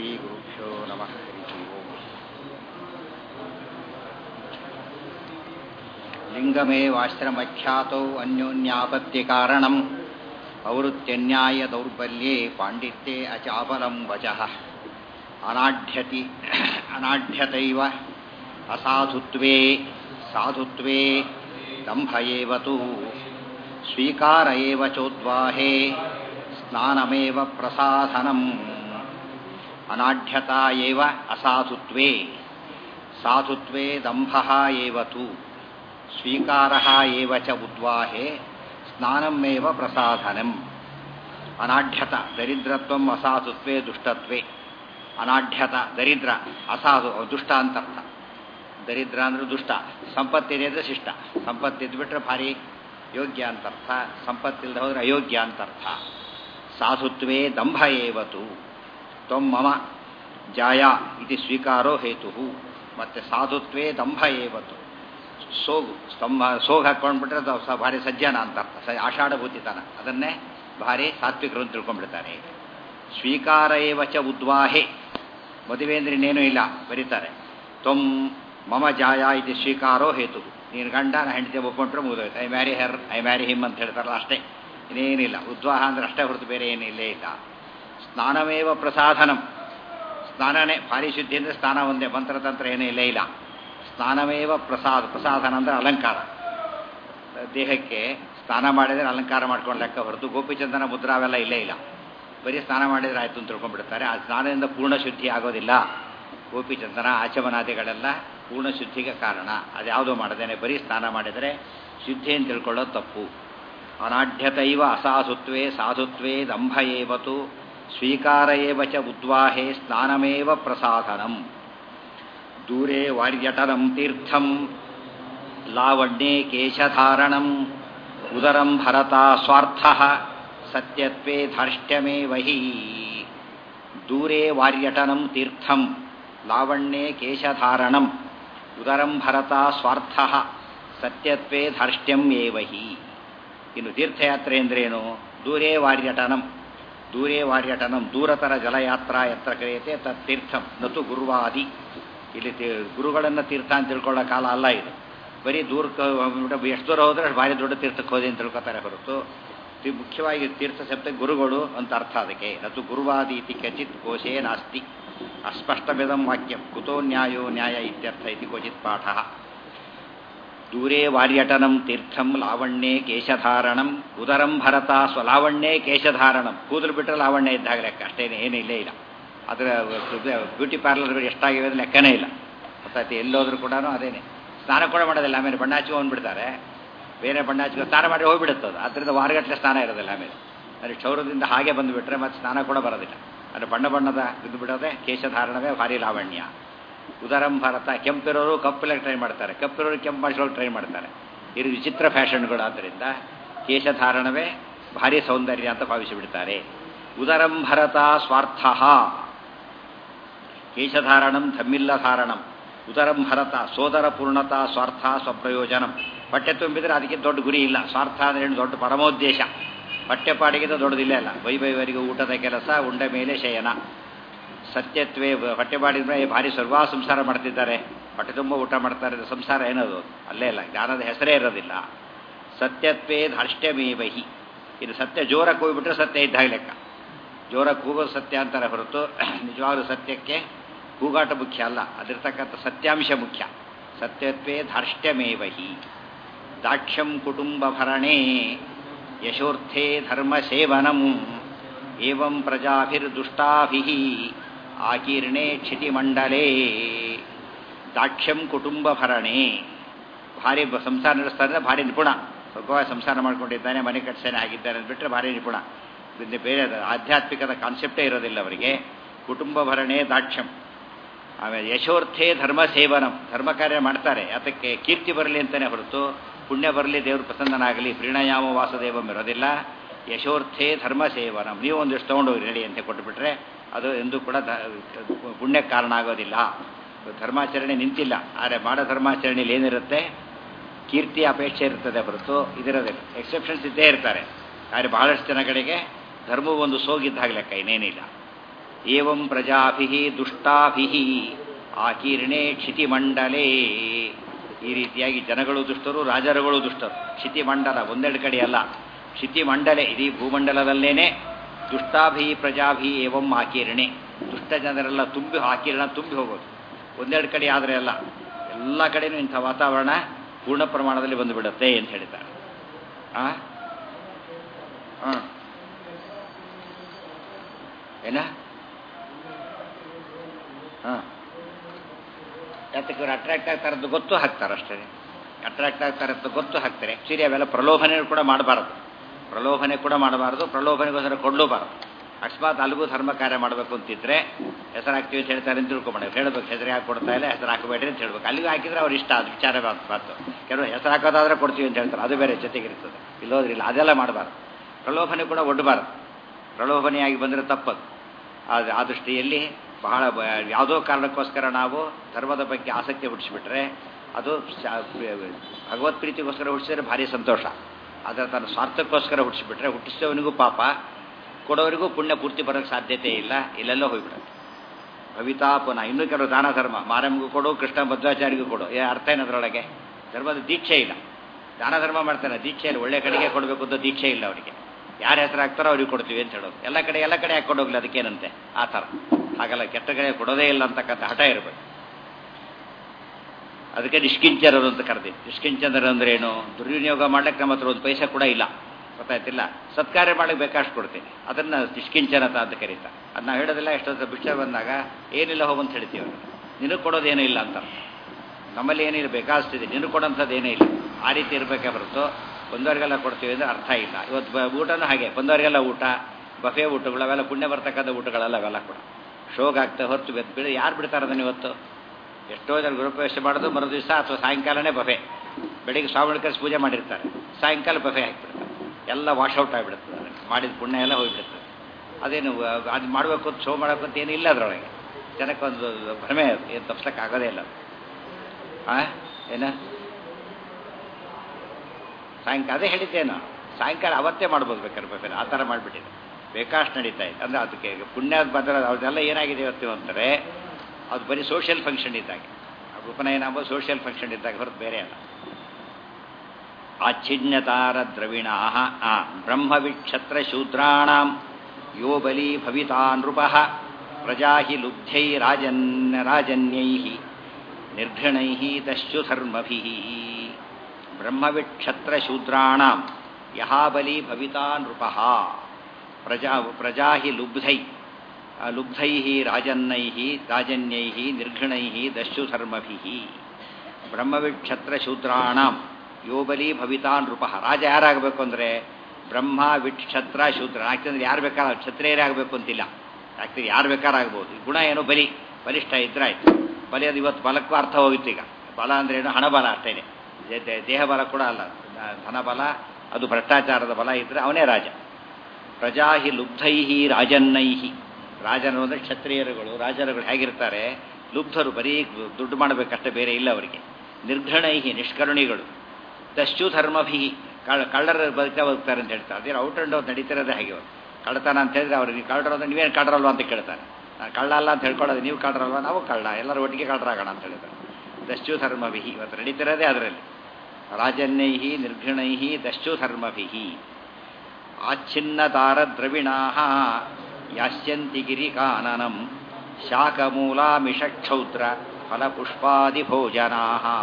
श्रीगुरुभ्यो नमः हरिः ओम् लिङ्गमेवाश्रमख्यातौ अन्योन्यापत्तिकारणम् पौरुत्यन्यायदौर्बल्ये पाण्डित्ये अचापलं वचः अनाढ्यति अनाढ्यतैव असाधुत्वे साधुत्वे दम्भ एव तु स्वीकार एव चोद्वाहे स्नानमेव प्रसाधनम् अनाढ्यता एव असाधुत्वे साधुत्वे दम्भः एव तु ಸ್ವೀಕಾರಃ ಏವ ಚ ಉದ್ವಾಹೆ ಸ್ನಾನಮೇವ ಪ್ರಸಾಧನಂ ಅನಾಢ್ಯತ ದರಿದ್ರತ್ವಂ ಅಸಾಧುತ್ವೇ ದುಷ್ಟತ್ವೇ ಅನಾಢ್ಯತ ದರಿದ್ರ ಅಸಾಧು ದುಷ್ಟ ಅಂತರ್ಥ ದರಿದ್ರ ಅಂದ್ರೆ ದುಷ್ಟ ಸಂಪತ್ತಿದೆ ಅಂದರೆ ಶಿಷ್ಟ ಸಂಪತ್ತಿದ್ಬಿಟ್ರೆ ಭಾರಿ ಯೋಗ್ಯ ಅಂತರ್ಥ ಸಂಪತ್ತಿಲ್ಲದೆ ಹೋದರೆ ಅಯೋಗ್ಯ ಅಂತರ್ಥ ಸಾಧುತ್ವೇ ದಂಭ ಏವತು ತ್ವಂ ಮಮ ಜಾಯ ಇದು ಸ್ವೀಕಾರೋ ಹೇತು ಮತ್ತು ಸಾಧುತ್ವೇ ದಂಭ ಏವತು ಸೋಗು ಸ್ತಂಭ ಸೋಗು ಹಾಕ್ಕೊಂಡ್ಬಿಟ್ರೆ ಅದು ಸ ಭಾರಿ ಸಜ್ಜನ ಅಂತ ಸ ಆಷಾಢಭೂತಿತನ ಅದನ್ನೇ ಭಾರಿ ಸಾತ್ವಿಕರು ಅಂತ ತಿಳ್ಕೊಂಡ್ಬಿಡ್ತಾರೆ ಸ್ವೀಕಾರ ಏವ ಚ ಉದ್ವಾಹೆ ಮದುವೆ ಅಂದ್ರೆ ಇನ್ನೇನೂ ಇಲ್ಲ ಬರೀತಾರೆ ತ್ವಂ ಮಮ ಜಾಯ ಇದು ಸ್ವೀಕಾರೋ ಹೇತು ನೀನು ಗಂಡ ನಾ ಹೆಂಡತಿ ಒಪ್ಕೊಂಡ್ರೆ ಮುಗಿದೋಯ್ತು I marry her I marry him ಅಂತ ಹೇಳ್ತಾರಲ್ಲ ಅಷ್ಟೇ ಇನ್ನೇನಿಲ್ಲ ಉದ್ವಾಹ ಅಂದ್ರೆ ಅಷ್ಟೇ ಹೊರತು ಬೇರೆ ಏನಿಲ್ಲೇ ಇಲ್ಲ ಸ್ನಾನಮೇವ ಪ್ರಸಾಧನಂ ಸ್ನಾನನೇ ಭಾರಿ ಶುದ್ಧಿ ಅಂದರೆ ಸ್ನಾನ ಒಂದೇ ಮಂತ್ರತಂತ್ರ ಏನೂ ಇಲ್ಲೇ ಇಲ್ಲ ಸ್ನಾನಮೇವ ಪ್ರಸಾದ ಪ್ರಸಾದನ ಅಂದರೆ ಅಲಂಕಾರ ದೇಹಕ್ಕೆ ಸ್ನಾನ ಮಾಡಿದರೆ ಅಲಂಕಾರ ಮಾಡ್ಕೊಂಡು ಲೆಕ್ಕ ಹೊರತು ಗೋಪಿಚಂದನ ಮುದ್ರಾ ಅವೆಲ್ಲ ಇಲ್ಲೇ ಇಲ್ಲ ಬರೀ ಸ್ನಾನ ಮಾಡಿದರೆ ಆಯಿತು ಅಂತ ತಿಳ್ಕೊಂಡ್ಬಿಡ್ತಾರೆ ಆ ಸ್ನಾನದಿಂದ ಪೂರ್ಣ ಶುದ್ಧಿ ಆಗೋದಿಲ್ಲ ಗೋಪಿಚಂದನ ಆಚಮನಾದಿಗಳೆಲ್ಲ ಪೂರ್ಣ ಶುದ್ಧಿಗೆ ಕಾರಣ ಅದ್ಯಾವುದೋ ಮಾಡದೇನೆ ಬರೀ ಸ್ನಾನ ಮಾಡಿದರೆ ಶುದ್ಧಿ ಅಂತ ತಿಳ್ಕೊಳ್ಳೋದು ತಪ್ಪು ಅನಾಢ್ಯತೈವ ಅಸಾಧುತ್ವೇ ಸಾಧುತ್ವೇ ದಂಭ ಏವತು ಸ್ವೀಕಾರ ಏವ ಚ ಉದ್ವಾಹೆ ಸ್ನಾನಮೇವ ಪ್ರಸಾಧನಂ ದೂರೇ ವಾರ್ಯಟನಂ ತೀರ್ಥಂ ಲಾವಣ್ಯೇ ಕೇಶಧಾರಣಂ ಉದರಂ ಭರತ ಸ್ವಾರ್ಥ ಸತ್ಯತ್ವೇ ಧಾರ್ಷ್ಟ್ಯಮೇ ವಹಿ ದೂರೇ ವಾರ್ಯಟನಂ ತೀರ್ಥಂ ಲಾವಣ್ಯೇ ಕೇಶಧಾರಣಂ ಉದರಂ ಭರತ ಸ್ವಾರ್ಥ ಸತ್ಯತ್ವೇ ಧಾರ್ಷ್ಟ್ಯಂ ಏವಹಿ ಇನ್ನು ತೀರ್ಥಯಾತ್ರೆ ಅಂದ್ರೇನು ದೂರೇ ವಾರ್ಯಟನಂ ದೂರೇ ವಾರ್ಯಟನಂ ದೂರತರ ಜಲಯಾತ್ರಾ ಎತ್ರ ಕರೆಯುತ್ತೆ ತತ್ ತೀರ್ಥಂ ನತು ಗುರುವಾದಿ ಇಲ್ಲಿ ಗುರುಗಳನ್ನು ತೀರ್ಥ ಅಂತ ತಿಳ್ಕೊಳ್ಳೋ ಕಾಲ ಅಲ್ಲ ಇದು ಬರೀ ದೂರ ಎಷ್ಟು ದೂರ ಹೋದ್ರೆ ಅಷ್ಟು ಭಾರಿ ದೊಡ್ಡ ತೀರ್ಥಕ್ಕೆ ಹೋದೆ ಅಂತ ತಿಳ್ಕೊತಾರೆ ಹೊರತು ಮುಖ್ಯವಾಗಿ ತೀರ್ಥ ಶಬ್ದ ಗುರುಗಳು ಅಂತ ಅರ್ಥ ಅದಕ್ಕೆ ಅದು ಗುರುವಾದಿ ಇತಿ ಕ್ವಚಿತ್ ಕೋಶೇ ನಾಸ್ತಿ ಅಸ್ಪಷ್ಟವಿದಂ ವಾಕ್ಯಂ ಕುತೋ ನ್ಯಾಯೋ ನ್ಯಾಯ ಇತ್ಯರ್ಥ ಇತಿ ಕ್ವಚಿತ್ ಪಾಠ ದೂರೇ ವಾರ್ಯಟನಂ ತೀರ್ಥಂ ಲಾವಣ್ಯೇ ಕೇಶಧಾರಣಂ ಉದರಂ ಭರತ ಸ್ವಲಾವಣ್ಯೇ ಕೇಶಧಾರಣಂ ಕೂದಲು ಬಿಟ್ಟರೆ ಲಾವಣ್ಯ ಇದ್ದಾಗ ಲೆಕ್ಕ ಅಷ್ಟೇನು ಏನೂ ಇಲ್ಲೇ ಇಲ್ಲ ಅದರ ಬ್ಯೂಟಿ ಪಾರ್ಲರ್ಗಳು ಎಷ್ಟಾಗಿವೆ ಅದು ಲೆಕ್ಕನೇ ಇಲ್ಲ ಗೊತ್ತಾಯ್ತು ಎಲ್ಲೋದ್ರೂ ಕೂಡ ಅದೇನೆ ಸ್ನಾನ ಕೂಡ ಮಾಡೋದಿಲ್ಲ ಆಮೇಲೆ ಬಣ್ಣ ಹಚ್ಚಿ ಹೋಗ್ಬಿಡ್ತಾರೆ ಬೇರೆ ಬಣ್ಣ ಹಚ್ಚಿ ಸ್ನಾನ ಮಾಡಿ ಹೋಗ್ಬಿಡುತ್ತೆ ಅದು ಅದರಿಂದ ವಾರಗಟ್ಟಲೆ ಸ್ನಾನ ಇರೋದಿಲ್ಲ ಆಮೇಲೆ ಅಲ್ಲಿ ಕ್ಷೌರದಿಂದ ಹಾಗೆ ಬಂದುಬಿಟ್ರೆ ಮತ್ತೆ ಸ್ನಾನ ಕೂಡ ಬರೋದಿಲ್ಲ ಅದು ಬಣ್ಣ ಬಣ್ಣದ ಇದು ಬಿಡೋದೆ ಕೇಶಧಾರಣವೇ ಭಾರಿ ಲಾವಣ್ಯ ಉದರಂ ಭಾರತ ಕೆಂಪಿರೋರು ಕಪ್ಪೆಲ್ಲ ಟ್ರೈ ಮಾಡ್ತಾರೆ ಕಪ್ಪಿರೋರು ಕೆಂಪು ಮಾಡಿಸೋರು ಟ್ರೈ ಮಾಡ್ತಾರೆ ಇದು ವಿಚಿತ್ರ ಫ್ಯಾಷನ್ಗಳು ಆದ್ದರಿಂದ ಕೇಶಧಾರಣವೇ ಭಾರಿ ಸೌಂದರ್ಯ ಅಂತ ಭಾವಿಸಿಬಿಡ್ತಾರೆ ಉದರಂ ಭರತ ಸ್ವಾರ್ಥ ಕೇಶಧಾರಣಂ ಧಮ್ಮಿಲ್ಲಧಾರಣಂ ಉದರಂ ಭರತ ಸೋದರ ಪೂರ್ಣತಾ ಸ್ವಾರ್ಥ ಸ್ವಪ್ರಯೋಜನಂ ಹೊಟ್ಟೆ ತುಂಬಿದರೆ ಅದಕ್ಕೆ ದೊಡ್ಡ ಗುರಿ ಇಲ್ಲ ಸ್ವಾರ್ಥ ಅಂದ್ರೆ ದೊಡ್ಡ ಪರಮೋದ್ದೇಶ ಹೊಟ್ಟೆ ಪಾಡಿಗಿಂತ ದೊಡ್ಡದಿಲ್ಲ ಇಲ್ಲ ವೈಭವರಿಗೆ ಊಟದ ಕೆಲಸ ಉಂಡ ಮೇಲೆ ಶಯನ ಸತ್ಯತ್ವೇ ಹೊಟ್ಟೆ ಪಾಡಿದ್ರೆ ಭಾರಿ ಸರ್ವಾ ಸಂಸಾರ ಮಾಡ್ತಿದ್ದಾರೆ ಹೊಟ್ಟೆ ತುಂಬ ಊಟ ಮಾಡ್ತಾರೆ ಸಂಸಾರ ಏನದು ಅಲ್ಲೇ ಇಲ್ಲ ಜ್ಞಾನದ ಹೆಸರೇ ಇರೋದಿಲ್ಲ ಸತ್ಯತ್ವೇ ಧಾರ್ಷ್ಟ್ಯಮೇವಹಿ ಇದು ಸತ್ಯ ಜೋರಕ್ಕೆ ಹೋಗ್ಬಿಟ್ರೆ ಸತ್ಯ ಇದ್ದಾಗ ಲೆಕ್ಕ ಜೋರಕ್ಕೆ ಕೂಗೋದು ಸತ್ಯ ಅಂತಾರೆ ಹೊರತು ನಿಜವಾಗ್ಲೂ ಸತ್ಯಕ್ಕೆ ಕೂಗಾಟ ಮುಖ್ಯ ಅಲ್ಲ ಅದಿರ್ತಕ್ಕಂಥ ಸತ್ಯಾಂಶ ಮುಖ್ಯ ಸತ್ಯತ್ವೇ ಧಾರ್ಷ್ಟ್ಯಮೇವಹಿ ದಾಕ್ಷ್ಯಂ ಕುಟುಂಬ ಭರಣೆ ಯಶೋರ್ಥೇ ಧರ್ಮ ಸೇವನಂ ಏವಂ ಪ್ರಜಾಭಿರ್ದುಷ್ಟಾಭಿ ಆಕೀರ್ಣೆ ಕ್ಷಿತಿಮಂಡಲೇ ದಾಕ್ಷ್ಯಂ ಕುಟುಂಬ ಭರಣೆ ಭಾರಿ ಸಂಸಾರ ನಡೆಸ್ತಾರೆ ಭಾರಿ ನಿಪುಣ ಸುಖವಾಗಿ ಸಂಸಾರ ಮಾಡ್ಕೊಂಡಿದ್ದಾನೆ ಮನೆ ಕಟ್ಸೇನೆ ಆಗಿದ್ದಾನೆ ಅಂದ್ಬಿಟ್ರೆ ಭಾರಿ ನಿಪುಣ ಬೇರೆ ಆಧ್ಯಾತ್ಮಿಕದ ಕಾನ್ಸೆಪ್ಟೇ ಇರೋದಿಲ್ಲ ಅವರಿಗೆ ಕುಟುಂಬ ಭರಣೆ ದಾಕ್ಷ್ಯಂ ಆಮೇಲೆ ಯಶೋರ್ಥೇ ಧರ್ಮ ಸೇವನಂ ಧರ್ಮ ಕಾರ್ಯ ಮಾಡ್ತಾರೆ ಅದಕ್ಕೆ ಕೀರ್ತಿ ಬರಲಿ ಅಂತಲೇ ಹೊರತು ಪುಣ್ಯ ಬರಲಿ ದೇವರು ಪ್ರಸನ್ನನಾಗಲಿ ಪ್ರೀಣಯಾಮ ವಾಸುದೇವಂ ಇರೋದಿಲ್ಲ ಯಶೋರ್ಥೇ ಧರ್ಮ ಸೇವನಂ ನೀವು ಒಂದಿಷ್ಟು ತೊಗೊಂಡೋಗಿ ರೆಡಿ ಅಂತ ಕೊಟ್ಟುಬಿಟ್ರೆ ಅದು ಎಂದೂ ಕೂಡ ಪುಣ್ಯಕ್ಕೆ ಕಾರಣ ಆಗೋದಿಲ್ಲ ಧರ್ಮಾಚರಣೆ ನಿಂತಿಲ್ಲ ಆದರೆ ಮಾಡೋ ಧರ್ಮಾಚರಣೆಯಲ್ಲಿ ಏನಿರುತ್ತೆ ಕೀರ್ತಿ ಅಪೇಕ್ಷೆ ಇರ್ತದೆ ಹೊರತು ಇದಿರೋದಿಲ್ಲ ಎಕ್ಸೆಪ್ಷನ್ಸ್ ಇದ್ದೇ ಇರ್ತಾರೆ ಆದರೆ ಬಹಳಷ್ಟು ಜನಗಳಿಗೆ ಧರ್ಮವು ಒಂದು ಸೋಗಿದ್ದಾಗ ಲೆಕ್ಕ ಇನ್ನೇನಿಲ್ಲ ಏವಂ ಪ್ರಜಾಭಿ ದುಷ್ಟಾಭಿ ಆಕೀರ್ಣೆ ಕ್ಷಿತಿಮಂಡಲೇ ಈ ರೀತಿಯಾಗಿ ಜನಗಳು ದುಷ್ಟರು ರಾಜರುಗಳು ದುಷ್ಟರು ಕ್ಷಿತಿಮಂಡಲ ಒಂದೆರಡು ಕಡೆ ಅಲ್ಲ ಕ್ಷಿತಿಮಂಡಲೆ ಇಡೀ ಭೂಮಂಡಲದಲ್ಲೇನೆ ದುಷ್ಟಾಭಿ ಪ್ರಜಾಭಿ ಏವಂ ಆಕೀರ್ಣೆ ದುಷ್ಟ ಜನರೆಲ್ಲ ತುಂಬಿ ಆಕೀರ್ಣ ತುಂಬಿ ಹೋಗೋದು ಒಂದೆರಡು ಕಡೆ ಆದರೆ ಅಲ್ಲ ಎಲ್ಲ ಕಡೆನೂ ಇಂಥ ವಾತಾವರಣ ಪೂರ್ಣ ಪ್ರಮಾಣದಲ್ಲಿ ಬಂದುಬಿಡುತ್ತೆ ಅಂತ ಹೇಳಿದ್ದಾರೆ ಆ ಹಾಂ ಏನ ಹಾಂ ಯಾತಕ್ಕೆ ಇವ್ರು ಅಟ್ರಾಕ್ಟ್ ಆಗ್ತಾರದ್ದು ಗೊತ್ತು ಹಾಕ್ತಾರೆ ಅಷ್ಟೇ ಅಟ್ರಾಕ್ಟ್ ಆಗ್ತಾರದ್ದು ಗೊತ್ತು ಹಾಕ್ತಾರೆ ಆ್ಯಕ್ಚುಲಿ ಅವೆಲ್ಲ ಪ್ರಲೋಭನೆ ಕೂಡ ಮಾಡಬಾರದು ಪ್ರಲೋಭನೆ ಕೂಡ ಮಾಡಬಾರದು ಪ್ರಲೋಭನೆಗೋಸ್ಕರ ಕೊಡಲೂಬಾರದು ಅಕಸ್ಮಾತ್ ಅಲ್ಲಿಗೂ ಧರ್ಮ ಕಾರ್ಯ ಮಾಡಬೇಕು ಅಂತಿದ್ರೆ ಹೆಸರು ಹಾಕ್ತೀವಿ ಅಂತ ಹೇಳ್ತಾರೆ ಅಂತ ತಿಳ್ಕೊಂಬೇಡ ಹೇಳ್ಬೇಕು ಹೆಸರು ಹಾಕಿ ಕೊಡ್ತಾ ಇಲ್ಲ ಹೆಸರು ಹಾಕಬೇಡ್ರಿ ಅಂತ ಹೇಳ್ಬೇಕು ಅಲ್ಲಿಗೂ ಹಾಕಿದ್ರೆ ಅವ್ರು ಇಷ್ಟ ಅದು ವಿಚಾರ ಮಾತು ಕೆಲವರು ಹೆಸರು ಹಾಕೋದಾದ್ರೆ ಕೊಡ್ತೀವಿ ಅಂತ ಹೇಳ್ತಾರೆ ಅದು ಬೇರೆ ಜೊತೆಗಿರ್ತದೆ ಇಲ್ಲೋದ್ರಿಲ್ಲ ಅದೆಲ್ಲ ಮಾಡಬಾರ್ದು ಪ್ರಲೋಭನೆ ಕೂಡ ಒಡ್ಡಬಾರ್ದು ಪ್ರಲೋಭನೆಯಾಗಿ ಬಂದರೆ ತಪ್ಪದು ಅದು ಆ ದೃಷ್ಟಿಯಲ್ಲಿ ಬಹಳ ಬ- ಯಾವುದೋ ಕಾರಣಕ್ಕೋಸ್ಕರ ನಾವು ಧರ್ಮದ ಬಗ್ಗೆ ಆಸಕ್ತಿ ಹುಟ್ಟಿಸ್ಬಿಟ್ರೆ ಅದು ಶಾ- ಭಗವತ್ ಪ್ರೀತಿಗೋಸ್ಕರ ಹುಟ್ಟಿಸಿದ್ರೆ ಭಾರಿ ಸಂತೋಷ ಆದರೆ ತನ್ನ ಸ್ವಾರ್ಥಕ್ಕೋಸ್ಕರ ಹುಟ್ಟಿಸ್ಬಿಟ್ರೆ ಹುಟ್ಟಿಸಿದವನಿಗೂ ಪಾಪ ಕೊಡೋರಿಗೂ ಪುಣ್ಯ ಪೂರ್ತಿ ಬರೋಕ್ಕೆ ಸಾಧ್ಯತೆ ಇಲ್ಲ ಇಲ್ಲೆಲ್ಲೋ ಹೋಗ್ಬಿಡುತ್ತೆ ಭವಿತಾ ಪುನಃ ಇನ್ನೂ ಕೆಲವು ದಾನ ಧರ್ಮ ಮಾರಮ್ಗೂ ಕೊಡು ಕೃಷ್ಣ ಮಧ್ವಾಚಾರ್ಯಗೂ ಕೊಡು ಏ ಅರ್ಥ ಏನದ್ರೊಳಗೆ ಧರ್ಮದ ದೀಕ್ಷೆ ಇಲ್ಲ ದಾನ ಧರ್ಮ ಮಾಡ್ತಾನೆ ದೀಕ್ಷೆ ಇಲ್ಲ ಒಳ್ಳೆ ಕಡೆಗೆ ಕೊಡಬೇಕು ಅಂತ ದೀಕ್ಷೆ ಇಲ್ಲ ಅವರಿಗೆ ಯಾರ ಹೆಸರು ಹಾಕ್ತಾರೋ ಅವ್ರಿಗೆ ಕೊಡ್ತೀವಿ ಅಂತ ಹೇಳೋದು ಎಲ್ಲ ಕಡೆ ಎಲ್ಲ ಕಡೆ ಹಾಕೊಂಡು ಹೋಗ್ಲಿ ಅದಕ್ಕೇನಂತೆ ಆ ಥರ ಹಾಗಲ್ಲ ಕೆಟ್ಟ ಕಡೆ ಕೊಡೋದೇ ಇಲ್ಲ ಅಂತಕ್ಕಂಥ ಹಠ ಇರಬೇಕು ಅದಕ್ಕೆ ನಿಷ್ಕಿಂಚರರು ಅಂತ ಕರೆದಿದ್ದು ನಿಷ್ಕಿಂಚನರು ಅಂದ್ರೆ ಏನು ದುರ್ವಿನಿಯೋಗ ಮಾಡ್ಲಿಕ್ಕೆ ನಮ್ಮ ಹತ್ರ ಒಂದು ಪೈಸೆ ಕೂಡ ಇಲ್ಲ ಗೊತ್ತಾಯ್ತಿಲ್ಲ ಸತ್ಕಾರ್ಯ ಮಾಡಕ್ಕೆ ಬೇಕಷ್ಟು ಕೊಡ್ತೀನಿ ಅದನ್ನು ನಿಷ್ಕಿಂಚನತ ಅಂತ ಕರೀತಾರೆ ಅದು ನಾವು ಹೇಳೋದಿಲ್ಲ ಎಷ್ಟೊಂದು ಬಿಷ್ಟ ಬಂದಾಗ ಏನಿಲ್ಲ ಹೋಗಂತ ಹೇಳ್ತೀವಿ ಅವ್ರಿಗೆ ನಿನಗೆ ಕೊಡೋದೇನೂ ಇಲ್ಲ ಅಂತ ನಮ್ಮಲ್ಲಿ ಏನಿಲ್ಲ ಬೇಕಾಷ್ಟಿದೆ ನಿನಗೆ ಕೊಡೋಂಥದ್ದು ಏನೂ ಇಲ್ಲ ಆ ರೀತಿ ಇರಬೇಕೇ ಹೊರತು ಬಂದವರಿಗೆಲ್ಲ ಕೊಡ್ತೀವಿ ಅಂದರೆ ಅರ್ಥ ಇಲ್ಲ ಇವತ್ತು ಬ- ಊಟನೂ ಹಾಗೆ ಬಂದವರಿಗೆಲ್ಲ ಊಟ ಬಫೆ ಊಟಗಳು ಅವೆಲ್ಲ ಪುಣ್ಯ ಬರ್ತಕ್ಕಂಥ ಊಟಗಳೆಲ್ಲ ಅವೆಲ್ಲ ಕೂಡ ಶೋಗ್ ಆಗ್ತಾ ಹೊರತು ಬಿಡು ಯಾರು ಬಿಡ್ತಾರೆ ಅದನ್ನು ಇವತ್ತು ಎಷ್ಟೋ ಜನ ಗೃಹಪ್ರವೇಶ ಮಾಡೋದು ಮರು ದಿವಸ ಅಥವಾ ಸಾಯಂಕಾಲನೇ ಬಫೆ ಬೆಳಿಗ್ಗೆ ಸ್ವಾಮಿ ಕರೆಸಿ ಪೂಜೆ ಮಾಡಿರ್ತಾರೆ ಸಾಯಂಕಾಲ ಬಫೆ ಹಾಕಿಬಿಡ್ತಾರೆ ಎಲ್ಲ ವಾಶೌಟ್ ಆಗಿಬಿಡುತ್ತದೆ ಅದಕ್ಕೆ ಮಾಡಿದ ಪುಣ್ಯ ಎಲ್ಲ ಹೋಗಿಬಿಡುತ್ತದೆ ಅದೇನು ಅಹ್, ಅದು ಮಾಡಬೇಕು ಅಂತ ಶೋ ಮಾಡಬೇಕು ಅಂತ ಏನಿಲ್ಲ ಅದರೊಳಗೆ ಜನಕ್ಕೊಂದು ಭ್ರಮೆ ಅದು ಏನು ತಪ್ಸಕ್ಕೆ ಆಗೋದೇ ಇಲ್ಲ ಅದು. ಆ ಏನ ಸಾಯಂಕಾಲ ಅದೇ ಹೇಳಿದ್ದೇನು ಸಾಯಂಕಾಲ ಅವತ್ತೇ ಮಾಡ್ಬೋದು ಬೇಕಾದ್ರೆ ಬೇಕಾದ್ರೆ ಆ ಥರ ಮಾಡಿಬಿಟ್ಟಿದೆ ಬೇಕಾಷ್ಟು ನಡೀತಾ ಇದೆ ಅಂದರೆ ಅದಕ್ಕೆ ಪುಣ್ಯ ಬದಲ ಅದೆಲ್ಲ ಏನಾಗಿದೆ ಇವತ್ತು ಅಂತಾರೆ ಅದು ಬರೀ ಸೋಷಿಯಲ್ ಫಂಕ್ಷನ್ ಇದ್ದಾಗ ಅದು ಉಪನಯನ ಅಂಬೋದು ಸೋಷಿಯಲ್ ಫಂಕ್ಷನ್ ಇದ್ದಾಗ ಹೊರತು ಬೇರೆ ಅಲ್ಲ ಆಚ್ಛಿನ್ಯತಾರ ದ್ರವಿಣ ಆ ಬ್ರಹ್ಮವಿಕ್ಷತ್ರ ಶೂದ್ರಾಣಾಂ ಯೋ ಬಲಿ ಭವಿತಾ ನೃಪ ಪ್ರಜಾ ಹಿ ಲುಬ್ಧೈ ರಾಜನ್ ರಾಜನ್ಯೈ ನಿರ್ಘಣೈ ದಶ್ಯು ಧರ್ಮಭಿ ಬ್ರಹ್ಮವಿಕ್ಷತ್ರ ಶೂದ್ರಾಣಾಂ ಯಹ ಬಲಿ ಭವಿತಾ ನೃಪ ಪ್ರಜಾ ಪ್ರಜಾ ಹಿ ಲುಬ್ಧೈ ಲುಬ್ಧೈ ರಾಜನ್ನೈ ರಾಜನ್ಯೈ ನಿರ್ಘಣೈ ದಸ್ಯು ಧರ್ಮಭಿ ಬ್ರಹ್ಮವಿಕ್ಷತ್ರ ಶೂದ್ರಾಣಾಂ ಯೋಬಲಿ ಭವಿತಾ ನೃಪ ರಾಜ ಯಾರಾಗಬೇಕು ಅಂದರೆ ಬ್ರಹ್ಮ ವಿಕ್ಷತ್ರ ಶೂದ್ರ ಯಾಕೆಂದ್ರೆ ಯಾರು ಬೇಕಾದ್ರೆ ಕ್ಷತ್ರಿಯರೇ ಆಗಬೇಕು ಅಂತಿಲ್ಲ ಯಾಕಂದ್ರೆ ಯಾರು ಬೇಕಾರಾಗ್ಬೋದು ಈ ಗುಣ ಏನು ಬಲಿ ಬಲಿಷ್ಠ ಇದ್ರಾಯ್ತು ಬಲಿ ಅದು ಇವತ್ತು ಬಲಕ್ಕೂ ಅರ್ಥ ಹೋಗಿತ್ತು ಈಗ ಬಲ ಅಂದ್ರೆ ಏನು ಹಣಬಲ ಅಷ್ಟೇನೆ ದೇ- ದೇ- ದೇಹ ಬಲ ಕೂಡ ಅಲ್ಲ ಧನಬಲ ಅದು ಭ್ರಷ್ಟಾಚಾರದ ಬಲ ಇದ್ರೆ ಅವನೇ ರಾಜ ಪ್ರಜಾ ಹಿ ಲುಬ್ಧೈ ರಾಜನ್ನೈ ರಾಜನು ಅಂದರೆ ಕ್ಷತ್ರಿಯರುಗಳು ರಾಜರುಗಳು ಹೇಗಿರ್ತಾರೆ ಲುಬ್ಧರು ಬರೀ ದುಡ್ಡು ಮಾಡಬೇಕಷ್ಟೇ ಬೇರೆ ಇಲ್ಲ ಅವರಿಗೆ ನಿರ್ಘಣೈ ನಿಷ್ಕರುಣಿಗಳು ದಶ್ಯು ಧರ್ಮಭಿ ಕಳ್ಳ ಕಳ್ಳರ ಬದುಕ ಬದುಕ್ತಾರೆ ಅಂತ ಹೇಳ್ತಾರೆ ಅದೇ ಔಟ್ ಅಂಡ್ ಔಟ್ ನಡೀತಿರೋದೇ ಹಾಗೆ ಅವ್ರು ಕಳ್ಳತನ ಅಂತ ಹೇಳಿದ್ರೆ ಅವ್ರಿಗೆ ಕಳ್ಳರು ಅಂದ್ರೆ ನೀವೇನು ಕಳ್ಳರಲ್ವಾ ಅಂತ ಕೇಳ್ತಾರೆ ನಾನು ಕಳ್ಳ ಅಲ್ಲ ಅಂತ ಹೇಳ್ಕೊಳ್ಳೋದು ನೀವು ಕಳ್ಳರಲ್ವಾ ನಾವು ಕಳ್ಳ ಎಲ್ಲರೂ ಒಟ್ಟಿಗೆ ಕಳ್ಳರಾಗೋಣ ಅಂತ ಹೇಳಿದ್ದಾರೆ ದಶ್ಯು ಧರ್ಮಭಿ ಇವತ್ತು ನಡೀತಿರೋದೇ ಅದರಲ್ಲಿ ರಾಜನ್ಯೈ ನಿರ್ಘಣೈ ದಶ್ಯು ಧರ್ಮಭಿ ಆಚ್ಛಿನ್ನತಾರ ದ್ರವಿಣಾ ಯಾಸ್ಯಂತಿ ಗಿರಿಕಾನನಂ ಶಾಖಮೂಲಾಮಿಷಕ್ಷೌತ್ರ ಫಲಪುಷ್ಪಾದಿ ಭೋಜನಾ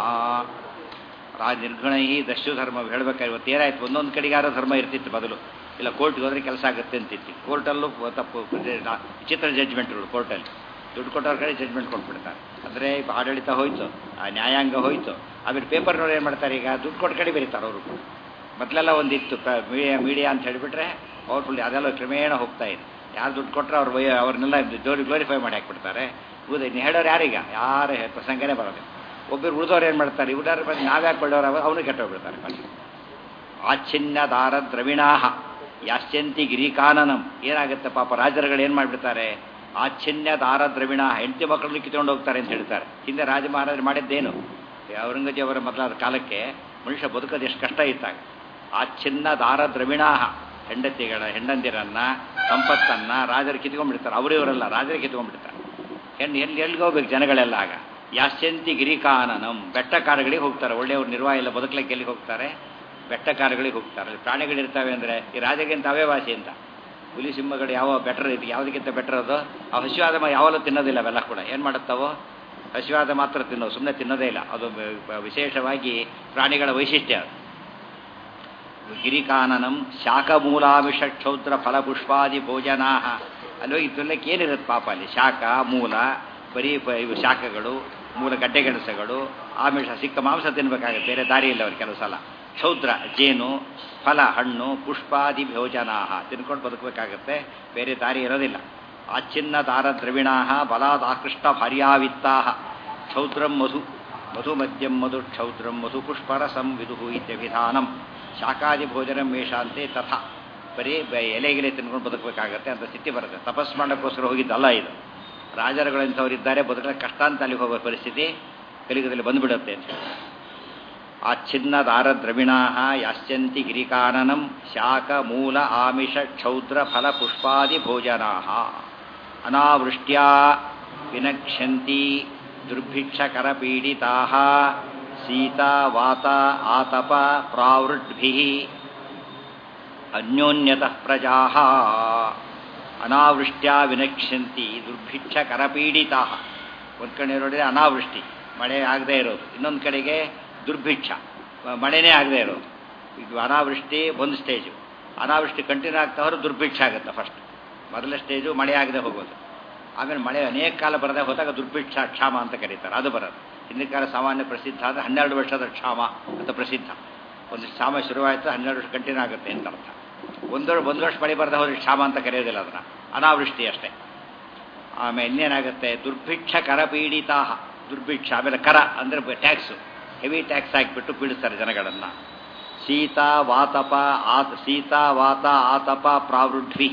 ರಾ ನಿರ್ಗುಣೈ ದಸ್ಯು ಧರ್ಮ ಹೇಳ್ಬೇಕಾದ್ರೆ ಇವತ್ತು ಏನಾಯ್ತು ಒಂದೊಂದು ಕಡೆಗಾರ ಧರ್ಮ ಇರ್ತಿತ್ತು ಮೊದಲು ಇಲ್ಲ ಕೋರ್ಟ್ಗೆ ಹೋದ್ರೆ ಕೆಲಸ ಆಗುತ್ತೆ ಅಂತಿತ್ತು ಕೋರ್ಟಲ್ಲೂ ತಪ್ಪು ವಿಚಿತ್ರ ಜಡ್ಜ್ಮೆಂಟ್ಗಳು ಕೋರ್ಟಲ್ಲಿ ದುಡ್ಡು ಕೊಟ್ಟವ್ರ ಕಡೆ ಜಡ್ಜ್ಮೆಂಟ್ ಕೊಟ್ಬಿಡ್ತಾರೆ ಅಂದರೆ ಆಡಳಿತ ಹೋಯ್ತು ಆ ನ್ಯಾಯಾಂಗ ಹೋಯ್ತು ಆಮೇಲೆ ಪೇಪರ್ನವ್ರು ಏನು ಮಾಡ್ತಾರೆ ಈಗ ದುಡ್ಡು ಕೊಟ್ಟ ಕಡೆ ಬರೀತಾರೆ ಅವರು ಮೊದಲೆಲ್ಲ ಒಂದಿತ್ತು ಮೀಡಿಯಾ ಮೀಡಿಯಾ ಅಂತ ಹೇಳಿಬಿಟ್ರೆ ಪವರ್ಫುಲ್ ಅದೆಲ್ಲ ಕ್ರಮೇಣ ಹೋಗ್ತಾ ಇದೆ ಯಾರು ದುಡ್ಡು ಕೊಟ್ಟರೆ ಅವ್ರ ವಯ ಅವ್ರನ್ನೆಲ್ಲ ಜೋರಿ ಗ್ಲೋರಿಫೈ ಮಾಡಿ ಹಾಕ್ಬಿಡ್ತಾರೆ ಉಳಿದ ಇನ್ನು ಹೇಳೋರು ಯಾರೀಗ ಯಾರು ಹೆ- ಪ್ರಸಂಗನೇ ಬರೋದು ಒಬ್ಬರು ಉಳಿದವ್ರು ಏನು ಮಾಡ್ತಾರೆ ಇವ್ರು ಬಂದು ನಾವ್ಯಾಕೆ ಕೊಳ್ಳೋರು ಅವನು ಕೆಟ್ಟೋಗ್ಬಿಡ್ತಾರೆ ಕೊನೆಗೆ. ಆಚ್ಛಿನ್ನ ದಾರ ದ್ರವಿಣಾಹ ಯಾಶ್ಚಂತಿ ಗಿರಿಕಾನನಂ ಏನಾಗುತ್ತೆ ಪಾಪ ರಾಜರುಗಳು ಏನು ಮಾಡಿಬಿಡ್ತಾರೆ ಆಚ್ಛಿನ್ಯ ದಾರ ದ್ರವಿಣ ಹೆಂಡತಿ ಮಕ್ಕಳನ್ನು ಕಿತ್ಕೊಂಡು ಹೋಗ್ತಾರೆ ಅಂತ ಹೇಳ್ತಾರೆ ಹಿಂದೆ ರಾಜ ಮಹಾರಾಜರು ಮಾಡಿದ್ದೇನು ಔರಂಗಜೇಬರ ಮೊದಲಾದ ಕಾಲಕ್ಕೆ ಮನುಷ್ಯ ಬದುಕೋದು ಎಷ್ಟು ಕಷ್ಟ ಇತ್ತಾಗ ಆಚ್ಛಿನ್ನ ದಾರ ದ್ರವಿಣಾಹ ಹೆಂಡತಿಗಳ ಹೆಂಡಂದಿರನ್ನ ಸಂಪತ್ತನ್ನ ರಾಜರು ಕಿತ್ಕೊಂಡ್ಬಿಡ್ತಾರೆ ಅವರಿವರಲ್ಲ ರಾಜರು ಕಿತ್ಕೊಂಡ್ಬಿಡ್ತಾರೆ ಹೆಣ್ಣು ಎಲ್ಲಿ ಎಲ್ಲಿಗೆ ಹೋಗ್ಬೇಕು ಜನಗಳೆಲ್ಲ ಆಗ ಯಾಶ್ಚಂತಿ ಗಿರಿಕಾನನಂ ಬೆಟ್ಟ ಕಾಡುಗಳಿಗೆ ಹೋಗ್ತಾರೆ ಒಳ್ಳೆಯವ್ರು ನಿರ್ವಾಹ ಇಲ್ಲ ಬದುಕಲಿಕ್ಕೆ ಎಲ್ಲಿಗೆ ಹೋಗ್ತಾರೆ ಬೆಟ್ಟ ಕಾಡುಗಳಿಗೆ ಹೋಗ್ತಾರೆ ಅಲ್ಲಿ ಪ್ರಾಣಿಗಳಿರ್ತವೆ ಅಂದರೆ ಈ ರಾಜಗಿಂತ ಅವೇ ವಾಸಿ ಅಂತ ಹುಲಿ ಸಿಂಹಗಳು ಯಾವ ಬೆಟರ್ ಇದು ಯಾವುದಕ್ಕಿಂತ ಬೆಟರ್ ಅದು ಆ ಹಸಿವಾದ ಮ- ಯಾವಾಗಲೂ ತಿನ್ನೋದಿಲ್ಲ ಅವೆಲ್ಲ ಕೂಡ ಏನು ಮಾಡುತ್ತವೋ ಹಸಿವಾದ ಮಾತ್ರ ತಿನ್ನೋದು ಸುಮ್ಮನೆ ತಿನ್ನೋದೇ ಇಲ್ಲ ಅದು ಬ- ವಿಶೇಷವಾಗಿ ಪ್ರಾಣಿಗಳ ವೈಶಿಷ್ಟ್ಯ ಅದು ಗಿರಿಕಾನನಂ ಶಾಖಮೂಲಾಮಿಷ ಕ್ಷೌದ್ರ ಫಲಪುಷ್ಪಾದಿ ಭೋಜನಾ ಅಲ್ಲಿ ಹೋಗಿ ತಿನ್ನಕ್ಕೆ ಏನಿರುತ್ತೆ ಪಾಪ ಅಲ್ಲಿ ಶಾಖ ಮೂಲ ಬರೀ ಪ- ಇವು ಶಾಖಗಳು ಮೂಲ ಗಡ್ಡೆಗೆಣಸಗಳು ಆಮಿಷ ಸಿಕ್ಕ ಮಾಂಸ ತಿನ್ಬೇಕಾಗುತ್ತೆ ಬೇರೆ ದಾರಿ ಇಲ್ಲ ಅವ್ರು ಕೆಲವು ಸಲ ಕ್ಷೌದ್ರ ಜೇನು ಫಲ ಹಣ್ಣು ಪುಷ್ಪಾದಿ ಭೋಜನಾ ತಿನ್ಕೊಂಡು ಬದುಕಬೇಕಾಗತ್ತೆ ಬೇರೆ ದಾರಿ ಇರೋದಿಲ್ಲ ಆಚ್ಛಿನ್ನ ದಾರ ದ್ರವಿಣಾ ಬಲಾದ್ ಆಕೃಷ್ಟ ಭಾರ್ಯಾವಿತ್ತಾ ಕ್ಷೌದ್ರಂ ಮಧು ಮಧು ಮದ್ಯಂ ಮಧು ಕ್ಷೌದ್ರಂ ಮಧು ಪುಷ್ಪರಸಂ ವಿದುಹು ಇತ್ಯಭಿಧಾನಂ ಶಾಕಾದಿ ಭೋಜನಂ ಮೇಷಾಂತೆ ತಥಾ ಬರೀ ಬ- ಎಲೆ ಗಿಲೆ ತಿನ್ಕೊಂಡು ಬದುಕಬೇಕಾಗತ್ತೆ ಅಂತ ಸ್ಥಿತಿ ಬರುತ್ತೆ ತಪಸ್ ಮಾಡೋಕ್ಕೋಸ್ಕರ ಹೋಗಿದ್ದಲ್ಲ ಇದು ರಾಜರುಗಳು ಇಂಥವರಿದ್ದಾರೆ ಬದುಕಲು ಕಷ್ಟ ಅಂತ ಅಲ್ಲಿಗೆ ಹೋಗೋ ಪರಿಸ್ಥಿತಿ ಕಲಿಯುಗದಲ್ಲಿ ಬಂದುಬಿಡುತ್ತೆ ಅಂತ ಹೇಳಿ. ಆಚ್ಛಿನ್ನ ದಾರ ದ್ರವಿಣಾ ಯಾಶ್ಚಂತಿ ಗಿರಿಕಾನನಂ ಶಾಖ ಮೂಲ ಆಮಿಷ ಕ್ಷೌದ್ರ ಫಲ ಪುಷ್ಪಾದಿ ಭೋಜನಾ ಅನಾವೃಷ್ಟ್ಯಾ ವಿನಕ್ಷಂತಿ ದುರ್ಭಿಕ್ಷಕರಪೀಡಿತಾ ಶೀತ ವಾತ ಆತಪ ಪ್ರಾವೃಡ್ಭಿ ಅನ್ಯೋನ್ಯತಃ ಪ್ರಜಾ ಅನಾವೃಷ್ಟ್ಯಾ ವಿನಕ್ಷಂತಿ ದುರ್ಭಿಕ್ಷ ಕರಪೀಡಿತಾ ಒಂದು ಕಡೆ ನೋಡಿದರೆ ಅನಾವೃಷ್ಟಿ ಮಳೆ ಆಗದೇ ಇರೋದು ಇನ್ನೊಂದು ಕಡೆಗೆ ದುರ್ಭಿಕ್ಷ ಮ- ಮಳೆನೇ ಆಗದೇ ಇರೋದು ಇದು ಅನಾವೃಷ್ಟಿ ಒಂದು ಸ್ಟೇಜು ಅನಾವೃಷ್ಟಿ ಕಂಟಿನ್ಯೂ ಆಗ್ತಾ ಹೋದ್ರೆ ದುರ್ಭಿಕ್ಷ ಆಗುತ್ತೆ ಫಸ್ಟ್ ಮೊದಲ ಸ್ಟೇಜು ಮಳೆ ಆಗದೆ ಹೋಗೋದು ಆಮೇಲೆ ಮಳೆ ಅನೇಕ ಕಾಲ ಬರದೆ ಹೋದಾಗ ದುರ್ಭಿಕ್ಷ ಕ್ಷಾಮ ಅಂತ ಕರೀತಾರೆ ಅದು ಬರೋದು ಹಿಂದಿನ ಕಾಲ ಸಾಮಾನ್ಯ ಪ್ರಸಿದ್ಧ ಅಂದರೆ ಹನ್ನೆರಡು ವರ್ಷದ ಕ್ಷಾಮ ಅಂತ ಪ್ರಸಿದ್ಧ ಒಂದು ಕ್ಷಾಮ ಶುರುವಾಯಿತು ಹನ್ನೆರಡು ವರ್ಷ ಕಂಟಿನ್ಯೂ ಆಗುತ್ತೆ ಅಂತ ಅರ್ಥ ಒಂದು ಒಂದು ವರ್ಷ ಮಳೆ ಬರದೆ ಹೋದ್ರೆ ಕ್ಷಾಮ ಅಂತ ಕರೆಯೋದಿಲ್ಲ ಅದನ್ನು ಅನಾವೃಷ್ಟಿ ಅಷ್ಟೇ ಆಮೇಲೆ ಇನ್ನೇನಾಗುತ್ತೆ ದುರ್ಭಿಕ್ಷ ಕರಪೀಡಿತಾ ದುರ್ಭಿಕ್ಷ ಆಮೇಲೆ ಕರ ಅಂದರೆ ಟ್ಯಾಕ್ಸು ಹೆವಿ ಟ್ಯಾಕ್ಸ್ ಹಾಕಿಬಿಟ್ಟು ಪೀಡಿಸ್ತಾರೆ ಜನಗಳನ್ನು ಶೀತ ವಾತಪ ಆತ ಶೀತ ವಾತ ಆತಪ ಪ್ರಾವೃಢ್ವಿ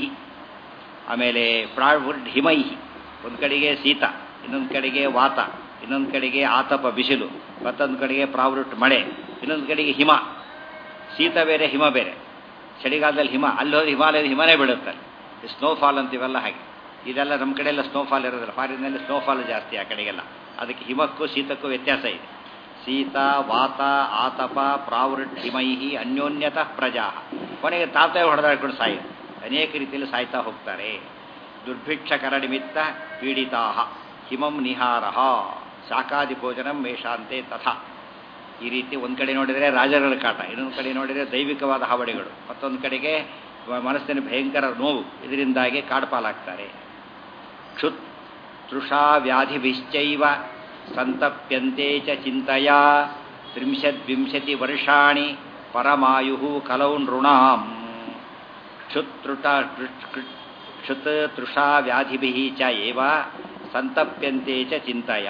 ಆಮೇಲೆ ಪ್ರಾವೃಢ್ ಹಿಮೈ ಒಂದು ಕಡೆಗೆ ಶೀತ ಇನ್ನೊಂದು ಕಡೆಗೆ ವಾತ ಇನ್ನೊಂದು ಕಡೆಗೆ ಆತಪ ಬಿಸಿಲು ಮತ್ತೊಂದು ಕಡೆಗೆ ಪ್ರಾವೃಟ್ ಮಳೆ ಇನ್ನೊಂದು ಕಡೆಗೆ ಹಿಮ ಶೀತ ಬೇರೆ ಹಿಮ ಬೇರೆ ಚಳಿಗಾಲದಲ್ಲಿ ಹಿಮ ಅಲ್ಲಿ ಹೋದ್ರೆ ಹಿಮಾಲಯದ ಹಿಮನೇ ಬೀಳುತ್ತೆ ಸ್ನೋಫಾಲ್ ಅಂತೀವಲ್ಲ ಹಾಗೆ ಇದೆಲ್ಲ ನಮ್ಮ ಕಡೆ ಎಲ್ಲ ಸ್ನೋಫಾಲ್ ಇರೋದಿಲ್ಲ ಫಾರಿನಲ್ಲಿ ಸ್ನೋಫಾಲ್ ಜಾಸ್ತಿ ಆ ಕಡೆಗೆಲ್ಲ ಅದಕ್ಕೆ ಹಿಮಕ್ಕೂ ಶೀತಕ್ಕೂ ವ್ಯತ್ಯಾಸ ಇದೆ ಶೀತ ವಾತ ಆತಪ ಪ್ರಾವೃಟ್ ಹಿಮೈ ಅನ್ಯೋನ್ಯತಃ ಪ್ರಜಾ ಕೊನೆಗೆ ತಾತ ಹೊಡೆದಾಡ್ಕೊಂಡು ಸಾಯಿ ಅನೇಕ ರೀತಿಯಲ್ಲಿ ಸಾಯ್ತಾ ಹೋಗ್ತಾರೆ ದುರ್ಭಿಕ್ಷಕರ ನಿಮಿತ್ತ ಪೀಡಿತಾ ಹಿಮಂ ನಿಹಾರ ಶಾಕಾದಿ ಭೋಜನಂ ಮೇಷಾಂತೆ ತಥಾ ಈ ರೀತಿ ಒಂದು ಕಡೆ ನೋಡಿದರೆ ರಾಜರುಗಳ ಕಾಟ ಇನ್ನೊಂದು ಕಡೆ ನೋಡಿದರೆ ದೈವಿಕವಾದ ಹಾವಳಿಗಳು ಮತ್ತೊಂದು ಕಡೆಗೆ ವ- ಮನಸ್ಸಿನ ಭಯಂಕರ ನೋವು ಇದರಿಂದಾಗಿ ಕಾಡ್ಪಾಲಾಗ್ತಾರೆ ಕ್ಷುತ್ ತೃಷಾ ವ್ಯಾಧಿಭಿಶ್ಚೈವ ಸಂತಪ್ಯಂತೆ ಚ ಚಿಂತೆಯ ತ್ರಿಂಶದ್ವಿಂಶತಿ ವರ್ಷಾಣಿ ಪರಮಾಯು ಕಲೌ ನೃಣಾಂ ಕ್ಷುತ್ರುಟ ಕ್ಷುತ್ ತೃಷಾ ವ್ಯಾಧಿಭಿ ಚ ಏವ ಸಂತಪ್ಯಂತೆ ಚ ಚಿಂತೆಯ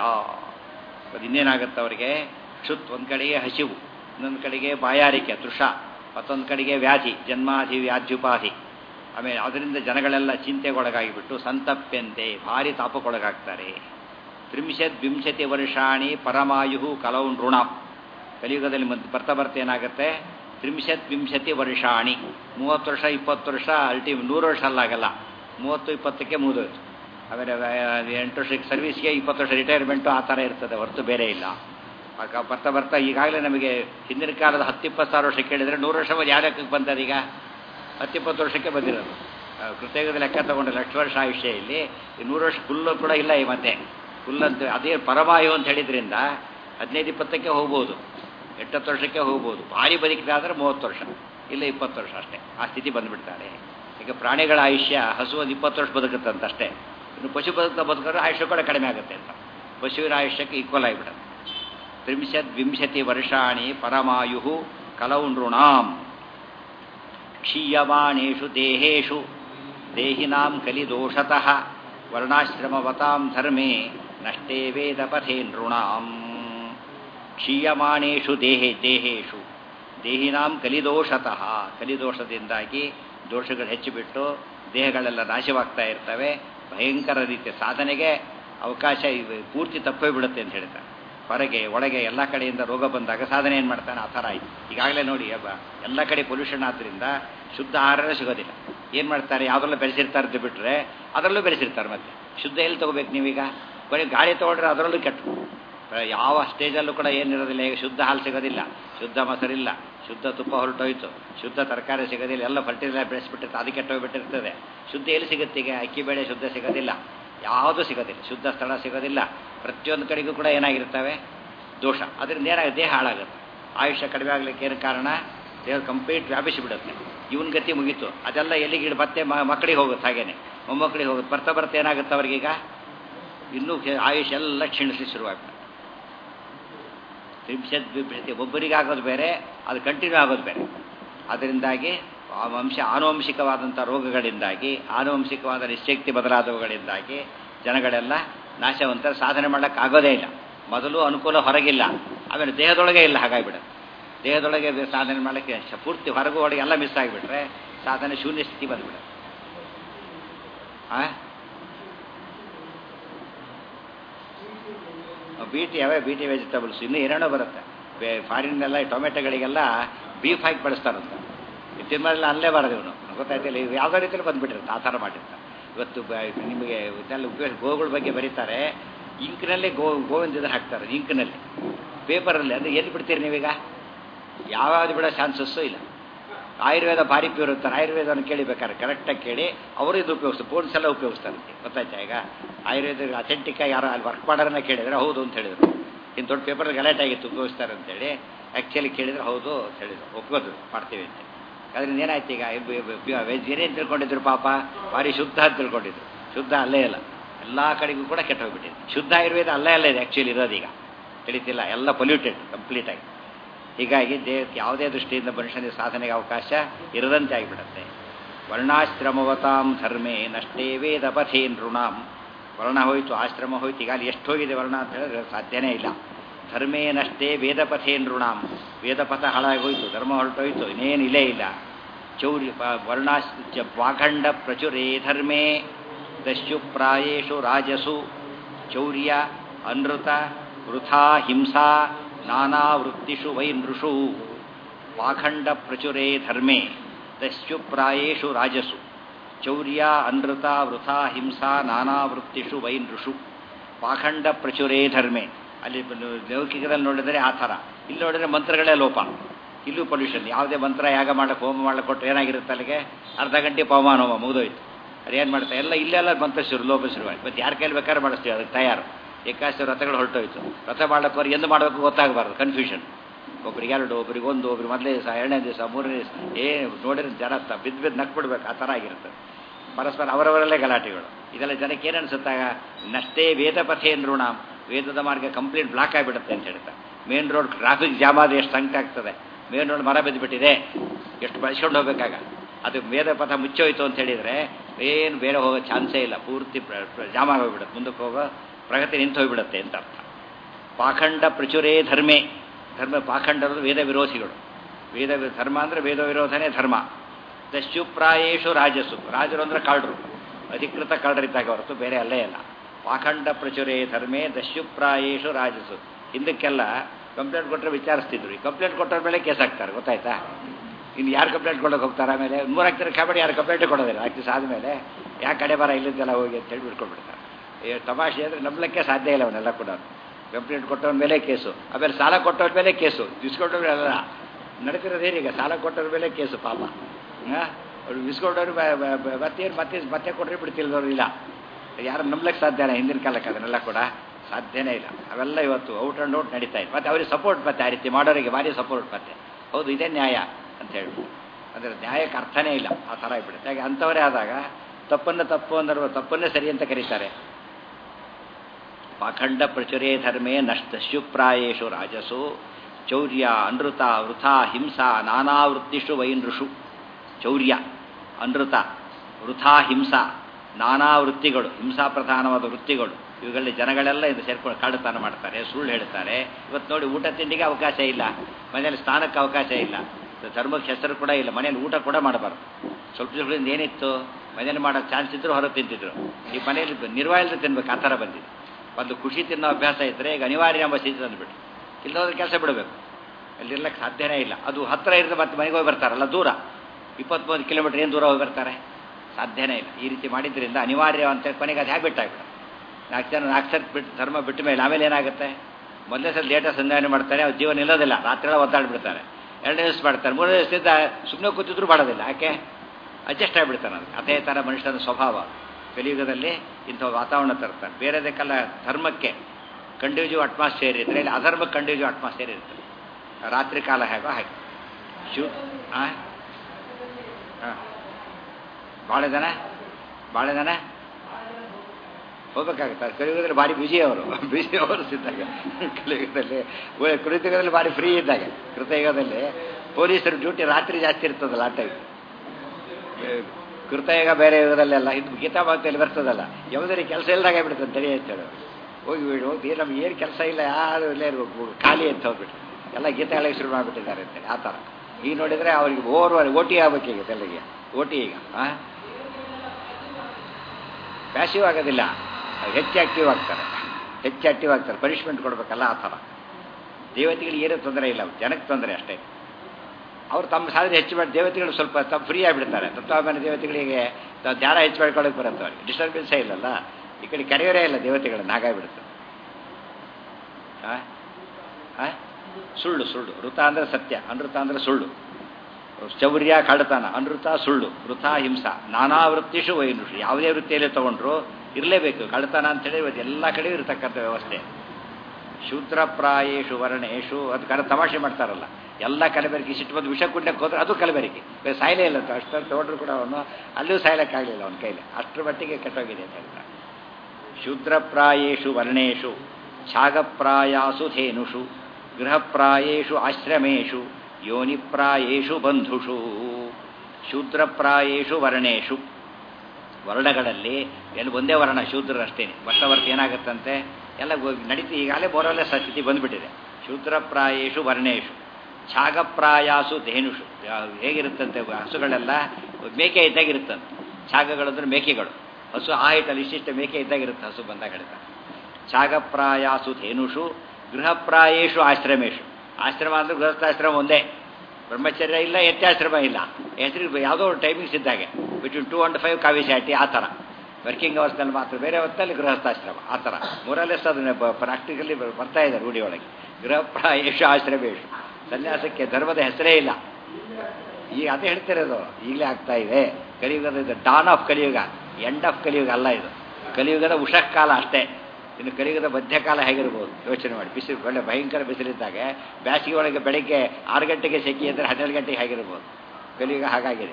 ಅದು ಇನ್ನೇನಾಗುತ್ತೆ ಅವರಿಗೆ ಕ್ಷುತ್ ಒಂದು ಕಡೆಗೆ ಹಸಿವು ಇನ್ನೊಂದು ಕಡೆಗೆ ಬಾಯಾರಿಕೆ ತೃಷ ಮತ್ತೊಂದು ಕಡೆಗೆ ವ್ಯಾಧಿ ಜನ್ಮಾಧಿ ವ್ಯಾಧ್ಯುಪಾಧಿ ಆಮೇಲೆ ಅದರಿಂದ ಜನಗಳೆಲ್ಲ ಚಿಂತೆಗೊಳಗಾಗಿಬಿಟ್ಟು ಸಂತಪ್ಯಂತೆ ಭಾರಿ ತಾಪಕ್ಕೊಳಗಾಗ್ತಾರೆ ತ್ರಿಂಶತ್ ವಿಂಶತಿ ವರ್ಷಾಣಿ ಪರಮಾಯು ಕಲವು ನೃಣಾಂ ಕಲಿಯುಗದಲ್ಲಿ ಮದ್ ಬರ್ತಾ ಬರ್ತಾ ಏನಾಗುತ್ತೆ ತ್ರಿಂಶತ್ ವಿಂಶತಿ ವರ್ಷಾಣಿ ಮೂವತ್ತು ವರ್ಷ ಇಪ್ಪತ್ತು ವರ್ಷ ಅಲ್ಟಿ ನೂರು ವರ್ಷ ಅಲ್ಲಾಗಲ್ಲ ಮೂವತ್ತು ಇಪ್ಪತ್ತಕ್ಕೆ ಮುಗಿದೋಯ್ತು ಆಮೇಲೆ ವ್ಯ- ಎಂಟು ವರ್ಷಕ್ಕೆ ಸರ್ವಿಸ್ಗೆ ಇಪ್ಪತ್ತು ವರ್ಷ ರಿಟೈರ್ಮೆಂಟು ಆ ಥರ ಇರ್ತದೆ ಹೊರತು ಬೇರೆ ಇಲ್ಲ ಆಗ ಬರ್ತಾ ಬರ್ತಾ ಈಗಾಗಲೇ ನಮಗೆ ಹಿಂದಿನ ಕಾಲದ ಹತ್ತಿಪ್ಪತ್ತು ಸಾವಿರ ವರ್ಷ ಕೇಳಿದರೆ ನೂರು ವರ್ಷ ಯಾವ ಲೆಕ್ಕಕ್ಕೆ ಬಂತದ ಈಗ ಹತ್ತಿಪ್ಪತ್ತು ವರ್ಷಕ್ಕೆ ಬಂದಿರೋದು ಆ, ಕೃತಯುಗದ ಲೆಕ್ಕ ತಗೊಂಡು ಲಕ್ಷ ವರ್ಷ ಆಯುಷ್ಯ ಇಲ್ಲಿ ಈ ನೂರು ವರ್ಷ ಫುಲ್ಲು ಕೂಡ ಇಲ್ಲ ಈ ಮತ್ತೆ ಫುಲ್ ಅಂತ ಅದೇ ಪರಮಾಯು ಅಂತ ಹೇಳಿದ್ರಿಂದ ಹದಿನೈದು ಇಪ್ಪತ್ತಕ್ಕೆ ಹೋಗ್ಬೋದು ಎಂಟತ್ತು ವರ್ಷಕ್ಕೆ ಹೋಗ್ಬೋದು ಭಾರಿ ಬದುಕಿದಾದ್ರೆ ಮೂವತ್ತು ವರ್ಷ ಇಲ್ಲ ಇಪ್ಪತ್ತು ವರ್ಷ ಅಷ್ಟೇ ಆ ಸ್ಥಿತಿ ಬಂದುಬಿಡ್ತಾರೆ ಈಗ ಪ್ರಾಣಿಗಳ ಆಯುಷ್ಯ ಹಸು ಒಂದು ಇಪ್ಪತ್ತು ವರ್ಷ ಬದುಕುತ್ತಂತ ಅಷ್ಟೇ ಇನ್ನು ಪಶು ಬದುಕ್ತಾ ಬದುಕಿದ್ರೆ ಆಯುಷ್ಯ ಕೂಡ ಕಡಿಮೆ ಆಗುತ್ತೆ ಅಂತ ಪಶುವಿನ ಆಯುಷ್ಯಕ್ಕೆ ಈಕ್ವಲ್ ಆಗಿಬಿಡುತ್ತೆ ತ್ರಿಂಶತ್ ವಿಂಶತಿ ವರ್ಷಾಣಿ ಪರಮಾಯು ಕಲವು ನೃಣಾಂ ಕ್ಷೀಯಮಾಣೇಷು ದೇಹೇಷು ದೇಹಿನಾಂ ಕಲಿದೋಷತಃ ವರ್ಣಾಶ್ರಮವತಾಂ ಧರ್ಮೇ ನಷ್ಟೇ ವೇದಪಥೇ ನೃಣಾಂ ಕ್ಷೀಯಮಾಣೇಷು ದೇಹೆ ದೇಹೇಷು ದೇಹಿನಾಂ ಕಲಿದೋಷತಃ ಕಲಿದೋಷದಿಂದಾಗಿ ದೋಷಗಳು ಹೆಚ್ಚಿಬಿಟ್ಟು ದೇಹಗಳೆಲ್ಲ ನಾಶವಾಗ್ತಾ ಇರ್ತವೆ ಭಯಂಕರ ರೀತಿಯ ಸಾಧನೆಗೆ ಅವಕಾಶ ಇವ್- ಪೂರ್ತಿ ತಪ್ಪೇ ಬಿಡುತ್ತೆ ಅಂತ ಹೇಳ್ತಾರೆ ಹೊರಗೆ ಒಳಗೆ ಎಲ್ಲ ಕಡೆಯಿಂದ ರೋಗ ಬಂದಾಗ ಸಾಧನೆ ಏನು ಮಾಡ್ತಾನೆ ಆ ಥರ ಆಯ್ತು ಈಗಾಗಲೇ ನೋಡಿ ಅಬ್ಬ ಎಲ್ಲ ಕಡೆ ಪೊಲ್ಯೂಷನ್ ಆದ್ದರಿಂದ ಶುದ್ಧ ಆಹಾರನೇ ಸಿಗೋದಿಲ್ಲ ಏನು ಮಾಡ್ತಾರೆ ಯಾವುದ್ರಲ್ಲೂ ಬೆಳೆಸಿರ್ತಾರೆ ಅಂತ ಬಿಟ್ಟರೆ ಅದರಲ್ಲೂ ಬೆಳೆಸಿರ್ತಾರೆ ಮತ್ತೆ ಶುದ್ಧ ಎಲ್ಲಿ ತೊಗೋಬೇಕು ನೀವೀಗ ಬರೀ ಗಾಳಿ ತೊಗೊಂಡ್ರೆ ಅದರಲ್ಲೂ ಕೆಟ್ಟು ಯಾವ ಸ್ಟೇಜಲ್ಲೂ ಕೂಡ ಏನಿರೋದಿಲ್ಲ ಈಗ ಶುದ್ಧ ಹಾಲು ಸಿಗೋದಿಲ್ಲ ಶುದ್ಧ ಮೊಸರಿಲ್ಲ ಶುದ್ಧ ತುಪ್ಪ ಹೊರಟೋಯ್ತು ಶುದ್ಧ ತರಕಾರಿ ಸಿಗೋದಿಲ್ಲ ಎಲ್ಲ ಫರ್ಟಿಲೈಸರ್ ಬೆಳೆಸ್ಬಿಟ್ಟಿರ್ತಾರೆ ಅದಕ್ಕೆ ಕೆಟ್ಟೋಗ್ಬಿಟ್ಟಿರ್ತದೆ ಶುದ್ಧ ಎಲ್ಲಿ ಸಿಗುತ್ತೆ ಈಗ ಅಕ್ಕಿ ಬೇಳೆ ಶುದ್ಧ ಸಿಗೋದಿಲ್ಲ ಯಾವುದೂ ಸಿಗೋದಿಲ್ಲ ಶುದ್ಧ ಸ್ಥಳ ಸಿಗೋದಿಲ್ಲ ಪ್ರತಿಯೊಂದು ಕಡೆಗೂ ಕೂಡ ಏನಾಗಿರ್ತವೆ ದೋಷ ಅದರಿಂದ ಏನಾಗುತ್ತೆ ದೇಹ ಹಾಳಾಗುತ್ತೆ ಆಯುಷ್ಯ ಕಡಿಮೆ ಆಗ್ಲಿಕ್ಕೆ ಏನು ಕಾರಣ ದೇಹ ಕಂಪ್ಲೀಟ್ ವ್ಯಾಪಿಸಿ ಬಿಡುತ್ತೆ ಇವನ್ ಗತಿ ಮುಗೀತು ಅದೆಲ್ಲ ಎಲ್ಲಿಗೆ ಮತ್ತೆ ಮಕ್ಕಳಿಗೆ ಹೋಗುತ್ತೆ ಹಾಗೇನೆ ಮೊಮ್ಮಕ್ಕಳಿಗೆ ಹೋಗುತ್ತೆ ಬರ್ತಾ ಬರ್ತಾ ಏನಾಗುತ್ತೆ ಅವ್ರಿಗೀಗ ಇನ್ನೂ ಆಯುಷ್ ಎಲ್ಲ ಕ್ಷೀಣಿಸಿ ಶುರುವಾಗ್ತದೆ ತ್ರಿಭ್ಯತ್ ಬಿಭ್ಯತೆ ಒಬ್ಬರಿಗಾಗೋದು ಬೇರೆ ಅದು ಕಂಟಿನ್ಯೂ ಆಗೋದು ಬೇರೆ ಅದರಿಂದಾಗಿ ವಂಶ ಆನುವಂಶಿಕವಾದಂಥ ರೋಗಗಳಿಂದಾಗಿ ಆನುವಂಶಿಕವಾದ ನಿಶಕ್ತಿ ಬದಲಾದವುಗಳಿಂದಾಗಿ ಜನಗಳೆಲ್ಲ ನಾಶವಂತ ಸಾಧನೆ ಮಾಡೋಕ್ಕೆ ಆಗೋದೇ ಇಲ್ಲ ಮೊದಲು ಅನುಕೂಲ ಹೊರಗಿಲ್ಲ ಆಮೇಲೆ ದೇಹದೊಳಗೆ ಇಲ್ಲ ಹಾಗಾಗಿಬಿಡುತ್ತೆ ದೇಹದೊಳಗೆ ಸಾಧನೆ ಮಾಡೋಕ್ಕೆ ಪೂರ್ತಿ ಹೊರಗು ಒಳಗೆ ಎಲ್ಲ ಮಿಸ್ ಆಗಿಬಿಟ್ರೆ ಸಾಧನೆ ಶೂನ್ಯ ಸ್ಥಿತಿ ಬಂದ್ಬಿಡುತ್ತೆ ಆ ಬೀಟಿ ಅವೇ ಬೀಟಿ ವೆಜಿಟಬಲ್ಸ್ ಇನ್ನೂ ಏನೇನೋ ಬರುತ್ತೆ ಫಾರಿನ್ನೆಲ್ಲ ಟೊಮೆಟೊಗಳಿಗೆಲ್ಲ ಬೀಫ್ ಹಾಕಿ ಬಳಸ್ತಾರಂತ ತಿನ್ನಲ್ಲ ಅಲ್ಲೇ ಬರೋದು ಇವನು ಗೊತ್ತಾಯ್ತಿಲ್ಲ ಇವು ಯಾವುದೋ ರೀತಿಯಲ್ಲಿ ಬಂದುಬಿಟ್ಟಿರುತ್ತೆ ಆ ಥರ ಮಾಡಿರ್ತಾರೆ ಇವತ್ತು ನಿಮಗೆ ಇದೆಲ್ಲ ಉಪಯೋಗ ಗೋಗಳ ಬಗ್ಗೆ ಬರೀತಾರೆ ಇಂಕ್ನಲ್ಲಿ ಗೋ ಗೋವಿಂದ ಹಾಕ್ತಾರೆ ಇಂಕ್ನಲ್ಲಿ ಪೇಪರಲ್ಲಿ ಅಂದರೆ ಎಲ್ಲಿ ಬಿಡ್ತೀರಿ ನೀವೀಗ ಯಾವ್ಯಾವ್ದು ಬಿಡೋ ಚಾನ್ಸಸ್ಸು ಇಲ್ಲ ಆಯುರ್ವೇದ ಭಾರಿ ಪ್ಯೂರ್ ಇರ್ತಾರೆ ಆಯುರ್ವೇದವನ್ನು ಕೇಳಿಬೇಕಾದ್ರೆ ಕರೆಕ್ಟಾಗಿ ಕೇಳಿ ಅವರು ಇದು ಉಪಯೋಗಿಸ್ತಾರೆ ಬೋನ್ಸ್ ಎಲ್ಲ ಉಪಯೋಗಿಸ್ತಾರಂತೆ ಗೊತ್ತಾಯ್ತಾ ಈಗ ಆಯುರ್ವೇದ ಅಥೆಂಟಿಕ್ಕಾಗಿ ಯಾರೋ ಅಲ್ಲಿ ವರ್ಕ್ ಮಾಡೋರನ್ನ ಕೇಳಿದ್ರೆ ಹೌದು ಅಂತ ಹೇಳಿದರು ಇನ್ನು ದೊಡ್ಡ ಪೇಪರ್ ಗಲಾಟೆ ಆಗಿತ್ತು ಉಪಯೋಗಿಸ್ತಾರೆ ಅಂತೇಳಿ ಆ್ಯಕ್ಚುಲಿ ಕೇಳಿದ್ರೆ ಹೌದು ಅಂತ ಹೇಳಿದ್ರು ಒಪ್ಕೋದು ಮಾಡ್ತೀವಿ ಅಂತ ಅದರಿಂದ ಏನಾಯ್ತು ಈಗ ವೆಜ್ ಏನೇನು ತಿಳ್ಕೊಂಡಿದ್ರು ಪಾಪ ಭಾರಿ ಶುದ್ಧ ಅಂತ ತಿಳ್ಕೊಂಡಿದ್ರು ಶುದ್ಧ ಅಲ್ಲೇ ಇಲ್ಲ ಎಲ್ಲ ಕಡೆಗೂ ಕೂಡ ಕೆಟ್ಟ ಹೋಗ್ಬಿಟ್ಟಿದೆ ಶುದ್ಧ ಆಯುರ್ವೇದ ಅಲ್ಲೇ ಅಲ್ಲೇ ಇದೆ ಆ್ಯಕ್ಚುಲಿ ಇರೋದೀಗ ತಿಳಿತಿಲ್ಲ ಎಲ್ಲ ಪೊಲ್ಯೂಟೆಡ್ ಕಂಪ್ಲೀಟಾಗಿ ಹೀಗಾಗಿ ದೇಹಕ್ಕೆ ಯಾವುದೇ ದೃಷ್ಟಿಯಿಂದ ಮನುಷ್ಯನಿಗೆ ಸಾಧನೆಗೆ ಅವಕಾಶ ಇರದಂತೆ ಆಗಿಬಿಡುತ್ತೆ ವರ್ಣಾಶ್ರಮವತಾಂ ಧರ್ಮೇ ನಷ್ಟೇ ವೇದ ಪಥೇ ನೃಣಾಂ ವರ್ಣ ಹೋಯಿತು ಆಶ್ರಮ ಹೋಯ್ತು ಈಗ ಅಲ್ಲಿ ಎಷ್ಟು ಹೋಗಿದೆ ವರ್ಣ ಅಂತ ಹೇಳಿದ್ರೆ ಸಾಧ್ಯನೇ ಇಲ್ಲ ಧರ್ಮೇ ನಷ್ಟೇ ವೇದಪಥೇ ನೃಣಾಂ ವೇದಪಥ ಹಾಳಾಗೋಯ್ತು ಧರ್ಮ ಹೊರಟೋಯ್ತು ಇನ್ನೇನು ಇಲ್ಲೇ ಇಲ್ಲ ಚೌರ್ಯ ವರ್ಣಾಶ್ ವಾಖಂಡ ಪ್ರಚುರೇ ಧರ್ಮೇ ದಸ್ಯು ಪ್ರಾಯೇಷು ರಾಜಸು ಚೌರ್ಯ ಅನೃತ ವೃಥಾ ಹಿಂಸಾ ನಾನಾ ವೃತ್ತಿಷು ವೈ ನೃಷು ಪಾಖಂಡ ಪ್ರಚುರೇ ಧರ್ಮೇ ದಸ್ಯು ಪ್ರಾಯೇಷು ರಾಜಸು ಚೌರ್ಯ ಅನೃತ ವೃಥಾ ಹಿಂಸಾ ನಾನಾ ವೃತ್ತಿಷು ವೈ ನೃಷು ಪಾಖಂಡ ಪ್ರಚುರೇ ಧರ್ಮೇ ಅಲ್ಲಿ ಲೌಕಿಕದಲ್ಲಿ ನೋಡಿದರೆ ಆ ಥರ ಇಲ್ಲಿ ನೋಡಿದರೆ ಮಂತ್ರಗಳೇ ಲೋಪ ಇಲ್ಲೂ ಪೊಲ್ಯೂಷನ್ ಯಾವುದೇ ಮಂತ್ರ ಯಾಗ ಮಾಡಕ್ಕೆ ಹೋಮ ಮಾಡಕ್ಕೆ ಕೊಟ್ಟರೆ ಏನಾಗಿರುತ್ತೆ ಅಲ್ಲಿಗೆ ಅರ್ಧ ಗಂಟೆ ಪವಮಾನ ಹೋಮ ಮುಗಿದೋಯ್ತು ಅದೇನು ಮಾಡ್ತಾರೆ ಎಲ್ಲ ಇಲ್ಲೆಲ್ಲ ಮಂತ್ರ ಶುರು ಲೋಪ ಶುರುವಾಯ್ತು ಮತ್ತು ಯಾರು ಕೈಲಿ ಬೇಕಾದ್ರೆ ಮಾಡಿಸ್ತೀವಿ ಅದಕ್ಕೆ ತಯಾರು ಏಕಾಶ ರಥಗಳು ಹೊರಟೋಯ್ತು ರಥ ಮಾಡ್ಲಿಕ್ಕೆ ಎಂದು ಮಾಡಬೇಕು ಗೊತ್ತಾಗಬಾರ್ದು ಕನ್ಫ್ಯೂಷನ್ ಒಬ್ರಿಗೆ ಎರಡು ಒಬ್ರಿಗೆ ಒಂದು ಒಬ್ರಿಗೆ ಮೊದಲೇ ದಿವಸ ಎರಡನೇ ದಿವಸ ಮೂರನೇ ದಿವಸ ಏನು ನೋಡಿದ್ರೆ ಜನ ಬಿದ್ದು ಬಿದ್ದು ನಕ್ಬಿಡ್ಬೇಕು ಆ ಥರ ಆಗಿರುತ್ತೆ ಪರಸ್ಪರ ಅವರವರಲ್ಲೇ ಗಲಾಟೆಗಳು ಇದೆಲ್ಲ ಜನಕ್ಕೆ ಏನು ಅನಿಸುತ್ತಾಗ ನಷ್ಟೇ ವೇದಪಥೇ ನೃಣ ವೇದದ ಮಾರ್ಗ ಕಂಪ್ಲೀಟ್ ಬ್ಲಾಕ್ ಆಗಿಬಿಡುತ್ತೆ ಅಂತ ಹೇಳ್ತಾರೆ ಮೇನ್ ರೋಡ್ ಟ್ರಾಫಿಕ್ ಜಾಮ್ ಆದ್ರೆ ಎಷ್ಟು ಸಂಕಟ ಆಗ್ತದೆ ಮೇನ್ ರೋಡ್ ಮರ ಬಿದ್ದುಬಿಟ್ಟಿದೆ ಎಷ್ಟು ಬಳಸ್ಕೊಂಡು ಹೋಗ್ಬೇಕಾಗ ಅದು ವೇದ ಪಥ ಮುಚ್ಚೋಯ್ತು ಅಂತ ಹೇಳಿದರೆ ಏನು ಬೇರೆ ಹೋಗೋ ಚಾನ್ಸೇ ಇಲ್ಲ ಪೂರ್ತಿ ಜಾಮ್ ಆಗೋಗ್ಬಿಡುತ್ತೆ ಮುಂದಕ್ಕೆ ಹೋಗೋ ಪ್ರಗತಿ ನಿಂತು ಹೋಗ್ಬಿಡುತ್ತೆ ಅಂತ ಅರ್ಥ ಪಾಖಂಡ ಪ್ರಚುರೇ ಧರ್ಮೇ ಧರ್ಮ ಪಾಖಂಡರು ವೇದ ವಿರೋಧಿಗಳು ವೇದ ಧರ್ಮ ಅಂದರೆ ವೇದ ವಿರೋಧನೇ ಧರ್ಮ ದಸ್ಯುಪ್ರಾಯೇಶು ರಾಜಸು ರಾಜರು ಅಂದರೆ ಕಳ್ಳರು ಅಧಿಕೃತ ಕಳ್ಳರಿದ್ದಾಗ ಹೊರತು ಬೇರೆ ಅಲ್ಲೇ ಅಲ್ಲ ಪಾಖಂಡ ಪ್ರಚುರೇ ಧರ್ಮೇ ದಸ್ಯುಪ್ರಾಯೇಶು ರಾಜಸು ಹಿಂದಕ್ಕೆಲ್ಲ ಕಂಪ್ಲೇಂಟ್ ಕೊಟ್ಟರೆ ವಿಚಾರಿಸ್ತಿದ್ರು ಈ ಕಂಪ್ಲೇಂಟ್ ಕೊಟ್ಟರ ಮೇಲೆ ಕೇಸ್ ಹಾಕ್ತಾರೆ ಗೊತ್ತಾಯ್ತಾ ಇನ್ನು ಯಾರು ಕಂಪ್ಲೇಂಟ್ ಕೊಡೋಕೆ ಹೋಗ್ತಾರೆ ಆಮೇಲೆ ಮೂರು ಹಾಕ್ತಾರೆ ಕಬಡ್ಡಿ ಯಾರು ಕಂಪ್ಲೇಂಟೇ ಕೊಡೋದಿಲ್ಲ ಆಕ್ಟಿಸ್ ಆದಮೇಲೆ ಯಾಕೆ ಕಡೆ ಬರ ಇಲ್ಲಿದ್ದೆಲ್ಲ ಹೋಗಿ ಅಂತ ಹೇಳಿ ಬಿಟ್ಕೊಂಡ್ಬಿಡ್ತಾರೆ ತಮಾಷೆ ಅಂದರೆ ನಂಬಲಿಕ್ಕೆ ಸಾಧ್ಯ ಇಲ್ಲ ಅವನ್ನೆಲ್ಲ ಕೂಡ ಕಂಪ್ಲೇಂಟ್ ಕೊಟ್ಟವನ ಮೇಲೆ ಕೇಸು ಆಮೇಲೆ ಸಾಲ ಕೊಟ್ಟವ್ರ ಮೇಲೆ ಕೇಸು ಇಸ್ಕೊಂಡವ್ರೆಲ್ಲ ನಡೀತಿರೋದೇನೀಗ ಸಾಲ ಕೊಟ್ಟವ್ರ ಮೇಲೆ ಕೇಸು ಪಾಪ ಅವ್ರು ಇಸ್ಕೊಂಡವ್ರು ಮತ್ತೇನು ಮತ್ತೆ ಮತ್ತೆ ಕೊಟ್ಟರೆ ಬಿಡ್ತಿಲ್ದವ್ರು ಇಲ್ಲ ಯಾರು ನಂಬ್ಲಿಕ್ಕೆ ಸಾಧ್ಯನೇ ಹಿಂದಿನ ಕಾಲಕ್ಕೆ ಅದನ್ನೆಲ್ಲ ಕೂಡ ಸಾಧ್ಯನೇ ಇಲ್ಲ ಅವೆಲ್ಲ ಇವತ್ತು ಔಟ್ ಆ್ಯಂಡ್ ಔಟ್ ನಡೀತಾ ಇದೆ ಮತ್ತು ಅವ್ರಿಗೆ ಸಪೋರ್ಟ್ ಮತ್ತೆ ಆ ರೀತಿ ಮಾಡೋರಿಗೆ ಭಾರಿ ಸಪೋರ್ಟ್ ಮತ್ತೆ ಹೌದು ಇದೇ ನ್ಯಾಯ ಅಂತ ಹೇಳ್ಬಿಟ್ಟು ಅಂದರೆ ನ್ಯಾಯಕ್ಕೆ ಅರ್ಥನೇ ಇಲ್ಲ ಆ ಥರ ಆಗಿಬಿಡುತ್ತೆ ಹಾಗೆ ಅಂಥವರೇ ಆದಾಗ ತಪ್ಪನ್ನು ತಪ್ಪು ಅಂದ್ರೆ ತಪ್ಪನ್ನೇ ಸರಿ ಅಂತ ಕರೀತಾರೆ ಪಾಖಂಡ ಪ್ರಚುರೇ ಧರ್ಮೇ ನಷ್ಟಸ್ಯುಪ್ರಾಯೇಷು ರಾಜಸು ಚೌರ್ಯ ಅನೃತ ವೃಥಾ ಹಿಂಸಾ ನಾನಾ ವೃತ್ತಿಷು ವೈನೃಷು ಚೌರ್ಯ ಅನೃತ ವೃಥಾ ಹಿಂಸಾ ನಾನಾ ವೃತ್ತಿಗಳು ಹಿಂಸಾ ಪ್ರಧಾನವಾದ ವೃತ್ತಿಗಳು ಇವುಗಳಲ್ಲಿ ಜನಗಳೆಲ್ಲ ಇದು ಸೇರ್ಕೊಂಡು ಕಳ್ಳತನ ಮಾಡ್ತಾರೆ ಸುಳ್ಳು ಹೇಳ್ತಾರೆ ಇವತ್ತು ನೋಡಿ ಊಟ ತಿಂಡಿಗೆ ಅವಕಾಶ ಇಲ್ಲ ಮನೆಯಲ್ಲಿ ಸ್ನಾನಕ್ಕೆ ಅವಕಾಶ ಇಲ್ಲ ಧರ್ಮಕ್ಕೆ ಹೆಸರು ಕೂಡ ಇಲ್ಲ ಮನೇಲಿ ಊಟ ಕೂಡ ಮಾಡಬಾರ್ದು ಸ್ವಲ್ಪ ದಿವಸಗಳಿಂದ ಏನಿತ್ತು ಮನೇಲಿ ಮಾಡೋ ಚಾನ್ಸ್ ಇದ್ರು ಹೊರಗೆ ತಿಂತಿದ್ರು ಈ ಮನೆಯಲ್ಲಿ ನಿರ್ವಾಯಿಲ್ದೆ ತಿನ್ಬೇಕು ಆ ಥರ ಬಂದಿದೆ ಒಂದು ಖುಷಿ ತಿನ್ನೋ ಅಭ್ಯಾಸ ಇದ್ದರೆ ಈಗ ಅನಿವಾರ್ಯ ಎಂಬ ಸ್ಥಿತಿ ತಂದುಬಿಟ್ಟು ಇಲ್ಲದೋದ್ರೆ ಕೆಲಸ ಬಿಡಬೇಕು ಅಲ್ಲಿರ್ಲಕ್ಕೆ ಸಾಧ್ಯನೇ ಇಲ್ಲ ಅದು ಹತ್ತಿರ ಇருந்து ಮತ್ತೆ ಮನೆಗೆ ಹೋಗಿ ಬರ್ತಾರಲ್ಲ ದೂರ ಇಪ್ಪತ್ತ್ಮೂರು ಕಿಲೋಮೀಟರ್ ಏನು ದೂರ ಹೋಗಿ ಬರ್ತಾರೆ ಸಾಧ್ಯನೇ ಇಲ್ಲ ಈ ರೀತಿ ಮಾಡಿದ್ರಿಂದ ಅನಿವಾರ್ಯ ಅಂತ ಕೊನೆಗೆ ಅದು ಹ್ಯಾಬಿಟ್ ಆಗಿಬಿಡುತ್ತೆ ನಾಲ್ಕು ಜನ ನಾಲ್ಕು ಸರ್ ಬಿಟ್ಟು ಧರ್ಮ ಬಿಟ್ಟ ಮೇಲೆ ಆಮೇಲೆ ಏನಾಗುತ್ತೆ ಮೊದಲನೇ ಸಲ ಲೇಟಾಗಿ ಸಂಧಾನ ಮಾಡ್ತಾರೆ ಅವ್ರ ಜೀವನ ನಿಲ್ಲೋದಿಲ್ಲ ರಾತ್ರಿ ಒದ್ದಾಡ್ಬಿಡ್ತಾರೆ ಎರಡನೇ ದಿವಸ ಮಾಡ್ತಾರೆ ಮೂರನೇ ದಿವಸದಿಂದ ಸುಮ್ಮನೆ ಕೂತಿದ್ರು ಮಾಡೋದಿಲ್ಲ ಯಾಕೆ ಅಡ್ಜಸ್ಟ್ ಆಗಿಬಿಡ್ತಾನೆ ಅದು ಅದೇ ಥರ ಮನುಷ್ಯನ ಸ್ವಭಾವ ಕಲಿಯುಗದಲ್ಲಿ ಇಂಥ ವಾತಾವರಣ ತರ್ತಾರೆ ಬೇರೆದಕ್ಕೆಲ್ಲ ಧರ್ಮಕ್ಕೆ ಕಂಡ್ಯೂಸಿವ್ ಅಟ್ಮಾಸ್ಫಿಯರ್ ಇದ್ರೆ ಇಲ್ಲಿ ಅಧರ್ಮಕ್ಕೆ ಕಂಡ್ಯೂಸಿವ್ ಅಟ್ಮಾಸ್ಫಿಯರ್ ಇರ್ತದೆ ರಾತ್ರಿ ಕಾಲ ಹೇಗೋ ಹಾಗೆ ಶಿವ ಹಾಂ ಹಾಂ ಭಾಳ ಜನ ಭಾಳ ಜನ ಹೋಗ್ಬೇಕಾಗುತ್ತೆ ಕಲಿಯುಗದಲ್ಲಿ ಭಾರಿ ಬ್ಯುಸಿ ಅವರು ಬ್ಯುಸಿ ಅವರು ಇದ್ದಾಗ ಕಲಿಯುಗದಲ್ಲಿ ಕೃತಯುಗದಲ್ಲಿ ಭಾರಿ ಫ್ರೀ ಇದ್ದಾಗ ಕೃತಯುಗದಲ್ಲಿ ಪೊಲೀಸರ ಡ್ಯೂಟಿ ರಾತ್ರಿ ಜಾಸ್ತಿ ಇರ್ತದಲ್ಲ ಆ ಟೈಮ್ ಕೃತಯುಗ ಬೇರೆ ಯುಗದಲ್ಲೆಲ್ಲ ಇದು ಗೀತಾ ಭಕ್ತಿಯಲ್ಲಿ ಬರ್ತದಲ್ಲ ಯಾವುದೇ ಕೆಲಸ ಇಲ್ದಾಗ ಬಿಡ್ತದೆ ತಡಿ ಅಂತೇಳಿ ಹೋಗಿ ಬಿಡು ಹೋಗಿ ನಮ್ಗೆ ಏನು ಕೆಲಸ ಇಲ್ಲ ಯಾರು ಇಲ್ಲೇ ಇರ್ಬೇಕು ಖಾಲಿ ಅಂತ ಹೋಗ್ಬಿಟ್ಟು ಎಲ್ಲ ಗೀತಾ ಹೇಳಕ್ಕೆ ಶುರು ಮಾಡಿಬಿಟ್ಟಿದ್ದಾರೆ ಅಂತೇಳಿ ಆ ಥರ ಈಗ ನೋಡಿದರೆ ಅವ್ರಿಗೆ ಓರ್ವ ಓಟಿ ಆಗ್ಬೇಕೀಗ ತೆಲ್ಲಿಗೆ ಓಟಿ ಈಗ ಹಾಂ ಪ್ಯಾಸಿವ್ ಆಗೋದಿಲ್ಲ ಹೆಚ್ಚು ಆಕ್ಟಿವ್ ಆಗ್ತಾರೆ ಹೆಚ್ಚು ಆಕ್ಟಿವ್ ಆಗ್ತಾರೆ ಪನಿಷ್ಮೆಂಟ್ ಕೊಡಬೇಕಲ್ಲ ಆ ಥರ ದೇವತೆಗಳಿಗೆ ಏನೂ ತೊಂದರೆ ಇಲ್ಲ ಜನಕ್ಕೆ ತೊಂದರೆ ಅಷ್ಟೇ ಅವ್ರು ತಮ್ಮ ಸಾಧನೆ ಹೆಚ್ಚು ಮಾಡಿ ದೇವತೆಗಳು ಸ್ವಲ್ಪ ತಮ್ಮ ಫ್ರೀ ಆಗಿಬಿಡ್ತಾರೆ ತತ್ವಾಭಿಮಾನ ದೇವತೆಗಳಿಗೆ ತಾವು ಧ್ಯಾನ ಹೆಚ್ಚು ಮಾಡ್ಕೊಳ್ಳೋಕೆ ಬರುತ್ತೆ ಅವ್ರಿಗೆ ಡಿಸ್ಟರ್ಬೆನ್ಸೇ ಇಲ್ಲಲ್ಲ ಈ ಕಡೆ ಕರೆಯೋರೇ ಇಲ್ಲ ದೇವತೆಗಳನ್ನ ಹಾಗಾಗಿಬಿಡುತ್ತೆ ಹಾಂ ಸುಳ್ಳು ಸುಳ್ಳು ಋತ ಅಂದರೆ ಸತ್ಯ ಅನೃತ ಅಂದರೆ ಸುಳ್ಳು ಚೌರ್ಯ ಕಳ್ಳತನ ಅನೃತ ಸುಳ್ಳು ವೃಥ ಹಿಂಸ ನಾನಾ ವೃತ್ತಿಷು ವೈನುಷು ಯಾವುದೇ ವೃತ್ತಿಯಲ್ಲಿ ತಗೊಂಡ್ರು ಇರಲೇಬೇಕು ಕಳ್ಳತನ ಅಂತೇಳಿ ಇವತ್ತು ಎಲ್ಲ ಕಡೆಯೂ ಇರತಕ್ಕಂಥ ವ್ಯವಸ್ಥೆ ಶೂದ್ರಪ್ರಾಯೇಶು ವರ್ಣೇಶು ಅದು ಕಡೆ ತಮಾಷೆ ಮಾಡ್ತಾರಲ್ಲ ಎಲ್ಲ ಕಲಬೆರಕೆ ಸಿಟ್ಟು ಬಂದು ವಿಷ ಕುಡ್ಲಕ್ಕೆ ಹೋದ್ರೆ ಅದು ಕಲಬೆರಕೆ ಸಾಯಲೇ ಇಲ್ಲ ಅಷ್ಟೊಂದು ತಗೊಂಡ್ರು ಕೂಡ ಅವನು ಅಲ್ಲೂ ಸಾಯ್ಲಕ್ಕಾಗಲಿಲ್ಲ ಅವನ ಕೈಲಿ ಅಷ್ಟರ ಮಟ್ಟಿಗೆ ಕೆಟ್ಟೋಗಿದೆ ಅಂತ ಹೇಳ್ತಾರೆ ಶೂದ್ರಪ್ರಾಯೇಶು ವರ್ಣೇಶು ಛಾಗಪ್ರಾಯಾಸು ಧೇನುಷು ಗೃಹಪ್ರಾಯೇಶು ಆಶ್ರಮೇಶು ಯೋನಿಪ್ರಾಯೇಶು ಬಂಧುಷು ಶೂದ್ರಪ್ರಾಯೇಶು ವರ್ಣೇಶು ವರ್ಣಗಳಲ್ಲಿ ಎಲ್ಲಿ ಒಂದೇ ವರ್ಣ ಶೂದ್ರರಷ್ಟೇನೆ ವರ್ಷವರ್ತಿ ಏನಾಗುತ್ತಂತೆ ಎಲ್ಲ ನಡೀತಿ ಈಗಾಗಲೇ ಬೋರಲ್ಲೇ ಸ್ಥಿತಿ ಬಂದುಬಿಟ್ಟಿದೆ ಶೂದ್ರಪ್ರಾಯೇಶು ವರ್ಣೇಶು ಛಾಗಪ್ರಾಯಾಸು ಧೇನುಷು ಹೇಗಿರುತ್ತಂತೆ ಹಸುಗಳೆಲ್ಲ ಮೇಕೆ ಇದ್ದಾಗಿರುತ್ತಂತೆ ಛಾಗಗಳಂದ್ರೆ ಮೇಕೆಗಳು ಹಸು ಆ ಹೈಟಲ್ಲಿ ಇಷ್ಟಿಷ್ಟು ಮೇಕೆ ಇದ್ದಾಗಿರುತ್ತೆ ಹಸು ಬಂದಾಗ ಹೇಳ್ತಾರೆ ಛಾಗಪ್ರಾಯಾಸು ಧೇನುಷು ಗೃಹಪ್ರಾಯೇಶು ಆಶ್ರಮೇಶು ಆಶ್ರಮ ಅಂದ್ರೆ ಗೃಹಸ್ಥಾಶ್ರಮ ಒಂದೇ ಬ್ರಹ್ಮಚರ್ಯ ಇಲ್ಲ ಯತ್ಯಾಶ್ರಮ ಇಲ್ಲ ಹೆಸರು ಯಾವುದೋ ಟೈಮಿಂಗ್ಸ್ ಇದ್ದಾಗೆ ಬಿಟ್ವೀನ್ ಟೂ ಅಂಡ್ ಫೈವ್ ಕಾವಿಶಾಟಿ ಆ ಥರ ವರ್ಕಿಂಗ್ ಅವರ್ಸ್ನಲ್ಲಿ ಮಾತ್ರ ಬೇರೆ ಹೊತ್ತಲ್ಲಿ ಗೃಹಸ್ಥಾಶ್ರಮ ಆ ಥರ ಮೂರಲ್ಲೆಸ್ ಅದನ್ನ ಪ್ರಾಕ್ಟಿಕಲಿ ಬರ್ತಾ ಇದೆ ರೂಢಿಯೊಳಗೆ ಗೃಹಪ್ರಾಯೇಶು ಆಶ್ರಮೇಶು ಸನ್ಯಾಸಕ್ಕೆ ಧರ್ಮದ ಹೆಸರೇ ಇಲ್ಲ ಈಗ ಅದೇ ಹೇಳ್ತಿರೋದು ಈಗಲೇ ಆಗ್ತಾ ಇದೆ ಕಲಿಯುಗದ ಇದು dawn of Kaliyuga end of Kaliyuga ಅಲ್ಲ ಇದು ಕಲಿಯುಗದ ಉಷಃಕಾಲ ಅಷ್ಟೇ ಇನ್ನು ಕಲಿಯುಗದ ಮಧ್ಯಕಾಲ ಹೇಗಿರ್ಬೋದು ಯೋಚನೆ ಮಾಡಿ ಬಿಸಿಲು ಒಳ್ಳೆ ಭಯಂಕರ ಬಿಸಿಲಿದ್ದಾಗ ಬೇಸಿಗೆ ಒಳಗೆ ಬೆಳಗ್ಗೆ ಆರು ಗಂಟೆಗೆ ಸೆಖಿ ಅಂದರೆ ಹನ್ನೆರಡು ಗಂಟೆಗೆ ಹೇಗಿರ್ಬೋದು ಕಲಿಯುಗ ಹಾಗಾಗಿದೆ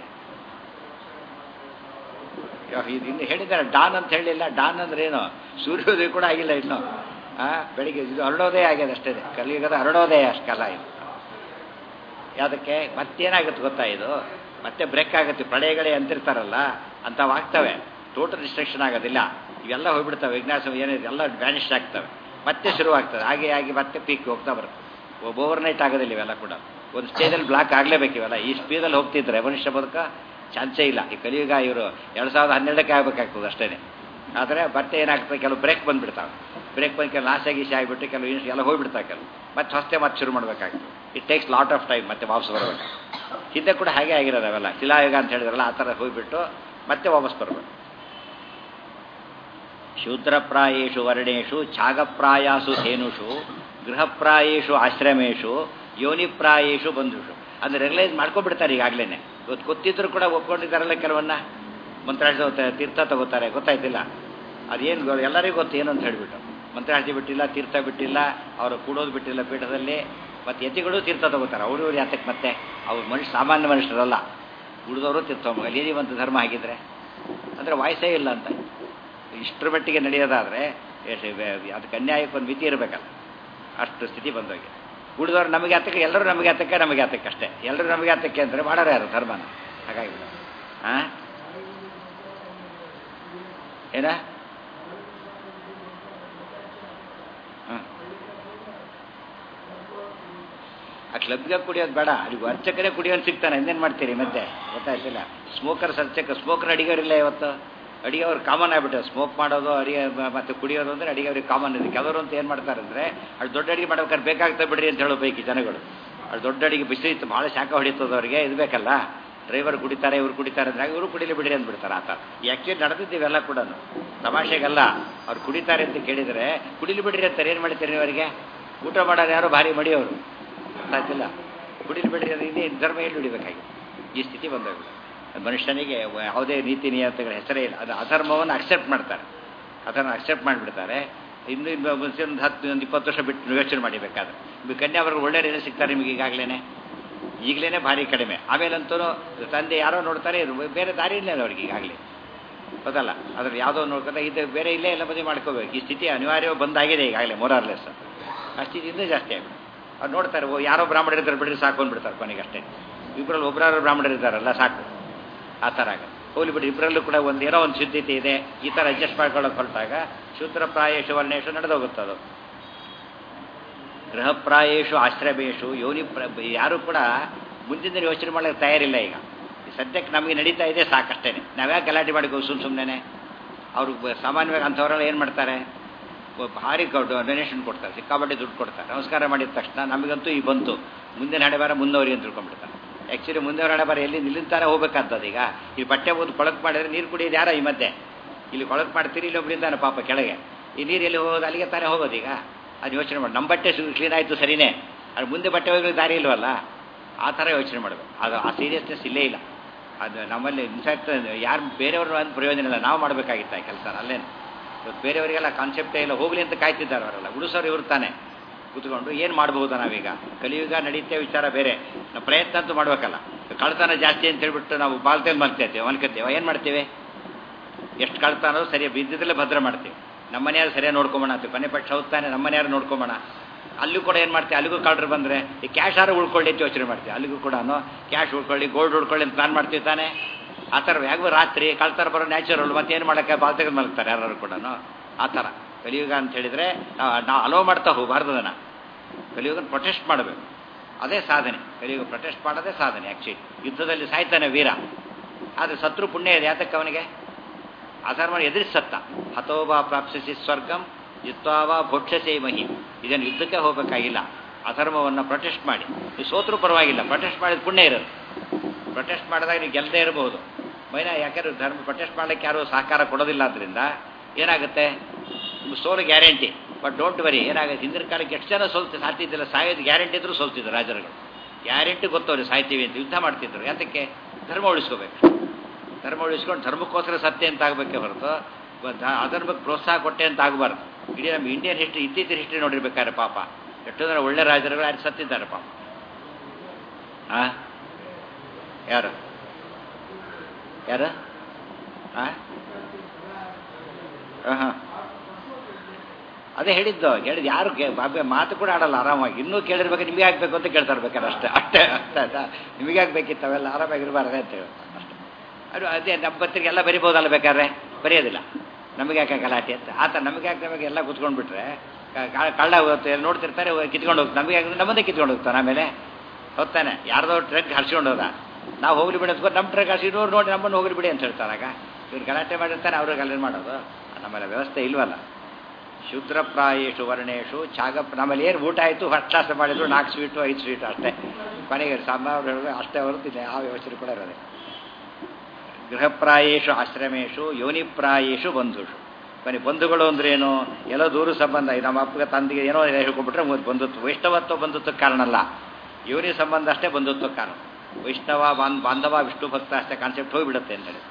ಇನ್ನು ಹೇಳಿದ್ದಾರೆ ಡಾನ್ ಅಂತ ಹೇಳಿಲ್ಲ ಡಾನ್ ಅಂದ್ರೆ ಏನು ಸೂರ್ಯೋದಯ ಕೂಡ ಆಗಿಲ್ಲ ಇನ್ನು ಆ ಬೆಳಿಗ್ಗೆ ಇದು ಅರುಣೋದಯ ಆಗಿದೆ ಅಷ್ಟೇ ಕಲಿಯುಗದ ಅರುಣೋದಯ ಅಷ್ಟಲ್ಲ ಇದು ಯಾವುದಕ್ಕೆ ಮತ್ತೇನಾಗುತ್ತೆ ಗೊತ್ತಾ ಇದು ಮತ್ತೆ ಬ್ರೇಕ್ ಆಗುತ್ತೆ ಪ್ರಳಯಗಳೇ ಅಂತಿರ್ತಾರಲ್ಲ ಅಂಥವು ಆಗ್ತವೆ ಟೋಟಲ್ ಡಿಸ್ಟ್ರಕ್ಷನ್ ಆಗೋದಿಲ್ಲ ಇವೆಲ್ಲ ಹೋಗ್ಬಿಡ್ತವೆ ವಿಜ್ಞಾಸ ಏನಿದೆ ಎಲ್ಲ ವ್ಯಾನಿಷ್ ಆಗ್ತವೆ ಮತ್ತೆ ಶುರುವಾಗ್ತದೆ ಹಾಗೆ ಆಗಿ ಮತ್ತೆ ಪೀಕ್ ಹೋಗ್ತಾ ಬರುತ್ತೆ ಒಬ್ಬ ಓವರ್ ನೈಟ್ ಆಗೋದಿಲ್ಲ ಇವೆಲ್ಲ ಕೂಡ ಒಂದು ಸ್ಟೇಜಲ್ಲಿ ಬ್ಲಾಕ್ ಆಗಲೇಬೇಕು ಇವೆಲ್ಲ ಈ ಸ್ಪೀಡಲ್ಲಿ ಹೋಗ್ತಿದ್ರೆ ಮನುಷ್ಯ ಬದುಕ ಚಾನ್ಸೇ ಇಲ್ಲ ಈ ಕಲಿಯುಗ ಇವರು ಎರಡು ಸಾವಿರದ ಹನ್ನೆರಡಕ್ಕೆ ಆಗಬೇಕಾಗ್ತದೆ ಅಷ್ಟೇ ಆದರೆ ಬಟ್ಟೆ ಏನಾಗ್ತದೆ ಕೆಲವು ಬ್ರೇಕ್ ಬಂದುಬಿಡ್ತಾವೆ ಬ್ರೇಕ್ ಬಂದು ಕೆಲವು ಲಾಸ್ ಆಗಿ ಆಗಿಬಿಟ್ಟು ಕೆಲವು ಎಲ್ಲ ಹೋಗ್ಬಿಡ್ತಾವೆ ಕೆಲವು ಮತ್ತೆ ಹೊಸತೆ ಮತ್ತೆ ಶುರು ಮಾಡಬೇಕಾಗ್ತದೆ it takes lot of time ಮತ್ತೆ ವಾಪಸ್ ಬರಬೇಕು ಹಿಂದೆ ಕೂಡ ಹಾಗೆ ಆಗಿರೋದು ಅವೆಲ್ಲ ಶಿಲಾಯುಗ ಅಂತ ಹೇಳಿದ್ರಲ್ಲ ಆ ಥರ ಹೋಗ್ಬಿಟ್ಟು ಮತ್ತೆ ವಾಪಸ್ ಬರಬೇಕು ಶೂದ್ರಪ್ರಾಯೇಷು ವರ್ಣೇಶು ಛಾಗಪ್ರಾಯಾಸು ಧೇನುಷು ಗೃಹಪ್ರಾಯೇಷು ಆಶ್ರಮೇಶು ಯೋನಿಪ್ರಾಯೇಷು ಬಂಧುಷು ಅಂದರೆ ರೆಗ್ಯುಲೈಸ್ ಮಾಡ್ಕೊಂಡ್ಬಿಡ್ತಾರೆ ಈಗಾಗಲೇ ಇವತ್ತು ಗೊತ್ತಿದ್ರು ಕೂಡ ಒಪ್ಕೊಂಡಿದ್ದಾರಲ್ಲ ಕೆಲವನ್ನ ಮಂತ್ರಾಕ್ಷ ತೀರ್ಥ ತಗೋತಾರೆ ಗೊತ್ತಾಯ್ತಿಲ್ಲ ಅದೇನು ಎಲ್ಲರಿಗೂ ಗೊತ್ತು ಏನು ಅಂತ ಹೇಳಿಬಿಟ್ಟು ಮಂತ್ರಾಕ್ಷಿ ಬಿಟ್ಟಿಲ್ಲ ತೀರ್ಥ ಬಿಟ್ಟಿಲ್ಲ ಅವರು ಕೂಡೋದು ಬಿಟ್ಟಿಲ್ಲ ಪೀಠದಲ್ಲಿ ಮತ್ತು ಯತಿಗಳು ತೀರ್ಥ ತಗೋತಾರೆ ಅವರು ಇವ್ರು ಯಾತಕ್ಕೆ ಮತ್ತೆ ಅವ್ರು ಮನುಷ್ಯ ಸಾಮಾನ್ಯ ಮನುಷ್ಯರಲ್ಲ ಉಳಿದವರು ತೀರ್ಥ ಲೀನಿವಂತ ಧರ್ಮ ಆಗಿದ್ರೆ ಅಂದರೆ ವಾಯ್ಸೇ ಇಲ್ಲ ಅಂತ ಇಷ್ಟರ ಮಟ್ಟಿಗೆ ನಡೆಯೋದಾದರೆ ಅದಕ್ಕೆ ಅನ್ಯಾಯಕ್ಕೆ ಒಂದು ಮಿತಿ ಇರಬೇಕಲ್ಲ ಅಷ್ಟು ಸ್ಥಿತಿ ಬಂದೋಗಿ ಉಳಿದವ್ರು ನಮಗೆ ಹತ್ತಕ್ಕೆ ಎಲ್ಲರೂ ನಮಗೆ ಹತ್ತಕ್ಕೆ ನಮಗೆ ಹತ್ತಕ್ಕೆ ಅಷ್ಟೇ ಎಲ್ಲರೂ ನಮಗೆ ಹತ್ತಕ್ಕೆ ಅಂದರೆ ಮಾಡೋರು ಯಾರು ಧರ್ಮನ ಹಾಗಾಗಿ ಹಾಂ ಏನ ಹಾಂ ಆ ಕ್ಲಬ್ಗೆ ಕುಡಿಯೋದು ಬೇಡ ಅಲ್ಲಿ ಅರ್ಚಕರೇ ಕುಡಿಯೋನು ಸಿಗ್ತಾನೆ ಇನ್ನೇನು ಮಾಡ್ತೀರಿ ಮತ್ತೆ ಗೊತ್ತಾಯ್ತಿಲ್ಲ ಸ್ಮೋಕರ್ಸ್ ಅರ್ಚಕ ಸ್ಮೋಕರ್ ಅಡಿಗೋರಿಲ್ಲ ಇವತ್ತು ಅಡಿಗೆ ಅವ್ರು ಕಾಮನ್ ಆಗ್ಬಿಟ್ಟು ಸ್ಮೋಕ್ ಮಾಡೋದು ಅಡಿಗೆ ಮ- ಮತ್ತೆ ಕುಡಿಯೋದು ಅಂದರೆ ಅಡಿಗೆ ಅವ್ರಿಗೆ ಕಾಮನ್ ಇದೆ ಕೆಲವರು ಅಂತ ಏನು ಮಾಡ್ತಾರೆ ಅಂದರೆ ಅದು ದೊಡ್ಡ ಅಡಿಗೆ ಮಾಡ್ಬೇಕಾದ್ರೆ ಬೇಕಾಗ್ತದೆ ಬಿಡ್ರಿ ಅಂತ ಹೇಳೋ ಪೈಕಿ ಜನಗಳು ಅದು ದೊಡ್ಡ ಅಡಿಗೆ ಬಿಸಿ ಇತ್ತು ಭಾಳ ಶಾಖ ಹೊಡಿತದ ಅವರಿಗೆ ಇದು ಬೇಕಲ್ಲ ಡ್ರೈವರ್ ಕುಡಿತಾರೆ ಇವ್ರು ಕುಡಿತಾರೆ ಅಂದ್ರೆ ಇವರು ಕುಡಿಲಿ ಬಿಡ್ರಿ ಅಂದ್ಬಿಡ್ತಾರೆ ಆ ಥರ ಆ್ಯಕ್ಚುಲಿ ನಡೆದಿದ್ದೀವೆಲ್ಲ ಕೂಡ ತಮಾಷೆಗಲ್ಲ ಅವ್ರು ಕುಡಿತಾರೆ ಅಂತ ಕೇಳಿದರೆ ಕುಡಿಲಿ ಬಿಡ್ರಿ ಅಂತಾರೆ ಏನು ಮಾಡ್ತೀರಿ ನೀವು ಅವರಿಗೆ ಊಟ ಮಾಡೋರು ಯಾರೋ ಭಾರಿ ಮಡಿಯೋರು ಗೊತ್ತಾಗ್ತಿಲ್ಲ ಕುಡಿಲಿ ಬಿಡ್ರಿ ಅಂದ್ರೆ ಇನ್ನೇ ಧರ್ಮ ಎಲ್ಲಿ ಹಿಡಿಬೇಕಾಗಿ ಈ ಸ್ಥಿತಿ ಬಂದಾಗ ಮನುಷ್ಯನಿಗೆ ವ- ಯಾವುದೇ ನೀತಿ ನಿಯಮಗಳ ಹೆಸರೇ ಇಲ್ಲ ಅದು ಅಧರ್ಮವನ್ನು ಅಕ್ಸೆಪ್ಟ್ ಮಾಡ್ತಾರೆ ಅದನ್ನು ಅಕ್ಸೆಪ್ಟ್ ಮಾಡಿಬಿಡ್ತಾರೆ ಇನ್ನು ಇನ್ನು ಮುಂಚೆ ಒಂದು ಹತ್ತು ಒಂದು ಇಪ್ಪತ್ತು ವರ್ಷ ಬಿಟ್ಟು ಯೋಚನೆ ಮಾಡಿ ಬೇಕಾದ್ರೆ ಈಗ ಕನ್ಯಾವರ್ಗ ಒಳ್ಳೆ ರೀತಿ ಸಿಗ್ತಾರೆ ನಿಮಗೆ ಈಗಾಗಲೇ ಈಗಲೇ ಭಾರಿ ಕಡಿಮೆ ಆಮೇಲಂತೂ ತಂದೆ ಯಾರೋ ನೋಡ್ತಾರೆ ಇದು ಬೇರೆ ದಾರಿ ಇಲ್ಲ ಅವ್ರಿಗೆ ಈಗಾಗಲೇ ಗೊತ್ತಲ್ಲ ಅದ್ರ ಯಾವುದೋ ನೋಡ್ಕೊಂಡ್ರೆ ಇದು ಬೇರೆ ಇಲ್ಲೇ ಎಲ್ಲ ಮದುವೆ ಮಾಡ್ಕೋಬೇಕು ಈ ಸ್ಥಿತಿ ಅನಿವಾರ್ಯ ಬಂದಾಗಿದೆ ಈಗಾಗಲೇ ಮೂರಾರ್ಲೆಸ್ ಆ ಸ್ಥಿತಿ ಇನ್ನೂ ಜಾಸ್ತಿ ಆಗಿದೆ ಅವ್ರು ನೋಡ್ತಾರೆ ಓ ಯಾರೋ ಬ್ರಾಹ್ಮಣರು ಇದ್ದಾರೆ ಬಿಡ್ರಿ ಸಾಕು ಅಂದ್ಬಿಡ್ತಾರೆ ಕೊನೆಗೆ ಅಷ್ಟೇ ಇಬ್ಬರಲ್ಲಿ ಒಬ್ಬರಾರು ಬ್ರಾಹ್ಮಣರು ಇದ್ದಾರಲ್ಲ ಸಾಕು ಆ ಥರ ಆಗ ಹೋಗ್ಲಿ ಬಿಡಿ ಇಬ್ಬರಲ್ಲೂ ಕೂಡ ಒಂದು ಏನೋ ಒಂದು ಶುದ್ಧತೆ ಇದೆ ಈ ಥರ ಅಡ್ಜಸ್ಟ್ ಮಾಡ್ಕೊಳ್ಳೋಕೆ ಹೊರಟಾಗ ಶೂದ್ರ ಪ್ರಾಯೇಶು ವರ್ಣೇಶು ನಡೆದೋಗುತ್ತದು ಗೃಹ ಪ್ರಾಯೇಶು ಆಶ್ರಮೇಶು ಯೋನಿ ಪ್ರ ಯಾರು ಕೂಡ ಮುಂದಿನ ದಿನ ಯೋಚನೆ ಮಾಡಲಿಕ್ಕೆ ತಯಾರಿಲ್ಲ ಈಗ ಈ ಸದ್ಯಕ್ಕೆ ನಮಗೆ ನಡೀತಾ ಇದೆ ಸಾಕಷ್ಟೇ ನಾವ್ಯಾಕೆ ಗಲಾಟೆ ಮಾಡಿಕೋ ಸುಮ್ಮ ಸುಮ್ಮನೆ ಅವರು ಸಾಮಾನ್ಯವಾಗಿ ಅಂಥವರೆಲ್ಲ ಏನು ಮಾಡ್ತಾರೆ ಒ- ಭಾರಿ ಡೊನೇಷನ್ ಕೊಡ್ತಾರೆ ಸಿಕ್ಕಾಪಟ್ಟೆ ದುಡ್ಡು ಕೊಡ್ತಾರೆ ನಮಸ್ಕಾರ ಮಾಡಿದ ತಕ್ಷಣ ನಮಗಂತೂ ಈ ಬಂತು ಮುಂದಿನ ಹಣೆ ಬಾರ ಮುಂದವರಿ ಅಂತ ತಿಳ್ಕೊಂಡ್ಬಿಡ್ತಾರೆ ಆ್ಯಕ್ಚುಲಿ ಮುಂದವರ ಹಣೆ ಬಾರ ಎಲ್ಲಿ ನಿಲ್ಲಿಂತಾನೆ ಹೋಗ್ಬೇಕಾಗ್ತದೆ ಈಗ ಈ ಬಟ್ಟೆ ಓದು ಕೊಳಕು ಮಾಡಿದ್ರೆ ನೀರು ಕುಡಿಯೋದು ಯಾರ ಈ ಮಧ್ಯೆ ಇಲ್ಲಿ ಕೊಳಕು ಮಾಡ್ತೀರಿ ಇಲ್ಲಿ ಒಬ್ಬರಿಂದಾನೆ ಪಾಪ ಕೆಳಗೆ ಈ ನೀರು ಎಲ್ಲಿ ಹೋಗೋದು ಅಲ್ಲಿಗೆ ತಾನೇ ಹೋಗೋದು ಈಗ ಅದು ಯೋಚನೆ ಮಾಡಿ ನಮ್ಮ ಬಟ್ಟೆ ಕ್ಲೀನ್ ಆಯಿತು ಸರಿನೇ ಅದು ಮುಂದೆ ಬಟ್ಟೆ ಹೋಗೋದು ದಾರಿ ಇಲ್ವಲ್ಲ ಆ ಥರ ಯೋಚನೆ ಮಾಡಬೇಕು ಅದು ಆ ಸೀರಿಯಸ್ನೆಸ್ ಇಲ್ಲೇ ಇಲ್ಲ ಅದು ನಮ್ಮಲ್ಲಿ ಇನ್ಫ್ಯಾಕ್ಟ್ ಯಾರು ಬೇರೆಯವರು ಅಂತ ಪ್ರಯೋಜನ ಇಲ್ಲ ನಾವು ಮಾಡಬೇಕಾಗಿತ್ತು ಆ ಕೆಲಸ ಅಲ್ಲೇನು ಇವತ್ತು ಬೇರೆಯವರಿಗೆಲ್ಲ ಕಾನ್ಸೆಪ್ಟೇ ಇಲ್ಲ ಹೋಗಲಿ ಅಂತ ಕಾಯ್ತಿದ್ದಾರೆ ಅವರೆಲ್ಲ ಉಳಿಸೋರು ಇವ್ರು ತಾನೆ ಕೂತ್ಕೊಂಡು ಏನು ಮಾಡ್ಬೋದು ನಾವೀಗ ಕಲಿಯುಗ ನಡೀತೆ ವಿಚಾರ ಬೇರೆ ನಾವು ಪ್ರಯತ್ನ ಅಂತೂ ಮಾಡ್ಬೇಕಲ್ಲ ಕಳ್ತನ ಜಾಸ್ತಿ ಅಂತ ಹೇಳ್ಬಿಟ್ಟು ನಾವು ಬಾಲ್ತೇಲಿ ಮಲ್ತೇವೆ ಮಲ್ಕತ್ತೇವೆ ಏನು ಮಾಡ್ತೀವಿ ಎಷ್ಟು ಕಳ್ತಾನೋ ಸರಿ ಬಿದ್ದಿದ್ದಲ್ಲೇ ಭದ್ರ ಮಾಡ್ತೀವಿ ನಮ್ಮ ಮನೆಯಾರು ಸರಿಯಾಗಿ ನೋಡ್ಕೊಂಬೋಣ ಅಂತೀವಿ ಕೊನೆ ಪಕ್ಷ ಹೋಗ್ತಾನೆ ನಮ್ಮ ಮನೆಯಾರು ನೋಡ್ಕೊಂಬೋಣ ಅಲ್ಲೂ ಕೂಡ ಏನು ಮಾಡ್ತೀವಿ ಅಲ್ಲಿಗೂ ಕಳ್ರು ಬಂದರೆ ಈ ಕ್ಯಾಶ್ ಆರು ಉಳ್ಕೊಳ್ಳಿ ಅಂತ ಯೋಚನೆ ಮಾಡ್ತೀವಿ ಅಲ್ಲಿಗೂ ಕೂಡ ಕ್ಯಾಶ್ ಉಳ್ಕೊಳ್ಳಿ ಗೋಲ್ಡ್ ಉಳ್ಕೊಳ್ಳಿ ಅಂತ ಪ್ಲಾನ್ ಮಾಡ್ತೀವಿ ತಾನೆ ಆ ಥರ ಯಾವಾಗ ರಾತ್ರಿ ಕಳ್ತಾರ ಬರೋ ನ್ಯಾಚುರಲ್ ಮತ್ತೇನು ಮಾಡೋಕ್ಕೆ ಬಾಲ್ ತೆಗೆದು ಮಲಗ್ತಾರೆ ಯಾರು ಕೂಡ ಆ ಥರ ಕಲಿಯುಗ ಅಂತ ಹೇಳಿದರೆ ನಾವು ನಾವು ಅಲೋ ಮಾಡ್ತಾ ಹೋಗಬಾರ್ದು ಅದನ್ನು ಕಲಿಯುಗ ಪ್ರೊಟೆಸ್ಟ್ ಮಾಡಬೇಕು ಅದೇ ಸಾಧನೆ ಕಲಿಯುಗ ಪ್ರೊಟೆಸ್ಟ್ ಮಾಡೋದೇ ಸಾಧನೆ ಆ್ಯಕ್ಚುಲಿ ಯುದ್ಧದಲ್ಲಿ ಸಾಯ್ತಾನೆ ವೀರ ಆದರೆ ಶತ್ರು ಪುಣ್ಯ ಇದೆ ಯಾತಕ್ಕೆ ಅವನಿಗೆ ಅಧರ್ಮನ ಎದುರಿಸಿ ಸತ್ತ ಹತೋಬಾ ಪ್ರಾಪ್ಸಿಸಿ ಸ್ವರ್ಗಂ ಯುತ್ವಾವ ಭೋಕ್ಷಸೇ ಮಹಿ ಇದನ್ನು ಯುದ್ಧಕ್ಕೆ ಹೋಗಬೇಕಾಗಿಲ್ಲ ಅಧರ್ಮವನ್ನು ಪ್ರೊಟೆಸ್ಟ್ ಮಾಡಿ ನೀವು ಸೋತ್ರೂ ಪರವಾಗಿಲ್ಲ ಪ್ರೊಟೆಸ್ಟ್ ಮಾಡಿದ ಪುಣ್ಯ ಇರೋದು ಪ್ರೊಟೆಸ್ಟ್ ಮಾಡಿದಾಗ ನೀವು ಗೆಲ್ಲದೇ ಇರಬಹುದು ಮೈನ ಯಾಕೆಂದ್ರೆ ಧರ್ಮ ಪ್ರೊಟೆಸ್ಟ್ ಮಾಡಲಿಕ್ಕೆ ಯಾರು ಸಹಕಾರ ಕೊಡೋದಿಲ್ಲ ಆದ್ದರಿಂದ ಏನಾಗುತ್ತೆ ನಿಮ್ಗೆ ಸೋಲು ಗ್ಯಾರಂಟಿ ಬಟ್ ಡೋಂಟ್ ವರಿ ಏನಾಗುತ್ತೆ ಹಿಂದಿನ ಕಾಲಕ್ಕೆ ಎಷ್ಟು ಜನ ಸೋಲ್ತಿ ಸಾಯ್ತಿದ್ದಿಲ್ಲ ಸಾಯೋದು ಗ್ಯಾರಂಟಿ ಇದ್ರೂ ಸೋಲ್ತಿದ್ರು ರಾಜರುಗಳು ಗ್ಯಾರಂಟಿ ಗೊತ್ತವ್ರು ಸಾಯ್ತೀವಿ ಅಂತ ಯುದ್ಧ ಮಾಡ್ತಿದ್ರು ಯಾತಕ್ಕೆ ಧರ್ಮ ಉಳಿಸ್ಕೋಬೇಕು ಧರ್ಮ ಉಳಿಸ್ಕೊಂಡು ಧರ್ಮಕ್ಕೋಸ್ಕರ ಸತ್ಯ ಅಂತ ಆಗಬೇಕೆ ಹೊರತು ಬ- ಧ- ಅಧರ್ಮಕ್ಕೆ ಪ್ರೋತ್ಸಾಹ ಕೊಟ್ಟೆ ಅಂತ ಆಗಬಾರ್ದು ಇಡೀ ನಮ್ಮ ಇಂಡಿಯನ್ ಹಿಸ್ಟ್ರಿ ಇತ್ತೀಚಿನ ಹಿಸ್ಟ್ರಿ ನೋಡಿರ್ಬೇಕಾದ್ರೆ ಪಾಪ ಎಷ್ಟೋ ಜನ ಒಳ್ಳೆ ರಾಜರುಗಳು ಯಾರು ಸತ್ತಿದ್ದಾರೆ ಪಾಪ ಆ ಯಾರು ಯಾರು ಆ ಹಾಂ ಅದೇ ಹೇಳಿದ್ದು ಹೇಳಿದ್ದು ಯಾರು ಕೇ- ಬಾಬೆ ಮಾತು ಕೂಡ ಆಡಲ್ಲ ಆರಾಮಾಗಿ ಇನ್ನೂ ಕೇಳಿರ್ಬೇಕು ನಿಮಗೆ ಆಗ್ಬೇಕು ಅಂತ ಕೇಳ್ತಾ ಇರ್ಬೇಕಾರೆ ಅಷ್ಟೇ ಅಷ್ಟೇ ಅಷ್ಟೇ ಆಯ್ತಾ ನಿಮಗೆ ಆಗ್ಬೇಕಿತ್ತು ಅವೆಲ್ಲ ಆರಾಮಾಗಿರ್ಬಾರ್ದೆ ಅಂತ ಹೇಳಿ ಅಷ್ಟೇ ಅದು ಅದೇ ನಮ್ಮ ಪತ್ರಿಕೆ ಎಲ್ಲ ಬರಿಬೋದಲ್ಲ ಬೇಕಾದ್ರೆ ಬರೆಯೋದಿಲ್ಲ ನಮಗೆ ಯಾಕೆ ಗಲಾಟೆ ಅಂತ ಆತ ನಮಗೆ ಯಾಕೆ ನಮಗೆ ಎಲ್ಲ ಕುತ್ಕೊಂಡು ಬಿಟ್ರೆ ಕ- ಕ- ಕಳ್ಳ ಹೋಗುತ್ತೆ ನೋಡ್ತಿರ್ತಾರೆ ಹೋಗಿ ಕಿತ್ಕೊಂಡು ಹೋಗ್ತಾರೆ ನಮಗೆ ಯಾಕೆ ನಮ್ಮದೇ ಕಿತ್ಕೊಂಡು ಹೋಗ್ತಾನೆ ಆಮೇಲೆ ಹೊತ್ತಾನೆ ಯಾರ್ದೋ ಟ್ರಕ್ ಹರ್ಸ್ಕೊಂಡು ಹೋದ ನಾವು ಹೋಗ್ಲಿ ಬಿಡಿ ಅಂದ್ಕೊಂಡು ನಮ್ಮ ಟ್ರಕ್ ಹರ್ಸಿ ನೋಡಿ ನೋಡಿ ನಮ್ಮನ್ನು ಹೋಗ್ಲಿ ಬಿಡಿ ಅಂತ ಹೇಳ್ತಾರೆ ಆಗ ಇವ್ರು ಗಲಾಟೆ ಮಾಡಿರ್ತಾರೆ ಅವ್ರಿಗೆ ಗಲಾಟೆ ಮಾಡೋದು ನಮ್ಮಲ್ಲಿ ವ್ಯವಸ್ಥೆ ಇಲ್ವಲ್ಲ ಶೂದ್ರ ಪ್ರಾಯೇಶು ವರ್ಣೇಶು ಚಾಗ ನಮ್ಮಲ್ಲಿ ಏನು ಊಟ ಆಯಿತು ಫಸ್ಟ್ ಕ್ಲಾಸ್ ಮಾಡಿದ್ರು ನಾಲ್ಕು ಸ್ವೀಟು ಐದು ಸ್ವೀಟು ಅಷ್ಟೇ ಕೊನೆಗೆ ಸಾಂಬಾರು ಹೇಳಿದ್ರೆ ಅಷ್ಟೇ ಹೊರತು ಇಲ್ಲ ಯಾವ ಯೋಚನೆ ಕೂಡ ಇರೋದೆ ಗೃಹಪ್ರಾಯೇಶು ಆಶ್ರಮೇಶು ಯೋನಿಪ್ರಾಯೇಶು ಬಂಧುಷು ಕೊನೆ ಬಂಧುಗಳು ಅಂದ್ರೇನು ಎಲ್ಲೋ ದೂರ ಸಂಬಂಧ ಈ ನಮ್ಮ ಅಪ್ಪಗೆ ತಂದೆಗೆ ಏನೋ ಹೇಳ್ಕೊಂಡ್ಬಿಟ್ರೆ ಮುಗಿದು ಬಂಧುತ್ವ ವೈಷ್ಣವತ್ವ ಬಂಧುತ್ವಕ್ಕೆ ಕಾರಣ ಅಲ್ಲ ಯೋನಿ ಸಂಬಂಧ ಅಷ್ಟೇ ಬಂಧುತ್ವಕ್ಕೆ ಕಾರಣ ವೈಷ್ಣವ ಬಾಂಧ್ ಬಾಂಧವ ವಿಷ್ಣು ಭಕ್ತ ಅಷ್ಟೇ ಕಾನ್ಸೆಪ್ಟ್ ಹೋಗಿಬಿಡುತ್ತೆ ಅಂತ ಹೇಳ್ತಾರೆ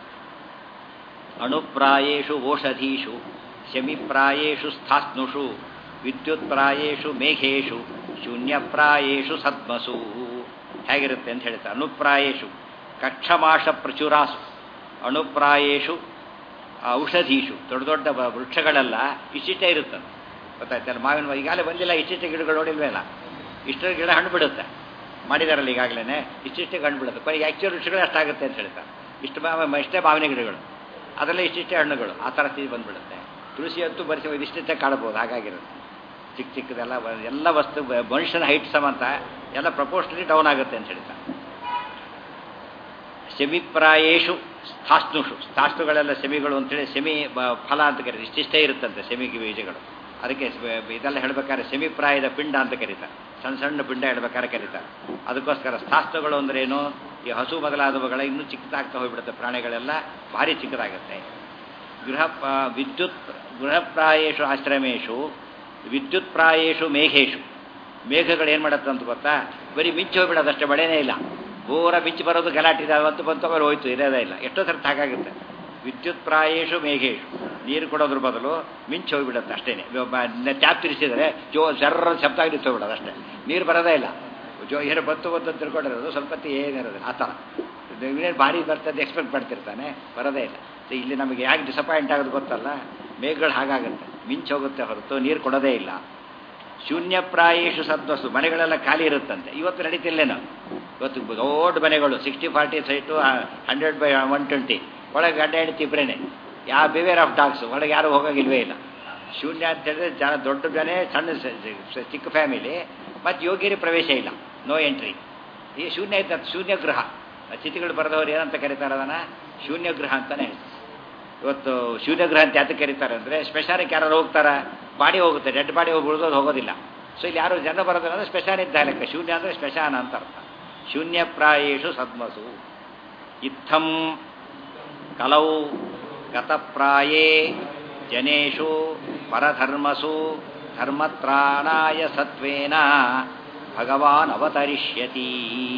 ಅಣುಪ್ರಾಯೇಷು ಓಷಧೀಷು ಶಮಿಪ್ರಾಯೇಷು ಸ್ಥಾಸ್ನುಷು ವಿದ್ಯುತ್ಪ್ರಾಯೇಷು ಮೇಘೇಶು ಶೂನ್ಯಪ್ರಾಯೇಷು ಸದ್ಮಸು ಹೇಗಿರುತ್ತೆ ಅಂತ ಹೇಳ್ತಾರೆ ಅಣುಪ್ರಾಯೇಷು ಕಕ್ಷಮಾಷ ಪ್ರಚುರಾಸು ಅಣುಪ್ರಾಯೇಷು ಔಷಧೀಷು ದೊಡ್ಡ ದೊಡ್ಡ ಬ- ವೃಕ್ಷಗಳೆಲ್ಲ ಇಷ್ಟಿಷ್ಟೇ ಇರುತ್ತದೆ ಗೊತ್ತಾಯ್ತಲ್ಲ ಮಾವಿನ ಮರ ಈಗಾಗಲೇ ಬಂದಿಲ್ಲ ಇಷ್ಟಿಷ್ಟೇ ಗಿಡಗಳು ನೋಡಿಲ್ವೇನ ಇಷ್ಟರ ಗಿಡ ಹಣ್ಣು ಬಿಡುತ್ತೆ ಮಾಡಿದಾರಲ್ಲ ಈಗಾಗಲೇ ಇಷ್ಟಿಷ್ಟೇ ಹಣ್ಣು ಬಿಡುತ್ತೆ ಕೊನೆಗೆ ಆ್ಯಕ್ಚುಲ್ ವೃಕ್ಷಗಳು ಅಷ್ಟಾಗುತ್ತೆ ಅಂತ ಹೇಳ್ತಾರೆ ಇಷ್ಟು ಮಾವ ಇಷ್ಟೇ ಮಾವಿನ ಗಿಡಗಳು ಅದರಲ್ಲೇ ಇಷ್ಟಿಷ್ಟೇ ಹಣ್ಣುಗಳು ಆ ಥರ ಸ್ಥಿತಿ ಬಂದ್ಬಿಡುತ್ತೆ ತುಳಸಿ ಅಂತೂ ಬರಿಸಿ ಇದಿಷ್ಟೇ ಕಾಣಬಹುದು ಹಾಗಾಗಿರುತ್ತೆ ಚಿಕ್ಕ ಚಿಕ್ಕದೆಲ್ಲ ಬ- ಎಲ್ಲ ವಸ್ತು ಬ- ಮನುಷ್ಯನ ಹೈಟ್ ಸಮಾಂತ ಎಲ್ಲ ಪ್ರಪೋರ್ಷನಲಿ ಡೌನ್ ಆಗುತ್ತೆ ಅಂತ ಹೇಳ್ತಾರೆ ಸೆಮಿಪ್ರಾಯೇಶು ಸ್ಥಾಸ್ನುಷು ಸ್ಥಾಸ್ತುಗಳೆಲ್ಲ ಸೆಮಿಗಳು ಅಂತೇಳಿ ಸೆಮಿ ಬ- ಫಲ ಅಂತ ಕರೀತಾರೆ ಇಷ್ಟಿಷ್ಟೇ ಇರುತ್ತಂತೆ ಸೆಮಿಗೆ ಬೀಜಗಳು ಅದಕ್ಕೆ ಸ- ಇದೆಲ್ಲ ಹೇಳ್ಬೇಕಾದ್ರೆ ಸೆಮಿಪ್ರಾಯದ ಪಿಂಡ ಅಂತ ಕರೀತಾರೆ ಸಣ್ಣ ಸಣ್ಣ ಪಿಂಡ ಹೇಳ್ಬೇಕಾದ್ರೆ ಕರೀತಾರೆ ಅದಕ್ಕೋಸ್ಕರ ಸ್ಥಾಸ್ತುಗಳು ಅಂದ್ರೆ ಏನು ಈ ಹಸು ಮೊದಲಾದವುಗಳ ಇನ್ನೂ ಚಿಕ್ಕದಾಗ್ತಾ ಹೋಗ್ಬಿಡುತ್ತೆ ಪ್ರಾಣಿಗಳೆಲ್ಲ ಭಾರಿ ಚಿಕ್ಕದಾಗುತ್ತೆ ಗೃಹ ಪ- ವಿದ್ಯುತ್ ಗೃಹಪ್ರಾಯೇಶು ಆಶ್ರಮೇಶು ವಿದ್ಯುತ್ ಪ್ರಾಯೇಶು ಮೇಘೇಶು ಮೇಘಗಳು ಏನು ಮಾಡುತ್ತೆ ಅಂತ ಗೊತ್ತಾ ಬರೀ ಮಿಂಚು ಹೋಗ್ಬಿಡೋದು ಅಷ್ಟೇ ಮಳೆನೇ ಇಲ್ಲ ಘೋರ ಮಿಂಚು ಬರೋದು ಗಲಾಟೆ ಅವತ್ತು ಬಂತು ಆಮೇಲೆ ಹೋಯ್ತು ಇರೋದೇ ಇಲ್ಲ ಎಷ್ಟೋ ಸರ್ತಿ ಹಾಗಾಗುತ್ತೆ ವಿದ್ಯುತ್ ಪ್ರಾಯೇಶು ಮೇಘೇಶು ನೀರು ಕೊಡೋದ್ರ ಬದಲು ಮಿಂಚು ಹೋಗ್ಬಿಡುತ್ತೆ ಅಷ್ಟೇ ಟ್ಯಾಪ್ ತಿರ್ಸಿದ್ರೆ ಜೋ ಜರ್ರ ಶಬ್ದ ಆಗಿ ನಿಂತೋಗ್ಬಿಡೋದು ಅಷ್ಟೇ ನೀರು ಬರೋದೇ ಇಲ್ಲ ಜೋ ಏನು ಬಂತು ಬಂತು ಅಂತ ತಿಳ್ಕೊಂಡಿರೋದು ಸ್ವಲ್ಪ ಹೊತ್ತು ಏನಿರೋದಿಲ್ಲ ಆ ಥರ ಇನ್ನೇನು ಭಾರಿ ಬರ್ತದೆ ಎಕ್ಸ್ಪೆಕ್ಟ್ ಮಾಡ್ತಿರ್ತಾನೆ ಬರೋದೇ ಇಲ್ಲ ಸೊ ಇಲ್ಲಿ ನಮಗೆ ಯಾಕೆ ಡಿಸಪಾಯಿಂಟ್ ಆಗೋದು ಗೊತ್ತಲ್ಲ ಮೇಘಗಳು ಹಾಗಾಗುತ್ತೆ ಮಿಂಚು ಹೋಗುತ್ತೆ ಹೊರತು ನೀರು ಕೊಡೋದೇ ಇಲ್ಲ ಶೂನ್ಯ ಪ್ರಾಯೇಶು ಸದ್ವಸ್ತು ಮನೆಗಳೆಲ್ಲ ಖಾಲಿ ಇರುತ್ತಂತೆ ಇವತ್ತು ನಡೀತಿಲ್ಲೇನೋ ಇವತ್ತು ದೊಡ್ಡ ಮನೆಗಳು sixty forty site hundred by one twenty ಒಳಗೆ ಗಂಡ ಹೆಂಡತಿ ಇಬ್ಬರೇನೆ ಯಾವ ಬಿವೇರ್ ಆಫ್ ಡಾಗ್ಸ್ ಒಳಗೆ ಯಾರು ಹೋಗೋಗಿಲ್ವೇ ಇಲ್ಲ ಶೂನ್ಯ ಅಂತ ಹೇಳಿದ್ರೆ ಜನ ದೊಡ್ಡ ಜನ ಸಣ್ಣ ಸ- ಸ- ಚಿಕ್ಕ ಫ್ಯಾಮಿಲಿ ಮತ್ತು ಯೋಗ್ಯರಿಗೆ ಪ್ರವೇಶ ಇಲ್ಲ ನೋ ಎಂಟ್ರಿ ಈ ಶೂನ್ಯ ಇದ್ದ ಶೂನ್ಯ ಗೃಹ ಅತಿಥಿಗಳು ಬರೆದವರು ಏನಂತ ಕರೀತಾರೆ ಅದನ್ನು ಶೂನ್ಯ ಗೃಹ ಅಂತಲೇ ಹೇಳ್ತಾರೆ ಇವತ್ತು ಶೂನ್ಯಗ್ರಹ ಅಂತ ಯಾತಕ್ಕೆ ಕರೀತಾರೆ ಅಂದರೆ ಸ್ಪೆಷಾನಿಗೆ ಯಾರು ಹೋಗ್ತಾರ ಬಾಡಿ ಹೋಗುತ್ತೆ ಡೆಡ್ ಬಾಡಿ ಹೋಗಿ ಉಳಿದೋದು ಹೋಗೋದಿಲ್ಲ ಸೊ ಇಲ್ಲಿ ಯಾರು ಜನ ಬರೋದಿಲ್ಲ ಅಂದರೆ ಸ್ಪೆಷಾನ್ ಇದ್ದ ಲೆಕ್ಕ ಶೂನ್ಯ ಅಂದರೆ ಸ್ಪೆಷಾನ ಅಂತ ಅರ್ಥ ಶೂನ್ಯ ಪ್ರಾಯೇಶು ಸದ್ಮಸು ಇತ್ತಂ ಕಲೌ ಗತಪ್ರಾಯೇ ಜನೇಶು ಪರಧರ್ಮಸು ಧರ್ಮತ್ರಾಣಾಯ ಸತ್ವೇನ ಭಗವಾನ್ ಅವತರಿಷ್ಯತಿ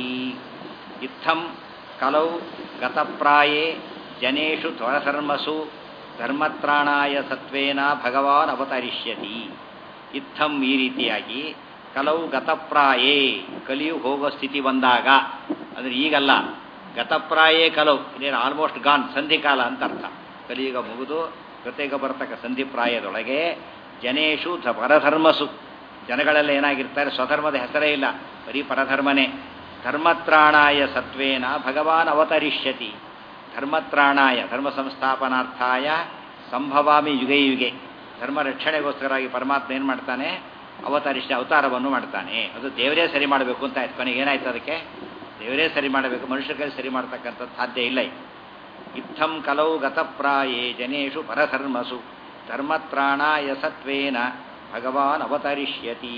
ಇತ್ತಂ ಕಲೌ ಗತಪ್ರಾಯೇ ಜನೇಶು ತ್ವರಧರ್ಮಸು ಧರ್ಮತ್ರಾಣಾಯ ಸತ್ವೇನ ಭಗವಾನ್ ಅವತರಿಷ್ಯತಿ ಇತ್ತಂ ಈ ರೀತಿಯಾಗಿ ಕಲವು ಗತಪ್ರಾಯೇ ಕಲಿಯು ಹೋಗೋ ಸ್ಥಿತಿ ಬಂದಾಗ ಅಂದರೆ ಈಗಲ್ಲ ಗತಪ್ರಾಯೇ ಕಲವು ಇನ್ನೇನು ಆಲ್ಮೋಸ್ಟ್ ಗಾನ್ ಸಂಧಿಕಾಲ ಅಂತ ಅರ್ಥ ಕಲಿಯುಗ ಮುಗಿದು ಕೃತಯುಗ ಬರ್ತಕ್ಕ ಸಂಧಿಪ್ರಾಯದೊಳಗೆ ಜನೇಶು ಧ ಪರಧರ್ಮಸು ಜನಗಳೆಲ್ಲ ಏನಾಗಿರ್ತಾರೆ ಸ್ವಧರ್ಮದ ಹೆಸರೇ ಇಲ್ಲ ಬರೀ ಪರಧರ್ಮನೇ ಧರ್ಮತ್ರಾಣಾಯ ಸತ್ವೇನ ಭಗವಾನ್ ಅವತರಿಷ್ಯತಿ ಧರ್ಮತ್ರಾಣಾಯ ಧರ್ಮ ಸಂಸ್ಥಾಪನಾರ್ಥಾಯ ಸಂಭವಾಮಿ ಯುಗೆ ಯುಗೆ ಧರ್ಮ ರಕ್ಷಣೆಗೋಸ್ಕರವಾಗಿ ಪರಮಾತ್ಮ ಏನು ಮಾಡ್ತಾನೆ ಅವತರಿಷ್ಯ ಅವತಾರವನ್ನು ಮಾಡ್ತಾನೆ ಅದು ದೇವರೇ ಸರಿ ಮಾಡಬೇಕು ಅಂತ ಆಯ್ತು ಕೊನೆಗೆ ಏನಾಯ್ತು ಅದಕ್ಕೆ ದೇವರೇ ಸರಿ ಮಾಡಬೇಕು ಮನುಷ್ಯರ ಕೈ ಸರಿ ಮಾಡ್ತಕ್ಕಂಥದ್ದು ಸಾಧ್ಯ ಇಲ್ಲ ಈಗ. ಇತ್ತಂ ಕಲೌ ಗತಪ್ರಾಯೇ ಜನೇಶು ಪರಧರ್ಮಸು ಧರ್ಮತ್ರಾಣಾಯ ಸತ್ವೇನ ಭಗವಾನ್ ಅವತರಿಷ್ಯತಿ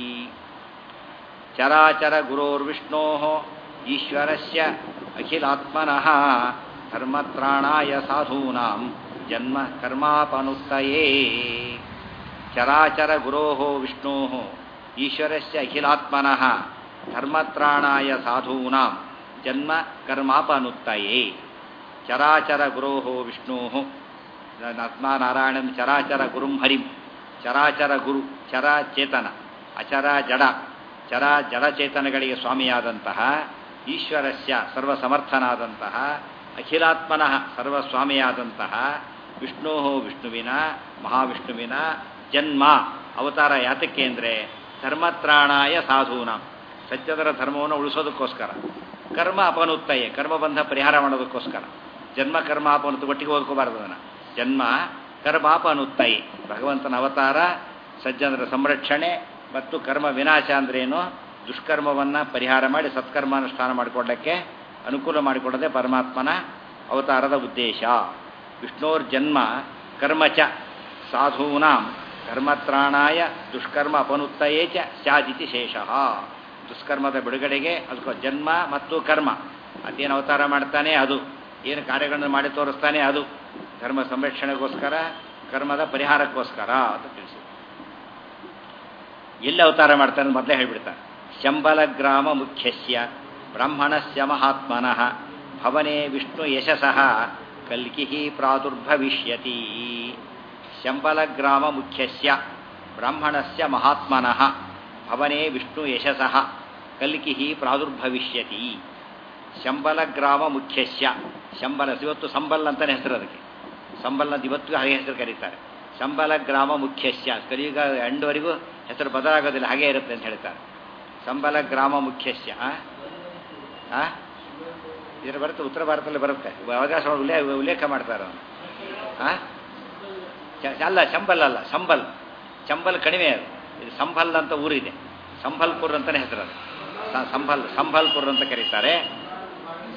ಚರಾಚರ ಗುರೋರ್ವಿಷ್ಣೋ ಈಶ್ವರಸ್ಯ ಅಖಿಲಾತ್ಮನಃ ಧರ್ಮತ್ರಾಣಾಯ ಸಾಧೂನಾಂ ಜನ್ಮ ಕರ್ಮಾಪನುತ್ತಯೇ ಚರಾಚರ ಗುರೋ ವಿಷ್ಣೋ ಈಶ್ವರಸ್ಯ ಅಖಿಲಾತ್ಮನಃ ಧರ್ಮತ್ರಾಣಾಯ ಸಾಧೂನಾಂ ಜನ್ಮ ಕರ್ಮಾಪನುತ್ತಯೇ ಚರಾಚರ ಗುರೋ ವಿಷ್ಣೋ ನಾರಾಯಣಂ ಚರಾಚರ ಗುರುಂ ಹರಿಂ ಚರಾಚರ ಗುರು ಚರ ಚೇತನ ಅಚರ ಜಡ ಚರ ಜಡಚೇತನಗಳಿಗೆ ಸ್ವಾಮಿಯಾದಂತಹ ಈಶ್ವರಸ್ಯ ಸರ್ವಸಮರ್ಥನಾದಂತಹ ಅಖಿಲಾತ್ಮನಃ ಸರ್ವಸ್ವಾಮಿಯಾದಂತಹ ವಿಷ್ಣೋ ವಿಷ್ಣುವಿನ ಮಹಾವಿಷ್ಣುವಿನ ಜನ್ಮ ಅವತಾರ ಯಾತಕ್ಕೆ ಅಂದರೆ ಧರ್ಮತ್ರಾಣಾಯ ಸಾಧೂನಾಂ ಸಜ್ಜನರ ಧರ್ಮವನ್ನು ಉಳಿಸೋದಕ್ಕೋಸ್ಕರ ಕರ್ಮ ಅಪನುತ್ತಯೆ ಕರ್ಮಬಂಧ ಪರಿಹಾರ ಮಾಡೋದಕ್ಕೋಸ್ಕರ ಜನ್ಮ ಕರ್ಮ ಅಪನುತ್ತ ಒಟ್ಟಿಗೆ ಓದ್ಕೋಬಾರ್ದು ಅದನ್ನು ಜನ್ಮ ಕರ್ಮಾಪನುತ್ತಯೆ ಭಗವಂತನ ಅವತಾರ ಸಜ್ಜನರ ಸಂರಕ್ಷಣೆ ಮತ್ತು ಕರ್ಮ ವಿನಾಶ ಅಂದ್ರೇನು ದುಷ್ಕರ್ಮವನ್ನು ಪರಿಹಾರ ಮಾಡಿ ಸತ್ಕರ್ಮಾನುಷ್ಠಾನ ಮಾಡಿಕೊಳ್ಳಕ್ಕೆ ಅನುಕೂಲ ಮಾಡಿಕೊಡೋದೇ ಪರಮಾತ್ಮನ ಅವತಾರದ ಉದ್ದೇಶ ವಿಷ್ಣೋರ್ ಜನ್ಮ ಕರ್ಮ ಚ ಸಾಧೂನಾಂ ಕರ್ಮತ್ರಾಣಾಯ ದುಷ್ಕರ್ಮ ಅಪನುತ್ತಯೇ ಚ ಸ್ಯಾದಿತಿ ಶೇಷಃ ದುಷ್ಕರ್ಮದ ಬಿಡುಗಡೆಗೆ ಅದಕ್ಕೋ ಜನ್ಮ ಮತ್ತು ಕರ್ಮ ಅದೇನು ಅವತಾರ ಮಾಡ್ತಾನೆ ಅದು ಏನು ಕಾರ್ಯಗಳನ್ನು ಮಾಡಿ ತೋರಿಸ್ತಾನೆ ಅದು ಧರ್ಮ ಸಂರಕ್ಷಣೆಗೋಸ್ಕರ ಕರ್ಮದ ಪರಿಹಾರಕ್ಕೋಸ್ಕರ ಅಂತ ತಿಳಿಸಿ ಎಲ್ಲಿ ಅವತಾರ ಮಾಡ್ತಾನೆ ಮೊದಲೇ ಹೇಳ್ಬಿಡ್ತಾನೆ ಶಂಬಲ ಗ್ರಾಮ ಮುಖ್ಯಸ್ಯ ಬ್ರಾಹ್ಮಣಸ್ಯ ಮಹಾತ್ಮನಃ ಭವನೆ ವಿಷ್ಣು ಯಶಸಃ ಕಲ್ಕಿ ಪ್ರಾದುರ್ಭವಿಷ್ಯತಿ ಶಂಬಲ ಗ್ರಾಮ ಮುಖ್ಯಸ್ಯ ಬ್ರಾಹ್ಮಣಸ್ಯ ಮಹಾತ್ಮನಃ ಭವನೆ ವಿಷ್ಣು ಯಶಸಃ ಕಲ್ಕಿ ಪ್ರಾದುರ್ಭವಿಷ್ಯತಿ ಶಂಬಲ ಗ್ರಾಮ ಮುಖ್ಯಸ್ಯ ಶಂಬಲ ಇವತ್ತು ಸಂಬಲ್ ಅಂತಲೇ ಹೆಸರು ಅದಕ್ಕೆ ಸಂಬಲ್ ಅಂತ ಇವತ್ತು ಹಾಗೆ ಹೆಸರು ಕರೀತಾರೆ ಸಂಬಲ ಗ್ರಾಮ ಮುಖ್ಯಸ್ಯ ಕಲಿಯುಗ ಎಂಡವರೆಗೂ ಹೆಸರು ಬದಲಾಗೋದಿಲ್ಲ ಹಾಗೇ ಇರುತ್ತೆ ಅಂತ ಹೇಳ್ತಾರೆ ಸಂಬಲ ಗ್ರಾಮ ಮುಖ್ಯಸ್ಯ ಆ ಇದರ ಬರುತ್ತೆ ಉತ್ತರ ಭಾರತದಲ್ಲಿ ಬರುತ್ತೆ ಅವಕಾಶ ಉಲ್ಲೇಖ ಉಲ್ಲೇಖ ಮಾಡ್ತಾರೆ ಅವನು ಆ ಚ- ಅಲ್ಲ ಶಂಬಲ್ ಅಲ್ಲ ಸಂಬಲ್ ಚಂಬಲ್ ಕಡಿಮೆ ಅದು ಇದು ಸಂಭಲ್ ಅಂತ ಊರಿದೆ ಸಂಭಲ್ಪುರ್ ಅಂತಲೇ ಹೆಸರು ಅದು ಸ- ಸಂಭಲ್ ಸಂಭಲ್ಪುರ್ ಅಂತ ಕರೀತಾರೆ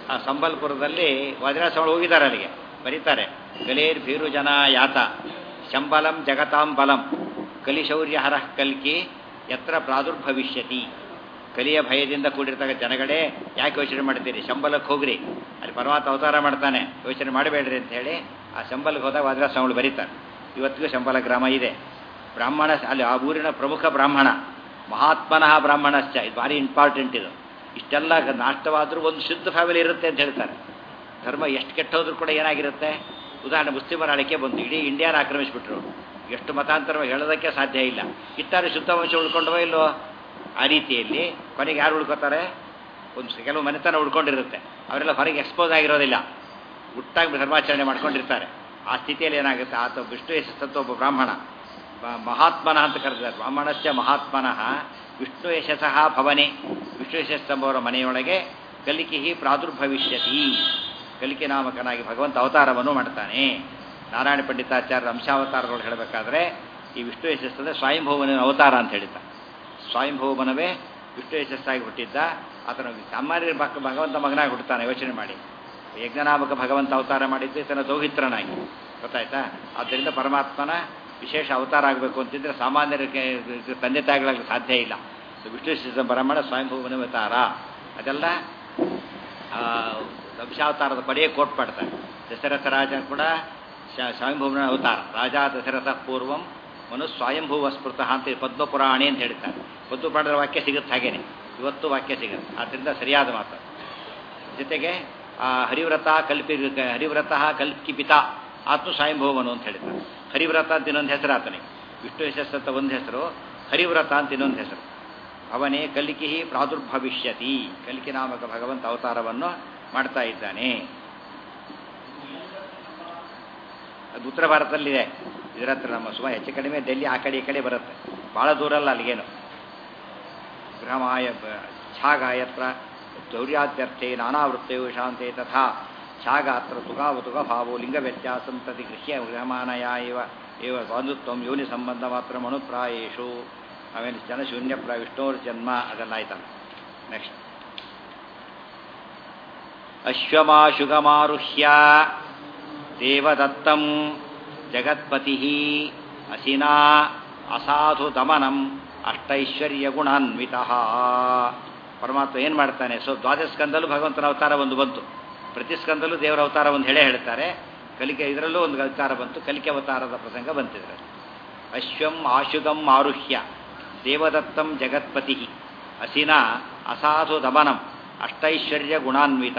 ಆ ಸಂಬಲ್ಪುರದಲ್ಲಿ ವಜ್ರಾಸವಳು ಹೋಗಿದ್ದಾರೆ ಅಲ್ಲಿಗೆ ಬರೀತಾರೆ ಕಲೇರ್ ಭೀರು ಜನ ಯಾತ ಶಂಬಲಂ ಜಗತಾಂ ಬಲಂ ಕಲಿಶೌರ್ಯ ಹರಃ ಕಲ್ಕಿ ಯತ್ರ ಪ್ರಾದುರ್ಭವಿಷ್ಯತಿ ಕಲಿಯ ಭಯದಿಂದ ಕೂಡಿರ್ತಕ್ಕ ಜನಗಳೇ ಯಾಕೆ ಯೋಚನೆ ಮಾಡ್ತೀರಿ ಶಂಬಲಕ್ಕೆ ಹೋಗ್ರಿ ಅಲ್ಲಿ ಪರಮಾತ್ಮ ಅವತಾರ ಮಾಡ್ತಾನೆ ಯೋಚನೆ ಮಾಡಬೇಡ್ರಿ ಅಂತ ಹೇಳಿ ಆ ಶಂಬಲಕ್ಕೆ ಹೋದಾಗ ವಜ್ರಾಸವಳು ಬರೀತಾರೆ ಇವತ್ತಿಗೂ ಶಂಬಲ ಗ್ರಾಮ ಇದೆ ಬ್ರಾಹ್ಮಣ ಅಲ್ಲಿ ಆ ಊರಿನ ಪ್ರಮುಖ ಬ್ರಾಹ್ಮಣ ಮಹಾತ್ಮನಃ ಬ್ರಾಹ್ಮಣಶ್ಚ ಇದು ಭಾರಿ ಇಂಪಾರ್ಟೆಂಟ್ ಇದು ಇಷ್ಟೆಲ್ಲ ನಾಷ್ಟವಾದರೂ ಒಂದು ಶುದ್ಧ ಫ್ಯಾಮಿಲಿ ಇರುತ್ತೆ ಅಂತ ಹೇಳ್ತಾರೆ ಧರ್ಮ ಎಷ್ಟು ಕೆಟ್ಟೋದ್ರೂ ಕೂಡ ಏನಾಗಿರುತ್ತೆ ಉದಾಹರಣೆ ಮುಸ್ಲಿಮರ ಅಳಿಕೆ ಬಂತು ಇಡೀ ಇಂಡಿಯಾನ ಆಕ್ರಮಿಸಿಬಿಟ್ರು ಎಷ್ಟು ಮತಾಂತರ ಹೇಳೋದಕ್ಕೆ ಸಾಧ್ಯ ಇಲ್ಲ ಇತ್ತಾರೆ ಶುದ್ಧ ವಂಶ ಉಳ್ಕೊಂಡವೋ ಇಲ್ಲೋ ಆ ರೀತಿಯಲ್ಲಿ ಕೊನೆಗೆ ಯಾರು ಉಳ್ಕೋತಾರೆ ಒಂದು ಕೆಲವು ಮನೆತನ ಉಳ್ಕೊಂಡಿರುತ್ತೆ ಅವರೆಲ್ಲ ಹೊರಗೆ ಎಕ್ಸ್ಪೋಸ್ ಆಗಿರೋದಿಲ್ಲ ಹುಟ್ಟಾಗಿ ಧರ್ಮಾಚರಣೆ ಮಾಡ್ಕೊಂಡಿರ್ತಾರೆ ಆ ಸ್ಥಿತಿಯಲ್ಲಿ ಏನಾಗುತ್ತೆ ಆತ ವಿಷ್ಣು ಯಶಸ್ಸತ್ತು ಒಬ್ಬ ಬ್ರಾಹ್ಮಣ ಬ- ಮಹಾತ್ಮನ ಅಂತ ಕರೆದಿದ್ದಾರೆ ಬ್ರಾಹ್ಮಣಸ್ಯ ಮಹಾತ್ಮನಃ ವಿಷ್ಣು ಯಶಸ್ಸಃ ಭವನೆ ವಿಷ್ಣು ಯಶಸ್ ಎಂಬವರ ಮನೆಯೊಳಗೆ ಕಲಿಕಿಹಿ ಪ್ರಾದುರ್ಭವಿಷ್ಯತಿ ಕಲಿಕೆ ನಾಮಕನಾಗಿ ಭಗವಂತ ಅವತಾರವನ್ನು ಮಾಡ್ತಾನೆ ನಾರಾಯಣ ಪಂಡಿತಾಚಾರ್ಯ ಅಂಶಾವತಾರಗಳು ಹೇಳಬೇಕಾದ್ರೆ ಈ ವಿಷ್ಣು ಯಶಸ್ಸಂದ್ರೆ ಸ್ವಯಂಭೂವನ ಅವತಾರ ಅಂತ ಹೇಳಿದ್ದಾರೆ ಸ್ವಯಂಭೂವನವೇ ವಿಷ್ಣು ಯಶಸ್ಸಾಗಿ ಹುಟ್ಟಿದ್ದ ಆತನ ಸಾಮಾನ್ಯ ಭಕ್ ಭಗವಂತ ಮಗನಾಗಿ ಹುಟ್ಟುತ್ತಾನೆ ಯೋಚನೆ ಮಾಡಿ ಯಜ್ಞನಾಮಕ ಭಗವಂತ ಅವತಾರ ಮಾಡಿದ್ದು ತನ್ನ ದೌಹಿತ್ರನಾಗಿ ಗೊತ್ತಾಯ್ತಾ ಆದ್ದರಿಂದ ಪರಮಾತ್ಮನ ವಿಶೇಷ ಅವತಾರ ಆಗಬೇಕು ಅಂತಿದ್ರೆ ಸಾಮಾನ್ಯರಿಗೆ ಇದು ತಂದೆ ತಾಯಿಗಳಾಗಲಿ ಸಾಧ್ಯ ಇಲ್ಲ ಸೊ ವಿಷ್ಣು ಶಿವ ಬ್ರಹ್ಮಣ ಸ್ವಯಂಭೂವನ ಅವತಾರ ಅದೆಲ್ಲ ಆ, ವಂಶಾವತಾರದ ಪಡೆಯೇ ಕೋಟ್ ಮಾಡ್ತಾರೆ ದಶರಥ ರಾಜ ಕೂಡ ಶ- ಸ್ವಯಂಭೂವನ ಅವತಾರ ರಾಜ ದಶರಥ ಪೂರ್ವಂ ಮನು ಸ್ವಯಂಭೂವ ಸ್ಮೃತಃ ಅಂತ ಪದ್ಮಪುರಾಣಿ ಅಂತ ಹೇಳ್ತಾರೆ ಪದ್ಮಪುರಾಣದ ವಾಕ್ಯ ಸಿಗುತ್ತೆ ಹಾಗೇನೆ ಇವತ್ತು ವಾಕ್ಯ ಸಿಗುತ್ತೆ ಆದ್ದರಿಂದ ಸರಿಯಾದ ಮಾತು ಜೊತೆಗೆ ಆ ಹರಿವ್ರತ ಕಲ್ಪಿ ಹರಿವ್ರತ ಕಲ್ಕಿಪಿತ ಆತ್ಮ ಸ್ವಯಂಭೂವನು ಅಂತ ಹೇಳ್ತಾರೆ ಹರಿವ್ರತ ಅಂತ ಇನ್ನೊಂದು ಹೆಸರು ಆತನಿಗೆ ವಿಷ್ಣು ಯಶಸ್ ಅಂತ ಒಂದು ಹೆಸರು ಹರಿವ್ರತ ಅಂತ ಇನ್ನೊಂದು ಹೆಸರು ಅವನೇ ಕಲಿಕಿ ಪ್ರಾದುರ್ಭವಿಷ್ಯತಿ ಕಲಿಕೆ ನಾಮಕ ಭಗವಂತ ಅವತಾರವನ್ನು ಮಾಡ್ತಾ ಇದ್ದಾನೆ ಅದು ಉತ್ತರ ಭಾರತದಲ್ಲಿದೆ ಇದರ ಹತ್ರ ನಮ್ಮ ಸುಮ ಹೆಚ್ಚು ಕಡಿಮೆ ಡೆಲ್ಲಿ ಆ ಕಡೆ ಈ ಕಡೆ ಬರುತ್ತೆ ಭಾಳ ದೂರ ಅಲ್ಲ ಅಲ್ಲಿಗೇನು ಗೃಹಮಾಯ ಛಾಗಾಯತ್ರ ದೌರ್ಯಾದ್ಯರ್ಥೆ ನಾನಾವೃತ್ತಯೋ ಶಾಂತೆ ತಥಾ ಛಾಗ ಅತ್ರ ತುಗಾವತುಗ ಭಾವೋ ಲಿಂಗ ವ್ಯತ್ಯಾಸಂ ಪ್ರತಿ ಗೃಹ್ಯ ಗೃಹಮಾನಯ ಇವ ಇವ ಬಂಧುತ್ವಂ ಯೋನಿ ಸಂಬಂಧ ಮಾತ್ರ ಮನುಪ್ರಾಯೇಶು ಆಮೇಲೆ ಜನಶೂನ್ಯ ಪ್ರ ವಿಷ್ಣೋರ್ ಜನ್ಮ ಅದೆಲ್ಲ ಆಯ್ತಲ್ಲ ನೆಕ್ಸ್ಟ್ ಅಶ್ವಮಾಶುಗಮಾರುಹ್ಯ ದೇವದತ್ತಂ ಜಗತ್ಪತಿ ಅಸಿನಾ ಅಸಾಧು ದಮನಂ ಅಷ್ಟೈಶ್ವರ್ಯ ಗುಣಾನ್ವಿತ ಪರಮಾತ್ಮ ಏನು ಮಾಡ್ತಾನೆ ಸೊ ದ್ವಾದಶ ಸ್ಕಂದಲ್ಲೂ ಭಗವಂತನ ಅವತಾರ ಒಂದು ಬಂತು ಪ್ರತಿ ಸ್ಕಂದಲ್ಲೂ ದೇವರ ಅವತಾರ ಒಂದು ಹೇಳೇ ಹೇಳ್ತಾರೆ ಕಲಿಕೆ ಇದರಲ್ಲೂ ಒಂದು ಅವತಾರ ಬಂತು ಕಲಿಕೆ ಅವತಾರದ ಪ್ರಸಂಗ ಬಂತಿದ್ರೆ ಅಶ್ವಂ ಆಶುಗಂ ಆರುಹ್ಯ ದೇವದತ್ತಂ ಜಗತ್ಪತಿ ಅಸಿನಾ ಅಸಾಧು ದಮನಂ ಅಷ್ಟೈಶ್ವರ್ಯ ಗುಣಾನ್ವಿತ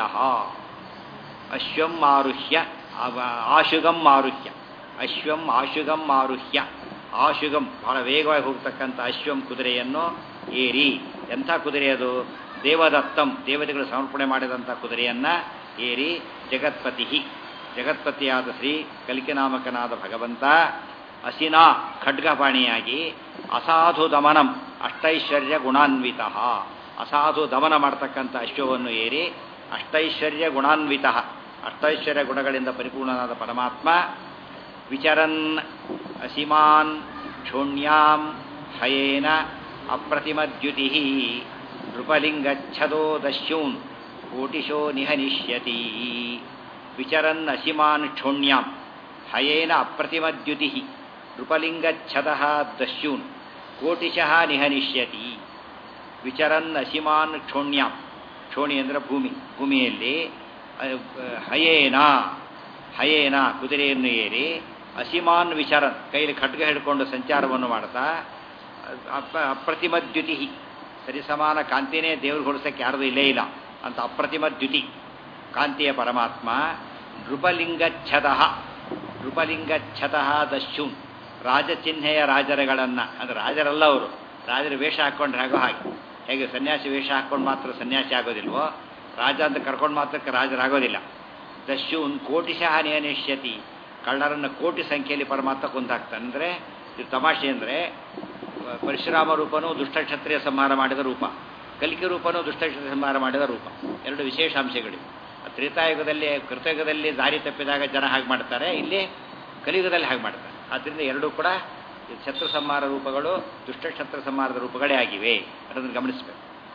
ಅಶ್ವಂ ಆರುಹ್ಯ ಅವ- ಆಶುಗಂ ಆರುಹ್ಯ ಅಶ್ವಂ ಆಶುಗಂ ಆರುಹ್ಯ ಆಶುಗಂ ಬಹಳ ವೇಗವಾಗಿ ಹೋಗ್ತಕ್ಕಂಥ ಅಶ್ವಂ ಕುದುರೆಯನ್ನು ಏರಿ ಎಂಥ ಕುದುರೆ ಅದು ದೇವದತ್ತಂ ದೇವತೆಗಳು ಸಮರ್ಪಣೆ ಮಾಡಿದಂಥ ಕುದುರೆಯನ್ನ ಏರಿ ಜಗತ್ಪತಿ ಜಗತ್ಪತಿಯಾದ ಶ್ರೀ ಕಲಿಕೆನಾಮಕನಾದ ಭಗವಂತ ಅಸಿನಾ ಖಡ್ಗಪಾಣಿಯಾಗಿ ಅಸಾಧು ದಮನಂ ಅಷ್ಟೈಶ್ವರ್ಯ ಗುಣಾನ್ವಿತ ಅಸಾಧು ದಮನ ಮಾಡ್ತಕ್ಕಂಥ ಅಶ್ವವನ್ನು ಏರಿ ಅಷ್ಟೈಶ್ವರ್ಯ ಗುಣಾನ್ವಿತ ಅಷ್ಟೈಶ್ವರ್ಯ ಗುಣಗಳಿಂದ ಪರಿಪೂರ್ಣನಾದ ಪರಮಾತ್ಮ ವಿಚರನ್ ಅಸಿಮಾನ್ ಕ್ಷೋಣ್ಯಾಂ ಹಯೇನ ಅಪ್ರತಿಮದ್ಯುತಿ ನೃಪಲಿಂಗಚ್ಛದೋ ದಸ್ಯೂನ್ ಕೋಟಿಶೋ ನಿಹನಿಷ್ಯತಿ ವಿಚರನ್ ಅಸಿಮಾನ್ ಕ್ಷೋಣ್ಯಾಂ ಹಯೇನ ಅಪ್ರತಿಮದ್ಯುತಿ ನೃಪಲಿಂಗಚ್ಛದ ದಸ್ಯೂನ್ ಕೋಟಿಶಃ ನಿಹನಿಷ್ಯತಿ ವಿಚರನ್ ಅಸಿಮಾನ್ ಕ್ಷೋಣ್ಯಾಂ ಕ್ಷೋಣಿ ಅಂದರೆ ಭೂಮಿ ಭೂಮಿಯಲ್ಲಿ ಅಹ್, ಹಯೇನ ಹಯೇನ ಕುದುರೆಯನ್ನು ಏರಿ ಅಸಿಮಾನ್ ವಿಚರನ್ ಕೈಲಿ ಖಡ್ಗ ಹಿಡ್ಕೊಂಡು ಸಂಚಾರವನ್ನು ಮಾಡ್ತಾ ಅಪ್ಪ ಅಪ್ರತಿಮದ್ಯುತಿ ಸರಿಸಮಾನ ಕಾಂತಿನೇ ದೇವ್ರಿಗೆ ಹೊಡಿಸೋಕ್ಕೆ ಯಾರ್ದು ಇಲ್ಲೇ ಇಲ್ಲ ಅಂತ ಅಪ್ರತಿಮದ್ಯುತಿ ಕಾಂತಿಯ ಪರಮಾತ್ಮ ನೃಪಲಿಂಗಚ್ಛದ ನೃಪಲಿಂಗಚ್ಛದ ದಸ್ಯೂನ್ ರಾಜಚಿಹ್ನೆಯ ರಾಜರುಗಳನ್ನು ಅಂದರೆ ರಾಜರಲ್ಲ ಅವರು ರಾಜರ ವೇಷ ಹಾಕ್ಕೊಂಡ್ರೆ ಆಗೋ ಹಾಗೆ ಹೇಗೆ ಸನ್ಯಾಸಿ ವೇಷ ಹಾಕ್ಕೊಂಡು ಮಾತ್ರ ಸನ್ಯಾಸಿ ಆಗೋದಿಲ್ವೋ ರಾಜ ಅಂತ ಕರ್ಕೊಂಡು ಮಾತ್ರಕ್ಕೆ ರಾಜರಾಗೋದಿಲ್ಲ ದಸ್ಯೂನ್ ಕೋಟಿಶಃ ನಿಯನಿಷ್ಯತಿ ಕಳ್ಳರನ್ನು ಕೋಟಿ ಸಂಖ್ಯೆಯಲ್ಲಿ ಪರಮಾತ್ಮ ಕೊಂದಾಕ್ತಾನೆ ಅಂದರೆ ಇದು ತಮಾಷೆ ಅಂದರೆ ಪರಶುರಾಮ ರೂಪನೂ ದುಷ್ಟಕ್ಷತ್ರಿಯ ಸಂಹಾರ ಮಾಡಿದ ರೂಪ ಕಲಿಕೆ ರೂಪನೂ ದುಷ್ಟಕ್ಷತ್ರಿಯ ಸಂಹಾರ ಮಾಡಿದ ರೂಪ ಎರಡು ವಿಶೇಷಾಂಶಗಳಿವೆ ತ್ರೇತಾಯುಗದಲ್ಲಿ ಕೃತಯುಗದಲ್ಲಿ ದಾರಿ ತಪ್ಪಿದಾಗ ಜನ ಹಾಗೆ ಮಾಡ್ತಾರೆ ಇಲ್ಲಿ ಕಲಿಯುಗದಲ್ಲಿ ಹಾಗೆ ಮಾಡ್ತಾರೆ ಆದ್ದರಿಂದ ಎರಡೂ ಕೂಡ ಈ ಶತ್ರು ಸಂಹಾರ ರೂಪಗಳು ದುಷ್ಟಕ್ಷತ್ರ ಸಂಹಾರದ ರೂಪಗಳೇ ಆಗಿವೆ ಅದನ್ನು ಗಮನಿಸಬೇಕು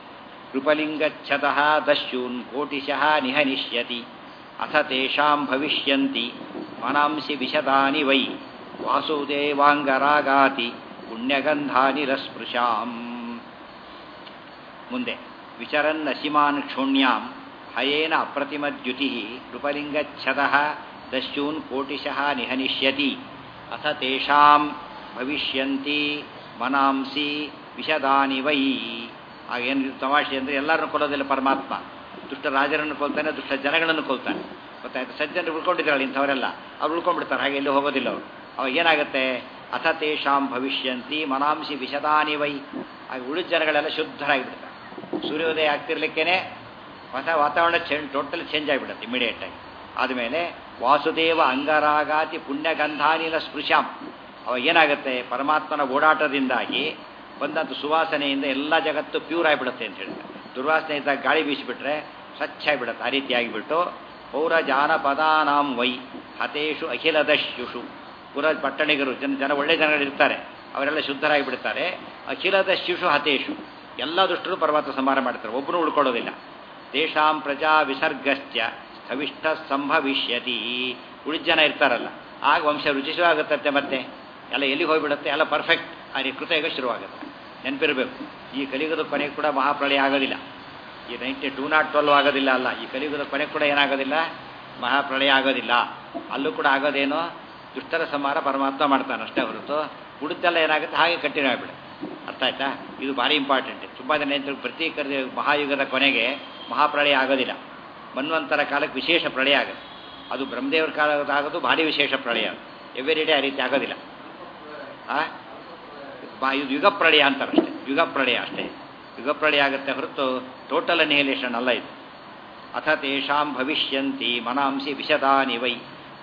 ಕೃಪಲಿಂಗಚ್ಛತಃ ದಸ್ಯೂನ್ ಕೋಟಿಶಃ ನಿಹನಿಷ್ಯತಿ ಅಥ ತೇಷಾಂ ಭವಿಷ್ಯಂತಿ ಮನಾಂಸಿ ವಿಶದಾನಿ ವೈ ವಾಸುದೇವಾಂಗರಾಗಾತಿ ಪುಣ್ಯಗಂಧಾನಿ ರಸ್ಪೃಶಾಂ ಮುಂದೆ ವಿಚರನ್ನಸಿಮಾನ್ ಕ್ಷೋಣ್ಯಾಂ ಹಯೇನ ಅಪ್ರತಿಮದ್ಯುತಿ ನೃಪಲಿಂಗಚ್ಛತಃ ದಸ್ಯೂನ್ ಕೋಟಿಶಃ ನಿಹನಿಷ್ಯತಿ ಅಥ ತೇಷಾಂ ಭವಿಷ್ಯಂತಿ ಮನಾಂಸಿ ವಿಷದಾನಿ ವೈ ಆಗೇನು ತಮಾಷೆ ಅಂದರೆ ಎಲ್ಲರನ್ನು ಕೊಲ್ಲೋದಿಲ್ಲ ಪರಮಾತ್ಮ ದುಷ್ಟ ರಾಜರನ್ನು ಕೊಲ್ತಾನೆ ದುಷ್ಟ ಜನಗಳನ್ನು ಕೊಲ್ತಾನೆ ಗೊತ್ತಾಯ್ತು ಸಜ್ಜನರು ಉಳ್ಕೊಂಡಿದ್ದಾರಲ್ಲ ಇಂಥವರೆಲ್ಲ ಅವ್ರು ಉಳ್ಕೊಂಡ್ಬಿಡ್ತಾರೆ ಹಾಗೆ ಎಲ್ಲೂ ಹೋಗೋದಿಲ್ಲ ಅವರು ಅವಾಗ ಏನಾಗುತ್ತೆ ಅಥ ತೇಷಾಂ ಭವಿಷ್ಯಂತಿ ಮನಾಂಸಿ ವಿಷದಾನಿ ವೈ ಹಾಗೆ ಉಳಿದ ಜನಗಳೆಲ್ಲ ಶುದ್ಧರಾಗಿಬಿಡ್ತಾರೆ ಸೂರ್ಯೋದಯ ಆಗ್ತಿರ್ಲಿಕ್ಕೇನೆ ಹೊಸ ವಾತಾವರಣ ಚೇಂಜ್ ಟೋಟಲ್ ಚೇಂಜ್ ಆಗಿಬಿಡುತ್ತೆ ಇಮಿಡಿಯೇಟ್ ಆಗಿ ಆದಮೇಲೆ ವಾಸುದೇವ ಅಂಗರಾಗಾತಿ ಪುಣ್ಯಗಂಧಾನಿಲ ಸ್ಪೃಶಾಂ ಅವಾಗ ಏನಾಗುತ್ತೆ ಪರಮಾತ್ಮನ ಓಡಾಟದಿಂದಾಗಿ ಬಂದಂಥ ಸುವಾಸನೆಯಿಂದ ಎಲ್ಲ ಜಗತ್ತು ಪ್ಯೂರ್ ಆಗಿಬಿಡುತ್ತೆ ಅಂತ ಹೇಳ್ತಾರೆ ದುರ್ವಾಸನೆ ಇದ್ದಾಗ ಗಾಳಿ ಬೀಸಿಬಿಟ್ರೆ ಸ್ವಚ್ಛ ಆಗಿಬಿಡುತ್ತೆ ಆ ರೀತಿ ಆಗಿಬಿಟ್ಟು ಪೌರ ಜಾನಪದಾನಾಂ ವೈ ಹತೇಶು ಅಖಿಲದಶ್ಯುಷು ಪುರ ಪಟ್ಟಣಿಗರು ಜನ ಜನ ಒಳ್ಳೆ ಜನಗಳಿರ್ತಾರೆ ಅವರೆಲ್ಲ ಶುದ್ಧರಾಗಿಬಿಡ್ತಾರೆ ಅಖಿಲದಶ್ಯುಷು ಹತೇಶು ಎಲ್ಲ ದುಷ್ಟರು ಪರಮಾತ್ಮ ಸಂಹಾರ ಮಾಡ್ತಾರೆ ಒಬ್ಬನು ಉಳ್ಕೊಳ್ಳೋದಿಲ್ಲ ತೇಷಾಂ ಪ್ರಜಾ ವಿಸರ್ಗಶ್ಚ ಸ್ಥವಿಷ್ಠ ಸಂಭವಿಷ್ಯತಿ ಉಳಿದ ಜನ ಇರ್ತಾರಲ್ಲ ಆಗ ವಂಶ ರುಚಿಸುವಾಗುತ್ತಂತೆ ಮತ್ತೆ ಎಲ್ಲ ಎಲ್ಲಿಗೆ ಹೋಗ್ಬಿಡುತ್ತೆ ಎಲ್ಲ ಪರ್ಫೆಕ್ಟ್ ಆ ರೀತಿ ಕೃತಯುಗ ಶುರುವಾಗುತ್ತೆ ನೆನಪಿರಬೇಕು ಈ ಕಲಿಯುಗದ ಕೊನೆಗೆ ಕೂಡ ಮಹಾಪ್ರಳಯ ಆಗೋದಿಲ್ಲ ಈ ನೈಂಟಿ ಟೂ ನಾಟ್ ಟ್ವೆಲ್ವ್ ಆಗೋದಿಲ್ಲ ಅಲ್ಲ ಈ ಕಲಿಯುಗದ ಕೊನೆಗೆ ಕೂಡ ಏನಾಗೋದಿಲ್ಲ ಮಹಾಪ್ರಳಯ ಆಗೋದಿಲ್ಲ ಅಲ್ಲೂ ಕೂಡ ಆಗೋದೇನೋ ದುಷ್ಟರ ಸಂಹಾರ ಪರಮಾತ್ಮ ಮಾಡ್ತಾನೆ ಅಷ್ಟೇ ಹೊರತು ಉಳಿದೆಲ್ಲ ಏನಾಗುತ್ತೆ ಹಾಗೆ ಕಂಟಿನ್ಯೂ ಆಗಿಬಿಡುತ್ತೆ ಅರ್ಥ ಆಯ್ತಾ ಇದು ಭಾರಿ ಇಂಪಾರ್ಟೆಂಟ್ ತುಂಬ ಜನ ಏನು ಪ್ರತಿ ಕರೆ ಮಹಾಯುಗದ ಕೊನೆಗೆ ಮಹಾಪ್ರಳಯ ಆಗೋದಿಲ್ಲ ಮನ್ವಂತರ ಕಾಲಕ್ಕೆ ವಿಶೇಷ ಪ್ರಳಯ ಆಗುತ್ತೆ ಅದು ಬ್ರಹ್ಮದೇವರ ಕಾಲದಾಗೋದು ಭಾರಿ ವಿಶೇಷ ಪ್ರಳಯ ಎವ್ರಿ ಡೇ ಆ ರೀತಿ ಆಗೋದಿಲ್ಲ ಆ ಬಾ ಇದು ಯುಗ ಪ್ರಳಯ ಅಂತಾರೆ ಅಷ್ಟೇ ಯುಗ ಪ್ರಳಯ ಅಷ್ಟೇ ಯುಗ ಪ್ರಳಯ ಆಗುತ್ತೆ ಹೊರತು ಟೋಟಲ್ ಅನಿಹಿಲೇಷನ್ ಅಲ್ಲ ಇದು ಅಥ ತೇಷಾಂ ಭವಿಷ್ಯಂತಿ ಮನಾಂಸಿ ವಿಶದಾನಿ ವೈ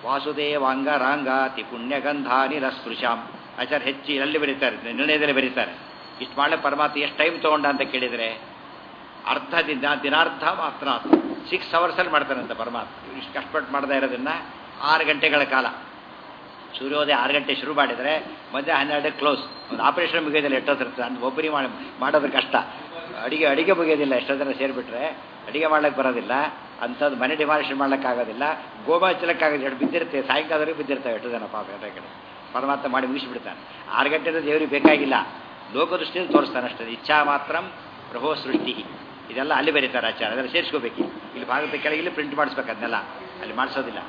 ವಾಸುದೇವಾಂಗರಾಂಗಾತಿ ಪುಣ್ಯಗಂಧಾನಿ ರಸ್ಪೃಶಾಂ ಆಚಾರ್ಯ ಹೆಚ್ಚಿ ಎಲ್ಲಿ ಬರೀತಾರೆ ನಿರ್ಣಯದಲ್ಲಿ ಬರೀತಾರೆ ಇಷ್ಟು ಮಾಡಲಿ ಪರಮಾತ್ಮ ಎಷ್ಟು ಟೈಮ್ ತೊಗೊಂಡ ಅಂತ ಕೇಳಿದರೆ ಅರ್ಧ ದಿನ ದಿನಾರ್ಧ ಮಾತ್ರ ಸಿಕ್ಸ್ ಅವರ್ಸಲ್ಲಿ ಮಾಡ್ತಾನಂತೆ ಪರಮಾತ್ಮ ಇಷ್ಟು ಕಷ್ಟಪಟ್ಟು ಮಾಡದೇ ಇರೋದನ್ನ ಆರು ಗಂಟೆಗಳ ಕಾಲ ಸೂರ್ಯೋದಯ ಆರು ಗಂಟೆ ಶುರು ಮಾಡಿದರೆ ಮಧ್ಯ ಹನ್ನೆರಡು ಕ್ಲೋಸ್ ಒಂದು ಆಪರೇಷನ್ ಮುಗಿಯೋದಿಲ್ಲ ಎಷ್ಟೊತ್ತಿರ್ತದೆ ಅಂತ ಒಬ್ಬರಿಗೆ ಮಾಡಿ ಮಾಡೋದು ಕಷ್ಟ ಅಡಿಗೆ ಅಡಿಗೆ ಮುಗಿಯೋದಿಲ್ಲ ಎಷ್ಟೋ ಜನ ಸೇರಿಬಿಟ್ರೆ ಅಡಿಗೆ ಮಾಡ್ಲಿಕ್ಕೆ ಬರೋದಿಲ್ಲ ಅಂಥದ್ದು ಮನೆ ಡಿಮಾಲಿಷನ್ ಮಾಡ್ಲಿಕ್ಕಾಗೋದಿಲ್ಲ ಗೋಬಾ ಹಚ್ಚಲಿಕ್ಕಾಗೋದು ಎರಡು ಬಿದ್ದಿರುತ್ತೆ ಸಾಯಂಕಾಲವರೆಗೆ ಬಿದ್ದಿರ್ತವೆ ಎಷ್ಟು ಜನ ಪಾಪ ಎಲ್ಲ ಕಡೆ ಪರಮಾತ್ಮ ಮಾಡಿ ಮುಗಿಸಿಬಿಡ್ತಾನೆ ಆರು ಗಂಟೆದ ದೇವರಿಗೆ ಬೇಕಾಗಿಲ್ಲ ಲೋಕದೃಷ್ಟಿಯಲ್ಲಿ ತೋರಿಸ್ತಾನೆ ಅಷ್ಟೇ ಇಚ್ಛಾ ಮಾತ್ರ ಪ್ರಭೋ ಸೃಷ್ಟಿ ಇದೆಲ್ಲ ಅಲ್ಲಿ ಬರೀತಾರೆ ಆಚಾರ ಅದೆಲ್ಲ ಸೇರಿಸ್ಕೋಬೇಕು ಇಲ್ಲಿ ಭಾಗದ ಕೆಳಗೆ ಇಲ್ಲಿ ಪ್ರಿಂಟ್ ಮಾಡಿಸ್ಬೇಕು ಅದನ್ನೆಲ್ಲ ಅಲ್ಲಿ ಮಾಡಿಸೋದಿಲ್ಲ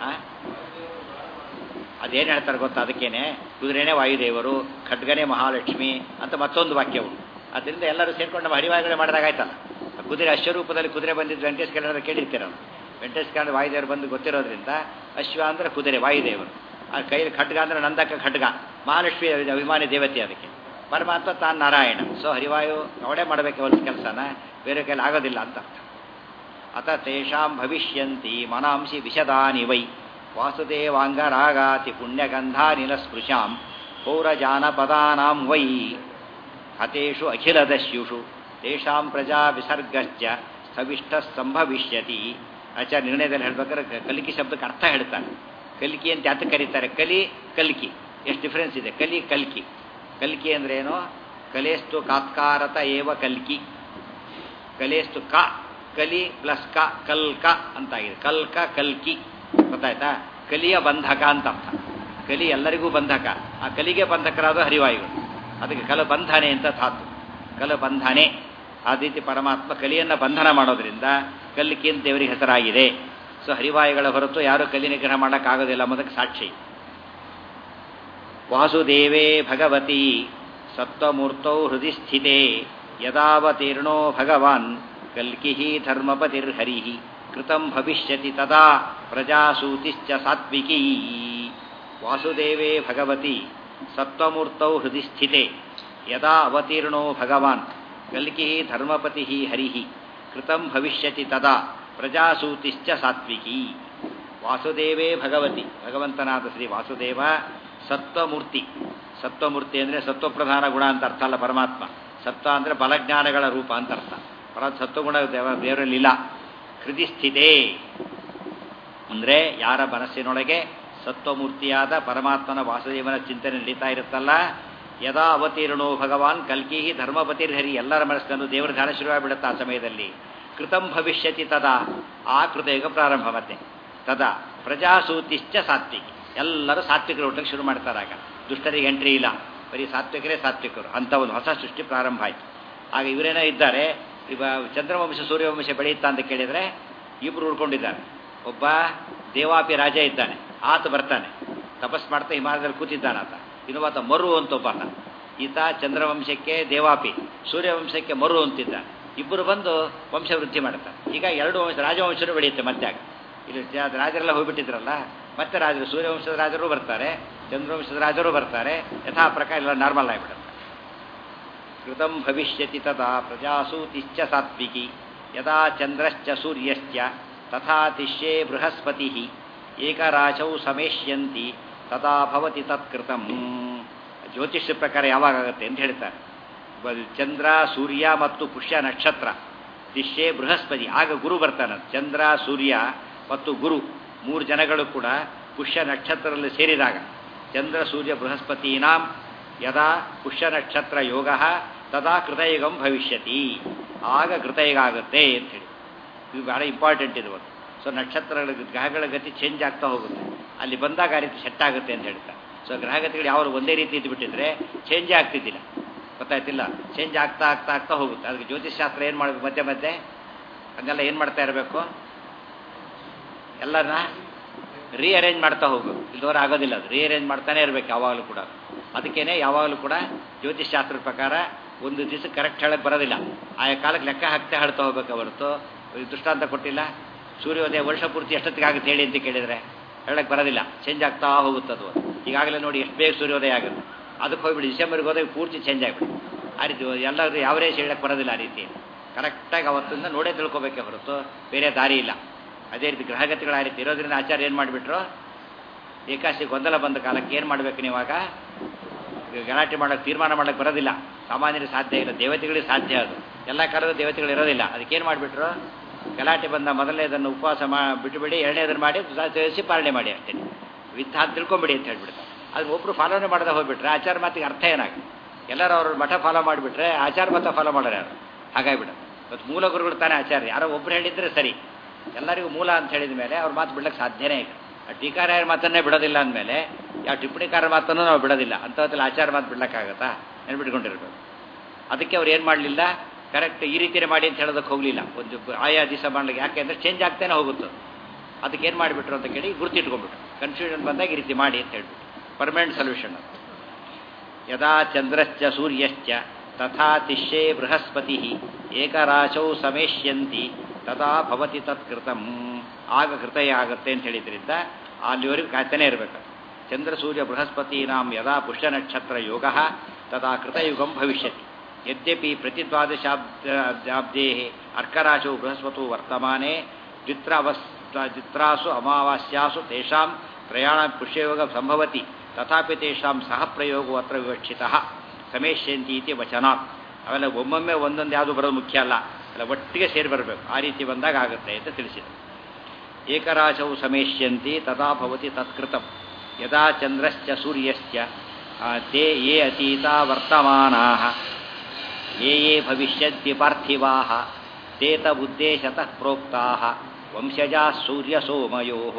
ಅದೇನು ಹೇಳ್ತಾರೆ ಗೊತ್ತಾ ಅದಕ್ಕೇನೆ ಕುದುರೆನೇ ವಾಯುದೇವರು ಖಡ್ಗನೇ ಮಹಾಲಕ್ಷ್ಮಿ ಅಂತ ಮತ್ತೊಂದು ವಾಕ್ಯ ಉಂಟು ಅದರಿಂದ ಎಲ್ಲರೂ ಸೇರ್ಕೊಂಡು ನಮ್ಮ ಹರಿವಾಯುಗಳೇ ಮಾಡಿದಾಗಾಯ್ತಲ್ಲ ಕುದುರೆ ಅಶ್ವರೂಪದಲ್ಲಿ ಕುದುರೆ ಬಂದಿದ್ದು ವೆಂಕಟೇಶ್ ಕನ್ನಡ ಕೇಳಿರ್ತೀರ ನಾವು ವೆಂಕಟೇಶ್ ಕನ್ನಡ ವಾಯುದೇವರು ಬಂದು ಗೊತ್ತಿರೋದ್ರಿಂದ ಅಶ್ವ ಅಂದರೆ ಕುದುರೆ ವಾಯುದೇವರು ಆ ಕೈಯಲ್ಲಿ ಖಡ್ಗ ಅಂದರೆ ನಂದಕ ಖಡ್ಗ ಮಹಾಲಕ್ಷ್ಮಿ ಅಭಿಮಾನಿ ದೇವತೆ ಅದಕ್ಕೆ ಪರಮಾತ್ಮ ತಾನು ನಾರಾಯಣ ಸೊ ಹರಿವಾಯು ಅವಳೇ ಮಾಡಬೇಕು ಒಂದು ಕೆಲಸನ ಬೇರೆ ಕೈಲಿ ಆಗೋದಿಲ್ಲ ಅಂತ ಅರ್ಥ ಅತ ತೇಷಾಂ ಭವಿಷ್ಯಂತಿ ಮನಾಂಸಿ ವಿಶದಾನಿ ವೈ ವಾಸುದೇವಾಂಗರಾಗಾತಿ ಪುಣ್ಯಗಂಧಾನಿಲ ಸ್ಪೃಶಾಂ ಪೌರಜಾನಪದಾನಾಂ ವೈ ಹತೇಷು ಅಖಿಲದಸ್ಯುಷು ತೇಷಾಂ ಪ್ರಜಾ ವಿಸರ್ಗಶ್ಚ ಸ್ಥವಿಷ್ಠ ಸಂಭವಿಷ್ಯತಿ ಆಚಾರ್ಯ ನಿರ್ಣಯದಲ್ಲಿ ಹೇಳ್ಬೇಕಾದ್ರೆ ಕಲಿಕೆ ಶಬ್ದಕ್ಕೆ ಅರ್ಥ ಹೇಳ್ತಾರೆ ಕಲಿಕೆ ಅಂತ ಯಾತಕ್ಕೆ ಕರೀತಾರೆ ಕಲಿ ಕಲ್ಕಿ ಎಷ್ಟು ಡಿಫ್ರೆನ್ಸ್ ಇದೆ ಕಲಿ ಕಲ್ಕಿ ಕಲ್ಕಿ ಅಂದ್ರೆ ಏನು ಕಲೇಸ್ತು ಕಾತ್ಕಾರತ ಏವ ಕಲ್ಕಿ ಕಲೇಸ್ತು ಕ ಕಲಿ ಪ್ಲಸ್ ಕ ಕಲ್ಕ ಅಂತಾಗಿದೆ ಕಲ್ಕ ಕಲ್ಕಿ ಗೊತ್ತಾಯ್ತಾ ಕಲಿಯ ಬಂಧಕ ಅಂತ ಅರ್ಥ ಕಲಿ ಎಲ್ಲರಿಗೂ ಬಂಧಕ ಆ ಕಲಿಗೆ ಬಂಧಕರಾದ ಹರಿವಾಯುಗಳು ಅದಕ್ಕೆ ಕಲಬಂಧನೆ ಅಂತ ಧಾತು ಕಲಬಂಧನೆ ಆ ರೀತಿ ಪರಮಾತ್ಮ ಕಲಿಯನ್ನು ಬಂಧನ ಮಾಡೋದ್ರಿಂದ ಕಲ್ಲಿಕಿ ಅಂತ ದೇವರಿಗೆ ಹೆಸರಾಗಿದೆ ಸೊ ಹರಿವಾಯುಗಳ ಹೊರತು ಯಾರು ಕಲಿ ನಿಗ್ರಹ ಮಾಡೋಕ್ಕಾಗೋದಿಲ್ಲ ಅನ್ನೋದಕ್ಕೆ ಸಾಕ್ಷಿ ವಾಸುದೇವೇ ಭಗವತಿ ಸತ್ವಮೂರ್ತೌ ಹೃದಯ ಸ್ಥಿತೆ ಯದಾವತೀರ್ಣೋ ಭಗವಾನ್ ಕಲ್ಕಿ ಧರ್ಮಪತಿರ್ಹರಿ ಕೃತಂ ಭವಿಷ್ಯತಿ ತದಾ ಪ್ರಜಾಸೂತಿಶ್ಚ ಸಾತ್ವಿಕೀ ವಾಸುದೇವೇ ಭಗವತಿ ಸತ್ವಮೂರ್ತೌ ಹೃದಯ ಸ್ಥಿತೆ ಯದಾ ಅವತೀರ್ಣೋ ಭಗವಾನ್ ಕಲ್ಕಿ ಧರ್ಮಪತಿ ಹರಿ ಕೃತಂ ಭವಿಷ್ಯತಿ ತದಾ ಪ್ರಜಾಸೂತಿಶ್ಚ ಸಾತ್ವಿಕಿ ವಾಸುದೇವೇ ಭಗವತಿ ಭಗವಂತನಾದ ಶ್ರೀ ವಾಸುದೇವ ಸತ್ವಮೂರ್ತಿ ಸತ್ವಮೂರ್ತಿ ಅಂದರೆ ಸತ್ವಪ್ರಧಾನ ಗುಣ ಅಂತ ಅರ್ಥ ಅಲ್ಲ ಪರಮಾತ್ಮ ಸತ್ವ ಅಂದರೆ ಬಲಜ್ಞಾನಗಳ ರೂಪ ಅಂತ ಅರ್ಥ ಪರ ಸತ್ವಗುಣ ದೇವ ದೇವರಲ್ಲಿಲ್ಲ ಹೃದಯ ಸ್ಥಿತೇ ಅಂದರೆ ಯಾರ ಮನಸ್ಸಿನೊಳಗೆ ಸತ್ವಮೂರ್ತಿಯಾದ ಪರಮಾತ್ಮನ ವಾಸುದೇವನ ಚಿಂತನೆ ನಡೀತಾ ಇರುತ್ತಲ್ಲ ಯದಾ ಅವತೀರ್ಣೋ ಭಗವಾನ್ ಕಲ್ಕಿ ಧರ್ಮಪತಿರ್ಹರಿ ಎಲ್ಲರ ಮನಸ್ಸನ್ನು ದೇವರ ಧ್ಯಾನ ಶುರುವಾಗಿಬಿಡುತ್ತೆ ಆ ಸಮಯದಲ್ಲಿ ಕೃತಂ ಭವಿಷ್ಯತಿ ತದಾ ಆ ಕೃತಯುಗ ಪ್ರಾರಂಭ ಮತ್ತೆ ತದಾ ಪ್ರಜಾಸೂತಿಶ್ಚ ಸಾತ್ವಿಕಿ ಎಲ್ಲರೂ ಸಾತ್ವಿಕರು ಹುಟ್ಟಕ್ಕೆ ಶುರು ಮಾಡ್ತಾರಾಗ ದುಷ್ಟರಿಗೆ ಎಂಟ್ರಿ ಇಲ್ಲ ಬರೀ ಸಾತ್ವಿಕರೇ ಸಾತ್ವಿಕರು ಅಂತ ಒಂದು ಹೊಸ ಸೃಷ್ಟಿ ಪ್ರಾರಂಭ ಆಯಿತು ಆಗ ಇವರೇನೋ ಇದ್ದಾರೆ ಈಗ ಚಂದ್ರವಂಶ ಸೂರ್ಯವಂಶ ಬೆಳೆಯುತ್ತಾ ಅಂತ ಕೇಳಿದರೆ ಇಬ್ಬರು ಉಳ್ಕೊಂಡಿದ್ದಾರೆ ಒಬ್ಬ ದೇವಾಪಿ ರಾಜ ಇದ್ದಾನೆ ಆತ ಬರ್ತಾನೆ ತಪಸ್ ಮಾಡ್ತಾ ಹಿಮಾಲಯದಲ್ಲಿ ಕೂತಿದ್ದಾನಾತ ಇನ್ನೊಬ್ಬಾತ ಮರು ಅಂತ ಒಬ್ಬಾತ ಈತ ಚಂದ್ರವಂಶಕ್ಕೆ ದೇವಾಪಿ ಸೂರ್ಯವಂಶಕ್ಕೆ ಮರು ಅಂತಿದ್ದ ಇಬ್ಬರು ಬಂದು ವಂಶವೃದ್ಧಿ ಮಾಡ್ತಾರೆ ಈಗ ಎರಡು ವಂಶ ರಾಜವಂಶನೂ ಬೆಳೆಯುತ್ತೆ ಮತ್ತೆ ಆಗ ಇಲ್ಲಿ ಜ- ರಾಜರೆಲ್ಲ ಹೋಗ್ಬಿಟ್ಟಿದ್ರಲ್ಲ ಮತ್ತೆ ರಾಜರು ಸೂರ್ಯವಂಶದ ರಾಜರು ಬರ್ತಾರೆ ಚಂದ್ರವಂಶದ ರಾಜರು ಬರ್ತಾರೆ ಯಥಾ ಪ್ರಕಾರ ಎಲ್ಲ ನಾರ್ಮಲ್ ಆಗಿಬಿಡುತ್ತೆ ಕೃತಂ ಭವಿಷ್ಯತಿ ತದಾ ಪ್ರಜಾಸೂತಿಶ್ಚ ಸಾತ್ವಿಕಿ ಯದಾ ಚಂದ್ರಶ್ಚ ಸೂರ್ಯಶ್ಚ ತಥಾ ತಿಷ್ಯೇ ಬೃಹಸ್ಪತಿ ಏಕರಾಚೌ ಸಮೇಷ್ಯಂತಿ ತದಾ ಭವತಿ ತತ್ಕೃತಂ ಜ್ಯೋತಿಷ್ಯ ಪ್ರಕಾರ ಯಾವಾಗ ಆಗುತ್ತೆ ಅಂತ ಹೇಳ್ತಾರೆ ಬ- ಚಂದ್ರ ಸೂರ್ಯ ಮತ್ತು ಪುಷ್ಯ ನಕ್ಷತ್ರ ತಿಷ್ಯೆ ಬೃಹಸ್ಪತಿ ಆಗ ಗುರು ಬರ್ತಾನೆ ಚಂದ್ರ ಸೂರ್ಯ ಮತ್ತು ಗುರು ಮೂರು ಜನಗಳು ಕೂಡ ಪುಷ್ಯ ನಕ್ಷತ್ರದಲ್ಲಿ ಸೇರಿದಾಗ ಚಂದ್ರ ಸೂರ್ಯ ಬೃಹಸ್ಪತೀನಾಂ ಯದಾ ಪುಷ್ಯ ನಕ್ಷತ್ರ ಯೋಗ ತದಾ ಕೃತಯುಗಂ ಭವಿಷ್ಯತಿ ಆಗ ಕೃತಯುಗ ಆಗುತ್ತೆ ಅಂತ ಹೇಳಿ ಇದು ಬಹಳ ಇಂಪಾರ್ಟೆಂಟ್ ಇದು ಒಂದು ಸೊ ನಕ್ಷತ್ರಗಳ ಗ್ರಹಗಳ ಗತಿ ಚೇಂಜ್ ಆಗ್ತಾ ಹೋಗುತ್ತೆ ಅಲ್ಲಿ ಬಂದಾಗ ಆ ರೀತಿ ಸೆಟ್ ಆಗುತ್ತೆ ಅಂತ ಹೇಳ್ತಾರೆ ಸೊ ಗ್ರಹಗತಿಗಳು ಯಾರು ಒಂದೇ ರೀತಿ ಇದ್ದುಬಿಟ್ಟಿದ್ರೆ ಚೇಂಜೇ ಆಗ್ತಿದ್ದಿಲ್ಲ ಗೊತ್ತಾಯ್ತಿಲ್ಲ ಚೇಂಜ್ ಆಗ್ತಾ ಆಗ್ತಾ ಆಗ್ತಾ ಹೋಗುತ್ತೆ ಅದಕ್ಕೆ ಜ್ಯೋತಿಷ್ಶಾಸ್ತ್ರ ಏನು ಮಾಡಬೇಕು ಮಧ್ಯೆ ಮಧ್ಯೆ ಹಂಗೆಲ್ಲ ಏನು ಮಾಡ್ತಾ ಇರಬೇಕು ಎಲ್ಲರನ್ನ ರೀಅರೇಂಜ್ ಮಾಡ್ತಾ ಹೋಗಬೇಕು ಇಲ್ದವ್ರು ಆಗೋದಿಲ್ಲ ಅದು ರೀಅರೇಂಜ್ ಮಾಡ್ತಾನೆ ಇರಬೇಕು ಯಾವಾಗಲೂ ಕೂಡ ಅದಕ್ಕೇನೆ ಯಾವಾಗಲೂ ಕೂಡ ಜ್ಯೋತಿಷ್ಶಾಸ್ತ್ರದ ಪ್ರಕಾರ ಒಂದು ದಿವಸ ಕರೆಕ್ಟ್ ಹೇಳಕ್ಕೆ ಬರೋದಿಲ್ಲ ಆಯಾ ಕಾಲಕ್ಕೆ ಲೆಕ್ಕ ಹಾಕ್ತಾ ಹೇಳ್ತಾ ಹೋಗ್ಬೇಕು ಹೊರತು ಈ ದೃಷ್ಟಾಂತ ಕೊಟ್ಟಿಲ್ಲ ಸೂರ್ಯೋದಯ ವರ್ಷ ಪೂರ್ತಿ ಎಷ್ಟೊತ್ತಿಗೆ ಆಗುತ್ತೆ ಹೇಳಿ ಅಂತ ಕೇಳಿದರೆ ಹೇಳಕ್ಕೆ ಬರೋದಿಲ್ಲ ಚೇಂಜ್ ಆಗ್ತಾ ಹೋಗುತ್ತೆ ಅದು ಈಗಾಗಲೇ ನೋಡಿ ಎಷ್ಟು ಬೇಗ ಸೂರ್ಯೋದಯ ಆಗುತ್ತೆ ಅದಕ್ಕೆ ಹೋಗ್ಬಿಡಿ ಡಿಸೆಂಬರ್ಗೆ ಹೋದಾಗ ಪೂರ್ತಿ ಚೇಂಜ್ ಆಗಿಬಿಡಿ ಆ ರೀತಿ ಎಲ್ಲರೂ ಯಾವರೇ ಹೇಳಕ್ಕೆ ಬರೋದಿಲ್ಲ ಆ ರೀತಿ ಕರೆಕ್ಟಾಗಿ ಅವತ್ತಿಂದ ನೋಡೇ ತಿಳ್ಕೊಬೇಕೇ ಹೊರತು ಬೇರೆ ದಾರಿ ಇಲ್ಲ ಅದೇ ರೀತಿ ಗ್ರಹಗತಿಗಳು ಆ ರೀತಿ ಇರೋದ್ರಿಂದ ಆಚಾರ್ಯ ಏನು ಮಾಡಿಬಿಟ್ರು ಏಕಾಶಿ ಗೊಂದಲ ಬಂದ ಕಾಲಕ್ಕೆ ಏನು ಮಾಡಬೇಕು ನೀವಾಗ ಈಗ ಗಲಾಟೆ ಮಾಡೋಕ್ಕೆ ತೀರ್ಮಾನ ಮಾಡೋಕ್ಕೆ ಬರೋದಿಲ್ಲ ಸಾಮಾನ್ಯರಿಗೆ ಸಾಧ್ಯ ಇಲ್ಲ ದೇವತೆಗಳಿಗೆ ಸಾಧ್ಯ ಅದು ಎಲ್ಲ ಕಾಲದ ದೇವತೆಗಳು ಇರೋದಿಲ್ಲ ಅದಕ್ಕೇನು ಮಾಡಿಬಿಟ್ರು ಗಲಾಟೆ ಬಂದ ಮೊದಲನೇದನ್ನು ಉಪವಾಸ ಮಾ ಬಿಟ್ಟುಬಿಡಿ ಎರಡನೇದನ್ನು ಮಾಡಿ ಸೇರಿಸಿ ಪಾಲನೆ ಮಾಡಿ ಅಷ್ಟೇ ವಿತ್ತ ತಿಳ್ಕೊಂಬಿಡಿ ಅಂತ ಹೇಳ್ಬಿಡ್ತಾರೆ ಅದು ಒಬ್ಬರು ಫಾಲೋನೆ ಮಾಡದೆ ಹೋಗ್ಬಿಟ್ರೆ ಆಚಾರ ಮಾತಿಗೆ ಅರ್ಥ ಏನಾಗಿ ಎಲ್ಲರೂ ಅವ್ರ ಮಠ ಫಾಲೋ ಮಾಡಿಬಿಟ್ರೆ ಆಚಾರ ಮತ ಫಾಲೋ ಮಾಡೋರು ಯಾರು ಹಾಗಾಗಿಬಿಡ ಇವತ್ತು ಮೂಲ ಗುರುಗಳು ತಾನೇ ಆಚಾರ್ಯ ಯಾರೋ ಒಬ್ರು ಹೇಳಿದ್ರೆ ಸರಿ ಎಲ್ಲರಿಗೂ ಮೂಲ ಅಂತ ಹೇಳಿದ ಮೇಲೆ ಅವ್ರ ಮಾತು ಬಿಡ್ಲಿಕ್ಕೆ ಸಾಧ್ಯನೇ ಇಲ್ಲ ಆ ಟೀಕಾರಾಯರ ಮಾತನ್ನೇ ಬಿಡೋದಿಲ್ಲ ಅಂದಮೇಲೆ ಯಾವ ಟಿಪ್ಪಣಿಕಾರರ ಮಾತನ್ನು ನಾವು ಬಿಡೋದಿಲ್ಲ ಅಂಥದ್ರಲ್ಲಿ ಆಚಾರ ಮಾತು ಬಿಡ್ಲಿಕ್ಕಾಗತ್ತಾ ನೆನ್ಬಿಟ್ಕೊಂಡಿರ್ಬೇಕು ಅದಕ್ಕೆ ಅವ್ರು ಏನು ಮಾಡಲಿಲ್ಲ ಕರೆಕ್ಟ್ ಈ ರೀತಿಯೇ ಮಾಡಿ ಅಂತ ಹೇಳೋದಕ್ಕೆ ಹೋಗಲಿಲ್ಲ ಒಂದು ಆಯಾ ದಿವಸ ಮಾಡ್ಲಿಕ್ಕೆ ಯಾಕೆ ಅಂದರೆ ಚೇಂಜ್ ಆಗ್ತಾನೆ ಹೋಗುತ್ತೆ ಅದಕ್ಕೆ ಏನು ಮಾಡಿಬಿಟ್ರು ಅಂತ ಕೇಳಿ ಗುರುತಿಟ್ಕೊಂಡ್ಬಿಟ್ರು ಕನ್ಫ್ಯೂಷನ್ ಬಂದಾಗ ಈ ರೀತಿ ಮಾಡಿ ಅಂತ ಹೇಳ್ಬಿಟ್ಟು ಪರ್ಮನೆಂಟ್ ಸೊಲ್ಯೂಷನ್ ಅದು ಯದಾ ಚಂದ್ರಶ್ಚ ಸೂರ್ಯಶ್ಚ ತಥಾ ತಿಷ್ಯೇ ಬೃಹಸ್ಪತಿ ಏಕರಾಶೌ ಸಮೇಷ್ಯಂತಿ ತದಾ ಭವತಿ ತತ್ಕೃತಂ ಆಗ ಕೃತಯ ಆಗುತ್ತೆ ಅಂತ ಹೇಳಿದ್ರಿಂದ ಅಲ್ಲಿವರೆಗೂ ಕಾಯ್ತಾನೆ ಇರಬೇಕು ಚಂದ್ರ ಸೂರ್ಯ ಬೃಹಸ್ಪತೀನಾಂ ಯದಾ ಪುಷ್ಯ ನಕ್ಷತ್ರ ಯೋಗ ತದಾ ಕೃತಯುಗಂ ಭವಿಷ್ಯತಿ ಯದ್ಯಪಿ ಪ್ರತಿದ್ವಾದಶಾಬ್ದೇ ಅರ್ಕರಾಶೌ ಬೃಹಸ್ಪತು ವರ್ತಮಾನೆ ದ್ವಿತ್ರಾವಸ್ ದ್ವಿತ್ರಾಸು ಅಮಾವಾಸ್ಯಾಸು ತೇಷಾಂ ಪ್ರಯಾಣ ಪುಷ್ಯಯೋಗ ಸಂಭವತಿ ತಥಾಪಿ ತೇಷಾಂ ಸಹ ಪ್ರಯೋಗವು ಅತ್ರ ವಿವಕ್ಷಿತ ಸಮೇಷ್ಯಂತಿ ಇತಿ ವಚನಾತ್ ಅವೆಲ್ಲ ಒಮ್ಮೊಮ್ಮೆ ಒಂದೊಂದು ಯಾವುದು ಬರೋದು ಮುಖ್ಯ ಅಲ್ಲ ಅಲ್ಲ ಒಟ್ಟಿಗೆ ಸೇರಿ ಬರಬೇಕು ಆ ರೀತಿ ಬಂದಾಗ ಆಗುತ್ತೆ ಅಂತ ತಿಳಿಸಿದರು ಏಕರಾಶವು ಸಮೇಷ್ಯಂತಿ ತದಾ ಭವತಿ ತತ್ಕೃತಂ ಯದಾ ಚಂದ್ರಶ್ಚ ಸೂರ್ಯಶ್ಚ ಆ, ತೇ ಯೇ ಅತೀತಾ ವರ್ತಮಾನಾಃ ಯೇ ಯೇ ಭವಿಷ್ಯಂತಿ ಪಾರ್ಥಿವಾಃ ತೇ ತದುದ್ದೇಶತಃ ಪ್ರೋಕ್ತಾಃ ವಂಶಜಾಃ ಸೂರ್ಯಸೋಮಯೋಃ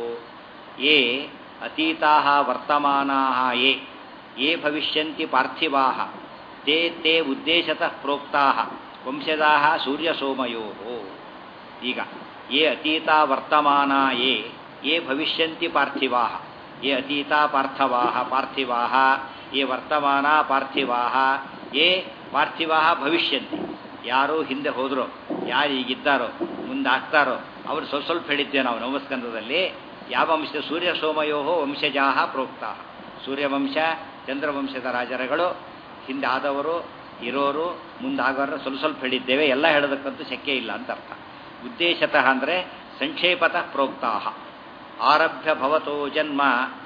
ಯೇ ಅತೀತಾಃ ವರ್ತಮಾನಾಃ ಯೇ ಯೇ ಭವಿಷ್ಯಂತಿ ಪಾರ್ಥಿವಾಃ ತೇ ತೇ ಉದ್ದೇಶತಃ ಪ್ರೋಕ್ತಾಃ ವಂಶಜಾಃ ಸೂರ್ಯಸೋಮಯೋಃ ಈಗ ಯೇ ಅತೀತಾ ವರ್ತಮಾನ ಯೇ ಯೇ ಭವಿಷ್ಯಂತಿ ಪಾರ್ಥಿವಾಃ ಯೇ ಅತೀತಾ ಪಾರ್ಥವಾಃ ಪಾರ್ಥಿವಾಃ ಯೇ ವರ್ತಮಾನ ಪಾರ್ಥಿವಾಃ ಯೇ ಪಾರ್ಥಿವಾಃ ಭವಿಷ್ಯಂತಿ ಯಾರು ಹಿಂದೆ ಹೋದರೋ ಯಾರು ಈಗಿದ್ದಾರೋ ಮುಂದೆ ಆಗ್ತಾರೋ ಅವರು ಸ್ವಲ್ಪ ಸ್ವಲ್ಪ ಹೇಳಿದ್ದೇವೆ ನಾವು ನವಸ್ಕಂದದಲ್ಲಿ ಯಾವ ವಂಶ ಸೂರ್ಯ ಸೋಮಯೋಹೋ ವಂಶಜಾಹ ಪ್ರೋಕ್ತಾಹ ಸೂರ್ಯವಂಶ ಚಂದ್ರವಂಶದ ರಾಜರುಗಳು ಹಿಂದೆ ಆದವರು ಇರೋರು ಮುಂದಾಗೋರು ಸ್ವಲ್ಪ ಸ್ವಲ್ಪ ಹೇಳಿದ್ದೇವೆ ಎಲ್ಲ ಹೇಳೋದಕ್ಕಂತೂ ಶಕ್ಯ ಇಲ್ಲ ಅಂತ ಅರ್ಥ ಉದ್ದೇಶತಃ ಅಂದರೆ ಸಂಕ್ಷೇಪತಃ ಪ್ರೋಕ್ತಾಹ ಆರಭ್ಯ ಭವತೋ ಜನ್ಮ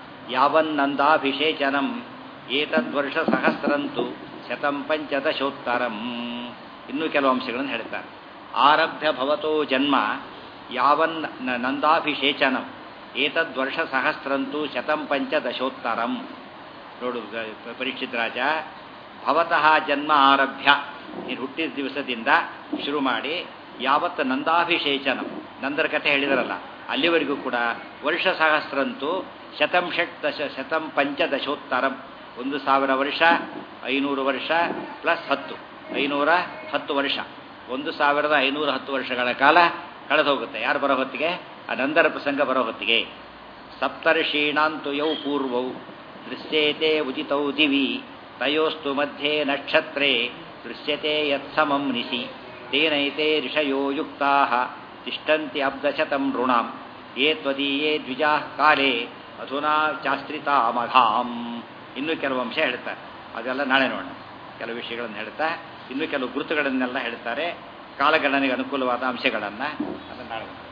ಯಾವನ್ನಂದಾಭಿಷೇಚನಂ ಏತದ್ವರ್ಷ ಸಹಸ್ರಂತು ಶತಂ ಪಂಚದಶೋತ್ತರಂ ಇನ್ನೂ ಕೆಲವು ಅಂಶಗಳನ್ನು ಹೇಳ್ತಾರೆ ಆರಭ್ಯ ಭವತೋ ಜನ್ಮ ಯಾವನ್ ನ- ನಂದಾಭಿಷೇಚನಂ ಏತದ್ವರ್ಷ ಸಹಸ್ರಂತು ಶತಂ ಪಂಚದಶೋತ್ತರಂ ನೋಡು ಗ- ಪರೀಕ್ಷಿತ್ ರಾಜ ಭವತಃ ಜನ್ಮ ಆರಭ್ಯ ನೀನು ಹುಟ್ಟಿದ ದಿವಸದಿಂದ ಶುರು ಮಾಡಿ ಯಾವತ್ತು ನಂದಾಭಿಷೇಚನ ನಂದರ ಕಥೆ ಹೇಳಿದಾರಲ್ಲ ಅಲ್ಲಿವರೆಗೂ ಕೂಡ ವರ್ಷ ಸಹಸ್ರಂತೂ ಶತಂ ಷಟ್ ದಶ ಶತಂ ಪಂಚದಶೋತ್ತರಂ ಒಂದು ಸಾವಿರ ವರ್ಷ ಐನೂರು ವರ್ಷ ಪ್ಲಸ್ ಹತ್ತು ಐನೂರ ಹತ್ತು ವರ್ಷ ಒಂದು ಸಾವಿರದ ಐನೂರ ಹತ್ತು ವರ್ಷಗಳ ಕಾಲ ಕಳೆದು ಹೋಗುತ್ತೆ ಯಾರು ಬರೋ ಹೊತ್ತಿಗೆ ಆ ನಂದರ ಪ್ರಸಂಗ ಬರೋ ಹೊತ್ತಿಗೆ ಸಪ್ತರ್ಷೀಣಾಂತು ಯೌ ಪೂರ್ವೌ ದೃಶ್ಯೇತೆ ಉದಿತೌ ದಿವಿ ತಯೋಸ್ತು ಮಧ್ಯೆ ನಕ್ಷತ್ರೇ ದೃಶ್ಯತೆ ಯತ್ಸಮಂ ನಿಶಿ ತೇನೈತೆ ಋಷಯೋ ಯುಕ್ತಾ ತಿಷ್ಟಂತಿ ಅಬ್ದಶತಂ ಋಣಾಂ ಯೇ ತ್ವದೀಯೇ ದ್ವಿಜಾ ಕಾಲೇ ಅಧುನಾ ಚಾಸ್ತ್ರಿತಾ ಮಘಾಂ ಇನ್ನೂ ಕೆಲವು ಅಂಶ ಹೇಳ್ತಾರೆ ಅದೆಲ್ಲ ನಾಳೆ ನೋಡೋಣ ಕೆಲವು ವಿಷಯಗಳನ್ನು ಹೇಳ್ತಾ ಇನ್ನೂ ಕೆಲವು ಗುರುತುಗಳನ್ನೆಲ್ಲ ಹೇಳ್ತಾರೆ ಕಾಲಗಣನೆಗೆ ಅನುಕೂಲವಾದ ಅಂಶಗಳನ್ನು ಅದನ್ನು ನಾಳೆ ನೋಡೋಣ.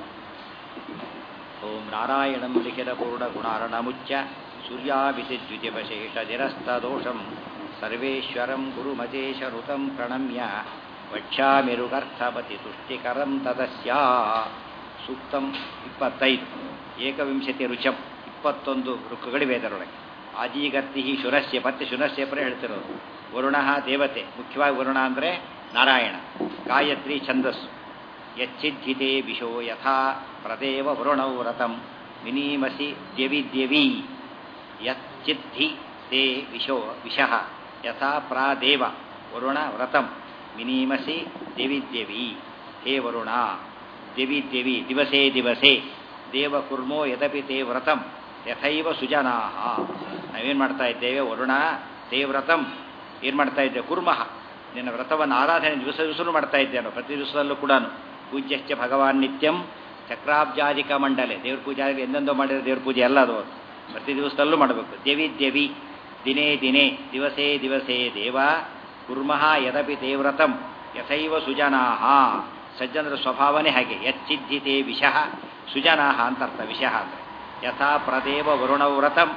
ಓಂ ನಾರಾಯಣಂ ಲಿಖಿತ ಪೂರ್ಣ ಗುಣಾರಣಮುಚ್ಚ ಸೂರ್ಯಾಭಿಷಿದ್ವಿತಿವಶೇಷ ನಿರಸ್ತದೋಷಂ ಸರ್ವೇಶ್ವರಂ ಗುರುಮತೇಶರುತಂ ಪ್ರಣಮ್ಯ ವಕ್ಷ್ಯಾಮಿರುಗರ್ಥಪತಿ ತುಷ್ಟಿಕರಂ ತದಸ್ಯ ಸೂಕ್ತಂ ಇಪ್ಪತ್ತೈದು ಏಕವಿಂಶತಿ ರುಚಂ ಇಪ್ಪತ್ತೊಂದು ರುಕ್ಕುಗಳಿವೆ ಅದರೊಳಗೆ ಆಜೀಗರ್ತಿ ಶುರಸ್ಯ ಮತ್ತೆ ಶುನಸ್ಯ ಪರ ಹೇಳ್ತಿರೋದು ವರುಣ ದೇವತೆ ಮುಖ್ಯವಾಗಿ ವರುಣ ಅಂದರೆ ನಾರಾಯಣ ಗಾಯತ್ರಿ ಛಂದಸ್ಸು ಯಚ್ಚಿದ್ಧಿತೆ ವಿಶೋ ಯಥಾ ಪ್ರದೇವ ವರುಣೌ ವ್ರತಂ ವಿನೀಮಸಿ ದ್ಯವಿ ದ್ಯವಿ ಯಚ್ಚಿದ್ಧಿ ತೇ ವಿಶೋ ವಿಷಃ ಯಥಾ ಪ್ರಾದೇವ ವರುಣ ವ್ರತಂ ವಿನೀಮಸಿ ದ್ಯವಿ ದ್ಯವಿ ಹೇ ವರುಣ ದ್ಯವಿ ದ್ಯವಿ ದಿವಸೇ ದಿವಸೇ ದೇವ ಕುರ್ಮೋ ಯದಪಿ ತೇ ವ್ರತಂ ಯಥೈವ ಸುಜನಾ ನಾವೇನು ಮಾಡ್ತಾ ಇದ್ದೇವೆ ವರುಣ ತೇ ವ್ರತಂ ಏನು ಮಾಡ್ತಾ ಇದ್ದೇವೆ ಕುರ್ಮಃ ನಿನ್ನ ವ್ರತವನ್ನು ಆರಾಧನೆ ದಿವಸ ದಿವಸನೂ ಮಾಡ್ತಾ ಇದ್ದೇನೋ ಪ್ರತಿ ದಿವಸದಲ್ಲೂ ಕೂಡ ಪೂಜ್ಯಶ್ಚ ಭಗವಾನ್ ನಿತ್ಯಂ ಚಕ್ರಾಬ್ಜಾಧಿಕ ಮಂಡಲೆ ದೇವ್ರ ಪೂಜೆ ಆಗಲಿ ಎಂದೆಂದೋ ಮಾಡಿದ ದೇವ್ರ ಪೂಜೆ ಅಲ್ಲ ಅದು ಪ್ರತಿ ದಿವಸದಲ್ಲೂ ಮಾಡಬೇಕು ದೇವಿ ದೇವಿ ದಿನೇ ದಿನೇ ದಿವಸೇ ದಿವಸೇ ದೇವ ಕುರ್ಮಃ ಯದಪಿ ತೇ ವ್ರತಂ ಯಥೈವ ಸುಜನಾಹ ಸಜ್ಜನರ ಸ್ವಭಾವನೆ ಹಾಗೆ ಯಚ್ಚಿದ್ಧಿತೆ ವಿಷಃ ಸುಜನಾಹ ಅಂತ ಅರ್ಥ ವಿಷಃ ಅಂದರೆ ಯಥಾ ಪ್ರದೇವ ವರುಣ ವ್ರತಂ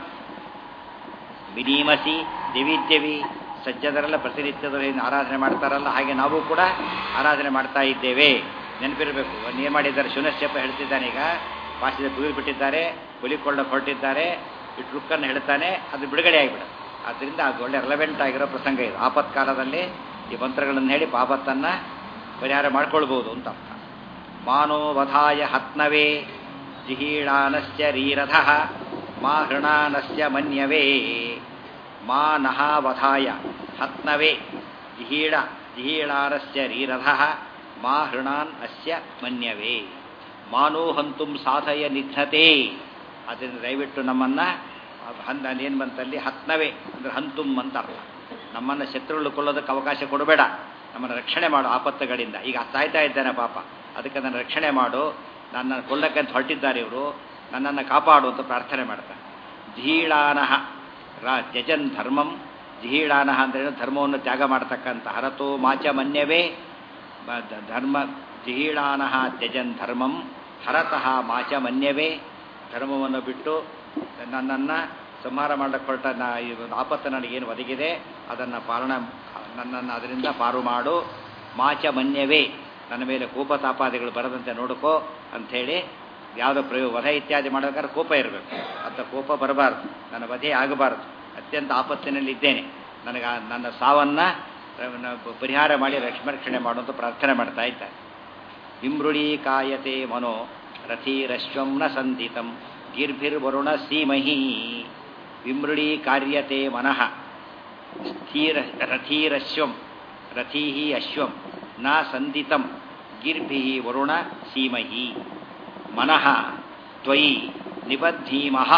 ವಿನೀಮಸಿ ದಿವಿದ್ಯವಿ ಸಜ್ಜನರೆಲ್ಲ ಪ್ರತಿನಿತ್ಯದಲ್ಲಿ ಆರಾಧನೆ ಮಾಡ್ತಾರಲ್ಲ ಹಾಗೆ ನಾವು ಕೂಡ ಆರಾಧನೆ ಮಾಡ್ತಾ ಇದ್ದೇವೆ ನೆನಪಿರಬೇಕು ಒಂದು ಏನು ಮಾಡಿದ್ದಾರೆ ಶುನಶ್ಯಪ ಹೇಳ್ತಿದ್ದಾನೆ ಈಗ ಭಾಷೆದ ತುಗಿದು ಬಿಟ್ಟಿದ್ದಾರೆ ಹುಲಿಕೊಳ್ಳ ಹೊರಟಿದ್ದಾರೆ ಇಟ್ಟು ರುಕ್ಕನ್ನು ಹೇಳ್ತಾನೆ ಅದು ಬಿಡುಗಡೆ ಆಗಿಬಿಡುತ್ತೆ ಆದ್ದರಿಂದ ಅದು ಒಳ್ಳೆ ರೆಲವೆಂಟ್ ಆಗಿರೋ ಪ್ರಸಂಗ ಇದು ಆಪತ್ಕಾಲದಲ್ಲಿ ಈ ಮಂತ್ರಗಳನ್ನು ಹೇಳಿ ಪಾಪತ್ತನ್ನು ಪರಿಹಾರ ಮಾಡ್ಕೊಳ್ಬೋದು ಅಂತ ಅರ್ಥ ಮಾನೋವಧಾಯ ಹತ್ನವೇ ಜಿಹೀಳಾನಸ್ಯ ರೀರಥ ಮಾ ಹೃಣಾನಸ್ಯ ಮನ್ಯವೇ ಮಾ ನಹಾವಧಾಯ ಹತ್ನವೇ ಜಿಹೀಳ ಜಿಹೀಳಾನಸ್ಯ ರೀರಥ ಮಾ ಹೃಣಾನ್ ಅಸ್ಯ ಮನ್ಯವೇ ಮಾನೋ ಹಂತುಂ ಸಾಧಯ ನಿಘ್ನತೆ ಅದರಿಂದ ದಯವಿಟ್ಟು ನಮ್ಮನ್ನು ಹಂದ ಏನು ಬಂತಲ್ಲಿ ಹತ್ನವೇ ಅಂದರೆ ಹಂತುಂ ಅಂತ ಅರ್ಥ ನಮ್ಮನ್ನು ಶತ್ರುಗಳು ಕೊಲ್ಲೋದಕ್ಕೆ ಅವಕಾಶ ಕೊಡಬೇಡ ನಮ್ಮನ್ನು ರಕ್ಷಣೆ ಮಾಡು ಆಪತ್ತುಗಳಿಂದ ಈಗ ಸಾಯ್ತಾ ಇದ್ದಾನೆ ಪಾಪ ಅದಕ್ಕೆ ನನ್ನ ರಕ್ಷಣೆ ಮಾಡು ನನ್ನನ್ನು ಕೊಲ್ಲಕ್ಕೆ ಅಂತ ಹೊರಟಿದ್ದಾರೆ ಇವರು ನನ್ನನ್ನು ಕಾಪಾಡು ಅಂತ ಪ್ರಾರ್ಥನೆ ಮಾಡ್ತಾರೆ ಧೀಳಾನಹ ರಾ ತ್ಯಜನ್ ಧರ್ಮಂ ಜಿಹೀಳಾನಹ ಅಂದ್ರೆ ಧರ್ಮವನ್ನು ತ್ಯಾಗ ಮಾಡ್ತಕ್ಕಂಥ ಹರತೋ ಮಾಚ ಮನ್ಯವೇ ಬ- ದ- ಧರ್ಮ ಜಿಹೀಳಾನಹ ತ್ಯಜನ್ ಧರ್ಮಂ ಹರತಃ ಮಾಚ ಮನ್ಯವೇ ಧರ್ಮವನ್ನು ಬಿಟ್ಟು ನನ್ನನ್ನು ಸಂಹಾರ ಮಾಡಕ್ಕೆ ಹೊರಟ ನಾ ಈ ಒಂದು ಆಪತ್ತು ನನಗೇನು ಒದಗಿದೆ ಅದನ್ನು ಪಾಲನ ನನ್ನನ್ನು ಅದರಿಂದ ಪಾರು ಮಾಡು ಮಾಚ ಮನ್ಯವೇ ನನ್ನ ಮೇಲೆ ಕೋಪ ತಾಪಾದಿಗಳು ಬರದಂತೆ ನೋಡ್ಕೋ ಅಂಥೇಳಿ ಯಾವುದೋ ಪ್ರಯೋಗ ವಧೆ ಇತ್ಯಾದಿ ಮಾಡಬೇಕಾದ್ರೆ ಕೋಪ ಇರಬೇಕು ಅಂತ ಕೋಪ ಬರಬಾರ್ದು ನನ್ನ ವಧೆ ಆಗಬಾರ್ದು ಅತ್ಯಂತ ಆಪತ್ತಿನಲ್ಲಿ ಇದ್ದೇನೆ ನನಗೆ ಆ ನನ್ನ ಸಾವನ್ನು ಪರಿಹಾರ ಮಾಡಿ ರಕ್ಷಣೆ ಮಾಡುವಂತ ಪ್ರಾರ್ಥನೆ ಮಾಡ್ತಾ ಇದ್ದಾರೆ ವಿಮೃಳೀ ಕಾಯತೆ ಮನೋ ರಥೀರಶ್ವಂ ನ ಸಂದಿತಂ ಗೀರ್ಭಿರ್ವರುಣ ಸೀಮಹಿ ವಿಮೃಳೀ ಕಾರ್ಯತೆ ಮನಃ ಸ್ಥೀರ ರಥೀರಶ್ವಂ ರಥೀ ಅಶ್ವಂ ನ ಸಂದಿತಂ ಗಿರ್ಭಿ ವರುಣ ಸೀಮಹಿ ಮನಃ ತ್ವಯಿ ನಿಬದ್ಧೀಮಃ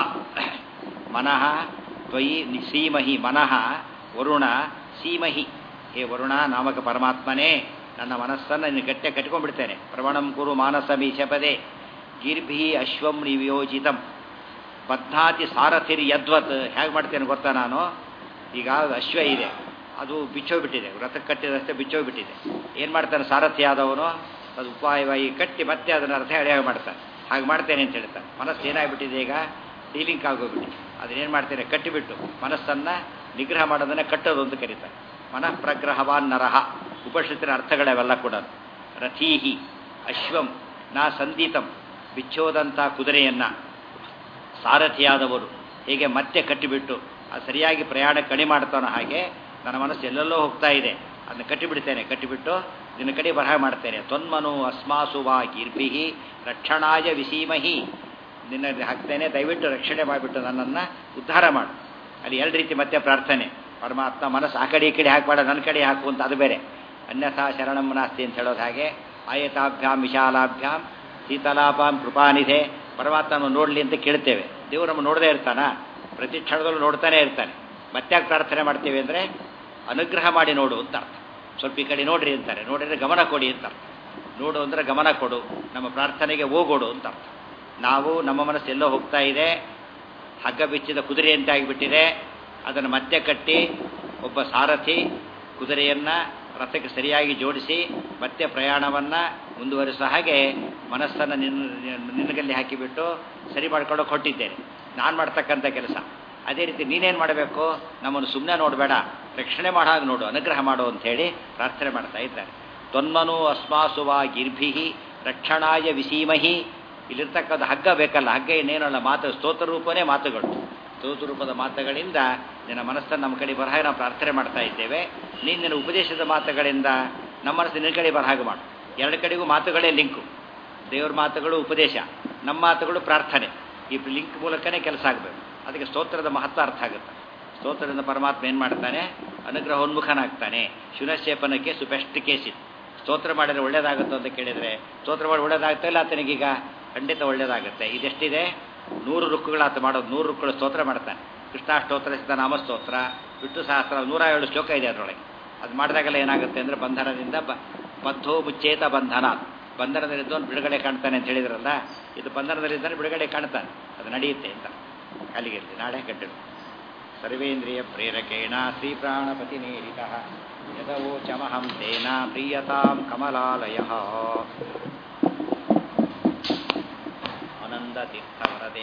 ಮನಃ ತ್ವಯಿ ಸೀಮಹಿ ಮನಃ ವರುಣ ಸೀಮಹಿ ಹೇ ವರುಣ ನಾಮಕ ಪರಮಾತ್ಮನೇ ನನ್ನ ಮನಸ್ಸನ್ನು ನಿನ್ನ ಗಟ್ಟೆ ಕಟ್ಕೊಂಡ್ಬಿಡ್ತೇನೆ ಪ್ರವಣಂ ಕುರು ಮಾನಸ ಮೀಶಪದೆ ಗಿರ್ಭಿ ಅಶ್ವಂ ನಿಯೋಜಿತಂ ಬದ್ಧಾತಿ ಸಾರಥಿರ್ ಯದ್ವತ್ ಹೇಗೆ ಮಾಡ್ತೇನೆ ಗೊತ್ತಾ ನಾನು ಈಗ ಅಶ್ವ ಇದೆ ಅದು ಬಿಚ್ಚೋಗ್ಬಿಟ್ಟಿದೆ ವ್ರತಕ್ಕೆ ಕಟ್ಟಿದಷ್ಟೇ ಬಿಚ್ಚೋಗ್ಬಿಟ್ಟಿದೆ ಏನು ಮಾಡ್ತಾನೆ ಸಾರಥಿ ಆದವನು ಅದು ಉಪಾಯವಾಗಿ ಕಟ್ಟಿ ಮತ್ತೆ ಅದನ್ನು ಅರ್ಥ ಹೇಳಿ ಮಾಡ್ತಾನೆ ಹಾಗೆ ಮಾಡ್ತೇನೆ ಅಂತ ಹೇಳ್ತಾನೆ ಮನಸ್ಸು ಏನಾಗ್ಬಿಟ್ಟಿದೆ ಈಗ ಡೀಲಿಂಗ್ ಆಗೋಗ್ಬಿಟ್ಟು ಅದನ್ನೇನು ಮಾಡ್ತೇನೆ ಕಟ್ಟಿಬಿಟ್ಟು ಮನಸ್ಸನ್ನು ನಿಗ್ರಹ ಮಾಡೋದನ್ನೇ ಕಟ್ಟೋದು ಅಂತ ಕರೀತಾರೆ ಮನಃ ಪ್ರಗ್ರಹವಾನ್ ನರಹ ಉಪನಿಷತ್ತಿನ ಅರ್ಥಗಳವೆಲ್ಲ ಕೂಡ ರಥೀಹಿ ಅಶ್ವಂ ನಾ ಸಂದೀತಂ ಬಿಚ್ಚೋದಂಥ ಕುದುರೆಯನ್ನು ಸಾರಥಿಯಾದವರು ಹೇಗೆ ಮತ್ತೆ ಕಟ್ಟಿಬಿಟ್ಟು ಅದು ಸರಿಯಾಗಿ ಪ್ರಯಾಣ ಕಡಿಮೆ ಮಾಡ್ತಾನೋ ಹಾಗೆ ನನ್ನ ಮನಸ್ಸು ಎಲ್ಲೆಲ್ಲೋ ಹೋಗ್ತಾ ಇದೆ ಅದನ್ನ ಕಟ್ಟಿಬಿಡ್ತೇನೆ ಕಟ್ಟಿಬಿಟ್ಟು ನಿನ್ನ ಕಡೆ ಬರಹ ಮಾಡ್ತೇನೆ ತೊನ್ಮನು ಅಸ್ಮಾಸು ವಾ ಗಿರ್ಭಿಹಿ ರಕ್ಷಣಾಯ ವಿಸೀಮಹಿ ನಿನ್ನ ಹಾಕ್ತೇನೆ ದಯವಿಟ್ಟು ರಕ್ಷಣೆ ಮಾಡಿಬಿಟ್ಟು ನನ್ನನ್ನು ಉದ್ಧಾರ ಮಾಡು ಅಲ್ಲಿ ಎರಡು ರೀತಿ ಮತ್ತೆ ಪ್ರಾರ್ಥನೆ ಪರಮಾತ್ಮ ಮನಸ್ಸು ಆ ಕಡೆ ಈ ಕಡೆ ಹಾಕಬೇಡ ನನ್ನ ಕಡೆ ಹಾಕು ಅಂತ ಅದು ಬೇರೆ ಅನ್ಯಥಾ ಶರಣಂ ನಾಸ್ತಿ ಅಂತ ಹೇಳೋದು ಹಾಗೆ ಆಯತಾಭ್ಯಾಂ ವಿಶಾಲಾಭ್ಯಾಂ ಶೀತಲಾಭಾಂ ಕೃಪಾನಿಧೆ ಪರಮಾತ್ಮ ನೋಡಲಿ ಅಂತ ಕೇಳ್ತೇವೆ ದೇವರು ನಮ್ಮ ನೋಡದೇ ಇರ್ತಾನ ಪ್ರತಿ ಕ್ಷಣದಲ್ಲೂ ನೋಡ್ತಾನೆ ಇರ್ತಾನೆ ಮತ್ತ್ಯಾಕೆ ಪ್ರಾರ್ಥನೆ ಮಾಡ್ತೇವೆ ಅಂದರೆ ಅನುಗ್ರಹ ಮಾಡಿ ನೋಡು ಅಂತ ಅರ್ಥ ಸ್ವಲ್ಪ ಈ ಕಡೆ ನೋಡ್ರಿ ಅಂತಾರೆ ನೋಡಿದ್ರೆ ಗಮನ ಕೊಡಿ ಅಂತ ಅರ್ಥ ನೋಡು ಅಂದರೆ ಗಮನ ಕೊಡು ನಮ್ಮ ಪ್ರಾರ್ಥನೆಗೆ ಹೋಗೋಡು ಅಂತ ಅರ್ಥ ನಾವು ನಮ್ಮ ಮನಸ್ಸು ಎಲ್ಲೋ ಹೋಗ್ತಾ ಇದೆ ಹಗ್ಗ ಬಿಚ್ಚಿದ ಕುದುರೆಯಂತೆ ಆಗಿಬಿಟ್ಟಿದೆ ಅದನ್ನು ಮತ್ತೆ ಕಟ್ಟಿ ಒಬ್ಬ ಸಾರಥಿ ಕುದುರೆಯನ್ನು ರಥಕ್ಕೆ ಸರಿಯಾಗಿ ಜೋಡಿಸಿ ಮತ್ತೆ ಪ್ರಯಾಣವನ್ನು ಮುಂದುವರಿಸೋ ಹಾಗೆ ಮನಸ್ಸನ್ನು ನಿನ್ನ ನಿನಗಲ್ಲಿ ಹಾಕಿಬಿಟ್ಟು ಸರಿ ಮಾಡ್ಕೊಂಡು ಹೊಟ್ಟಿದ್ದೇನೆ ನಾನು ಮಾಡ್ತಕ್ಕಂಥ ಕೆಲಸ ಅದೇ ರೀತಿ ನೀನೇನು ಮಾಡಬೇಕು ನಮ್ಮನ್ನು ಸುಮ್ಮನೆ ನೋಡಬೇಡ ರಕ್ಷಣೆ ಮಾಡೋ ಹಾಗೆ ನೋಡು ಅನುಗ್ರಹ ಮಾಡು ಅಂಥೇಳಿ ಪ್ರಾರ್ಥನೆ ಮಾಡ್ತಾ ಇದ್ದಾರೆ ತೊನ್ಮನು ಅಸ್ಮಾಸುವ ಗಿರ್ಭಿಹಿ ರಕ್ಷಣಾಯ ವಿಸೀಮಹಿ ಇಲ್ಲಿರ್ತಕ್ಕಂಥ ಹಗ್ಗ ಬೇಕಲ್ಲ ಹಗ್ಗ ಇನ್ನೇನಲ್ಲ ಮಾತು ಸ್ತೋತ್ರ ರೂಪನೇ ಮಾತುಗಳು ಸ್ತೋತ್ರ ರೂಪದ ಮಾತುಗಳಿಂದ ನಿನ್ನ ಮನಸ್ಸನ್ನು ನಮ್ಮ ಕಡೆ ಬರಹಾಗೆ ನಾವು ಪ್ರಾರ್ಥನೆ ಮಾಡ್ತಾ ಇದ್ದೇವೆ ನೀನು ನಿನ್ನ ಉಪದೇಶದ ಮಾತುಗಳಿಂದ ನಮ್ಮ ಮನಸ್ಸು ನಿನ್ನ ಕಡೆ ಬರಹಾಗೆ ಮಾಡು ಎರಡು ಕಡೆಗೂ ಮಾತುಗಳೇ ಲಿಂಕು ದೇವ್ರ ಮಾತುಗಳು ಉಪದೇಶ ನಮ್ಮ ಮಾತುಗಳು ಪ್ರಾರ್ಥನೆ ಈ ಲಿಂಕ್ ಮೂಲಕನೇ ಕೆಲಸ ಆಗಬೇಕು ಅದಕ್ಕೆ ಸ್ತೋತ್ರದ ಮಹತ್ವ ಅರ್ಥ ಆಗುತ್ತೆ ಸ್ತೋತ್ರದಿಂದ ಪರಮಾತ್ಮ ಏನು ಮಾಡ್ತಾನೆ ಅನುಗ್ರಹೋನ್ಮುಖನಾಗ್ತಾನೆ ಶುನಶೇಪನಕ್ಕೆ ಸುಪೆಸ್ಟಿಕೇಸಿನ್ ಸ್ತೋತ್ರ ಮಾಡಿದ್ರೆ ಒಳ್ಳೇದಾಗುತ್ತೋ ಅಂತ ಕೇಳಿದರೆ ಸ್ತೋತ್ರ ಮಾಡಿ ಒಳ್ಳೇದಾಗ್ತಾ ಇಲ್ಲ ಆತನಿಗೀಗ ಖಂಡಿತ ಒಳ್ಳೇದಾಗುತ್ತೆ ಇದೆಷ್ಟಿದೆ ನೂರು ರುಕ್ಕುಗಳು ಆತ ಮಾಡೋದು ನೂರು ರುಕ್ಕುಗಳು ಸ್ತೋತ್ರ ಮಾಡ್ತಾನೆ ಕೃಷ್ಣಾಷ್ಟೋತ್ರ ಸಿದ್ಧ ನಾಮಸ್ತೋತ್ರ ವಿಷ್ಣು ಸಹಸ್ರ ನೂರ ಏಳು ಶ್ಲೋಕ ಇದೆ ಅದರೊಳಗೆ ಅದು ಮಾಡಿದಾಗೆಲ್ಲ ಏನಾಗುತ್ತೆ ಅಂದರೆ ಬಂಧನದಿಂದ ಬ ಬದ್ಧೋ ಮುಚ್ಚೇತ ಬಂಧನ ಬಂಧನದಲ್ಲಿದ್ದವನು ಬಿಡುಗಡೆ ಕಾಣ್ತಾನೆ ಅಂತ ಹೇಳಿದ್ರಲ್ಲ ಇದು ಬಂಧನದಲ್ಲಿದ್ದಾನೆ ಬಿಡುಗಡೆ ಕಾಣ್ತಾನೆ ಅದು ನಡೆಯುತ್ತೆ ಅಂತ ಅಲ್ಲಿಗಿರಲಿ ನಾಳೆ ಕಟ್ಟಿಡು ಸರ್ವೇಂದ್ರಿಯ ಪ್ರೇರಕೇಣ ಶ್ರೀ ಪ್ರಾಣಪತಿ ನೇರಿತ ಯದವೋಚಮಹಂ ತೇನ ಪ್ರೀಯತಾಂ ಕಮಲಾಲಯ ಆನಂದತೀರ್ಥವರದೇ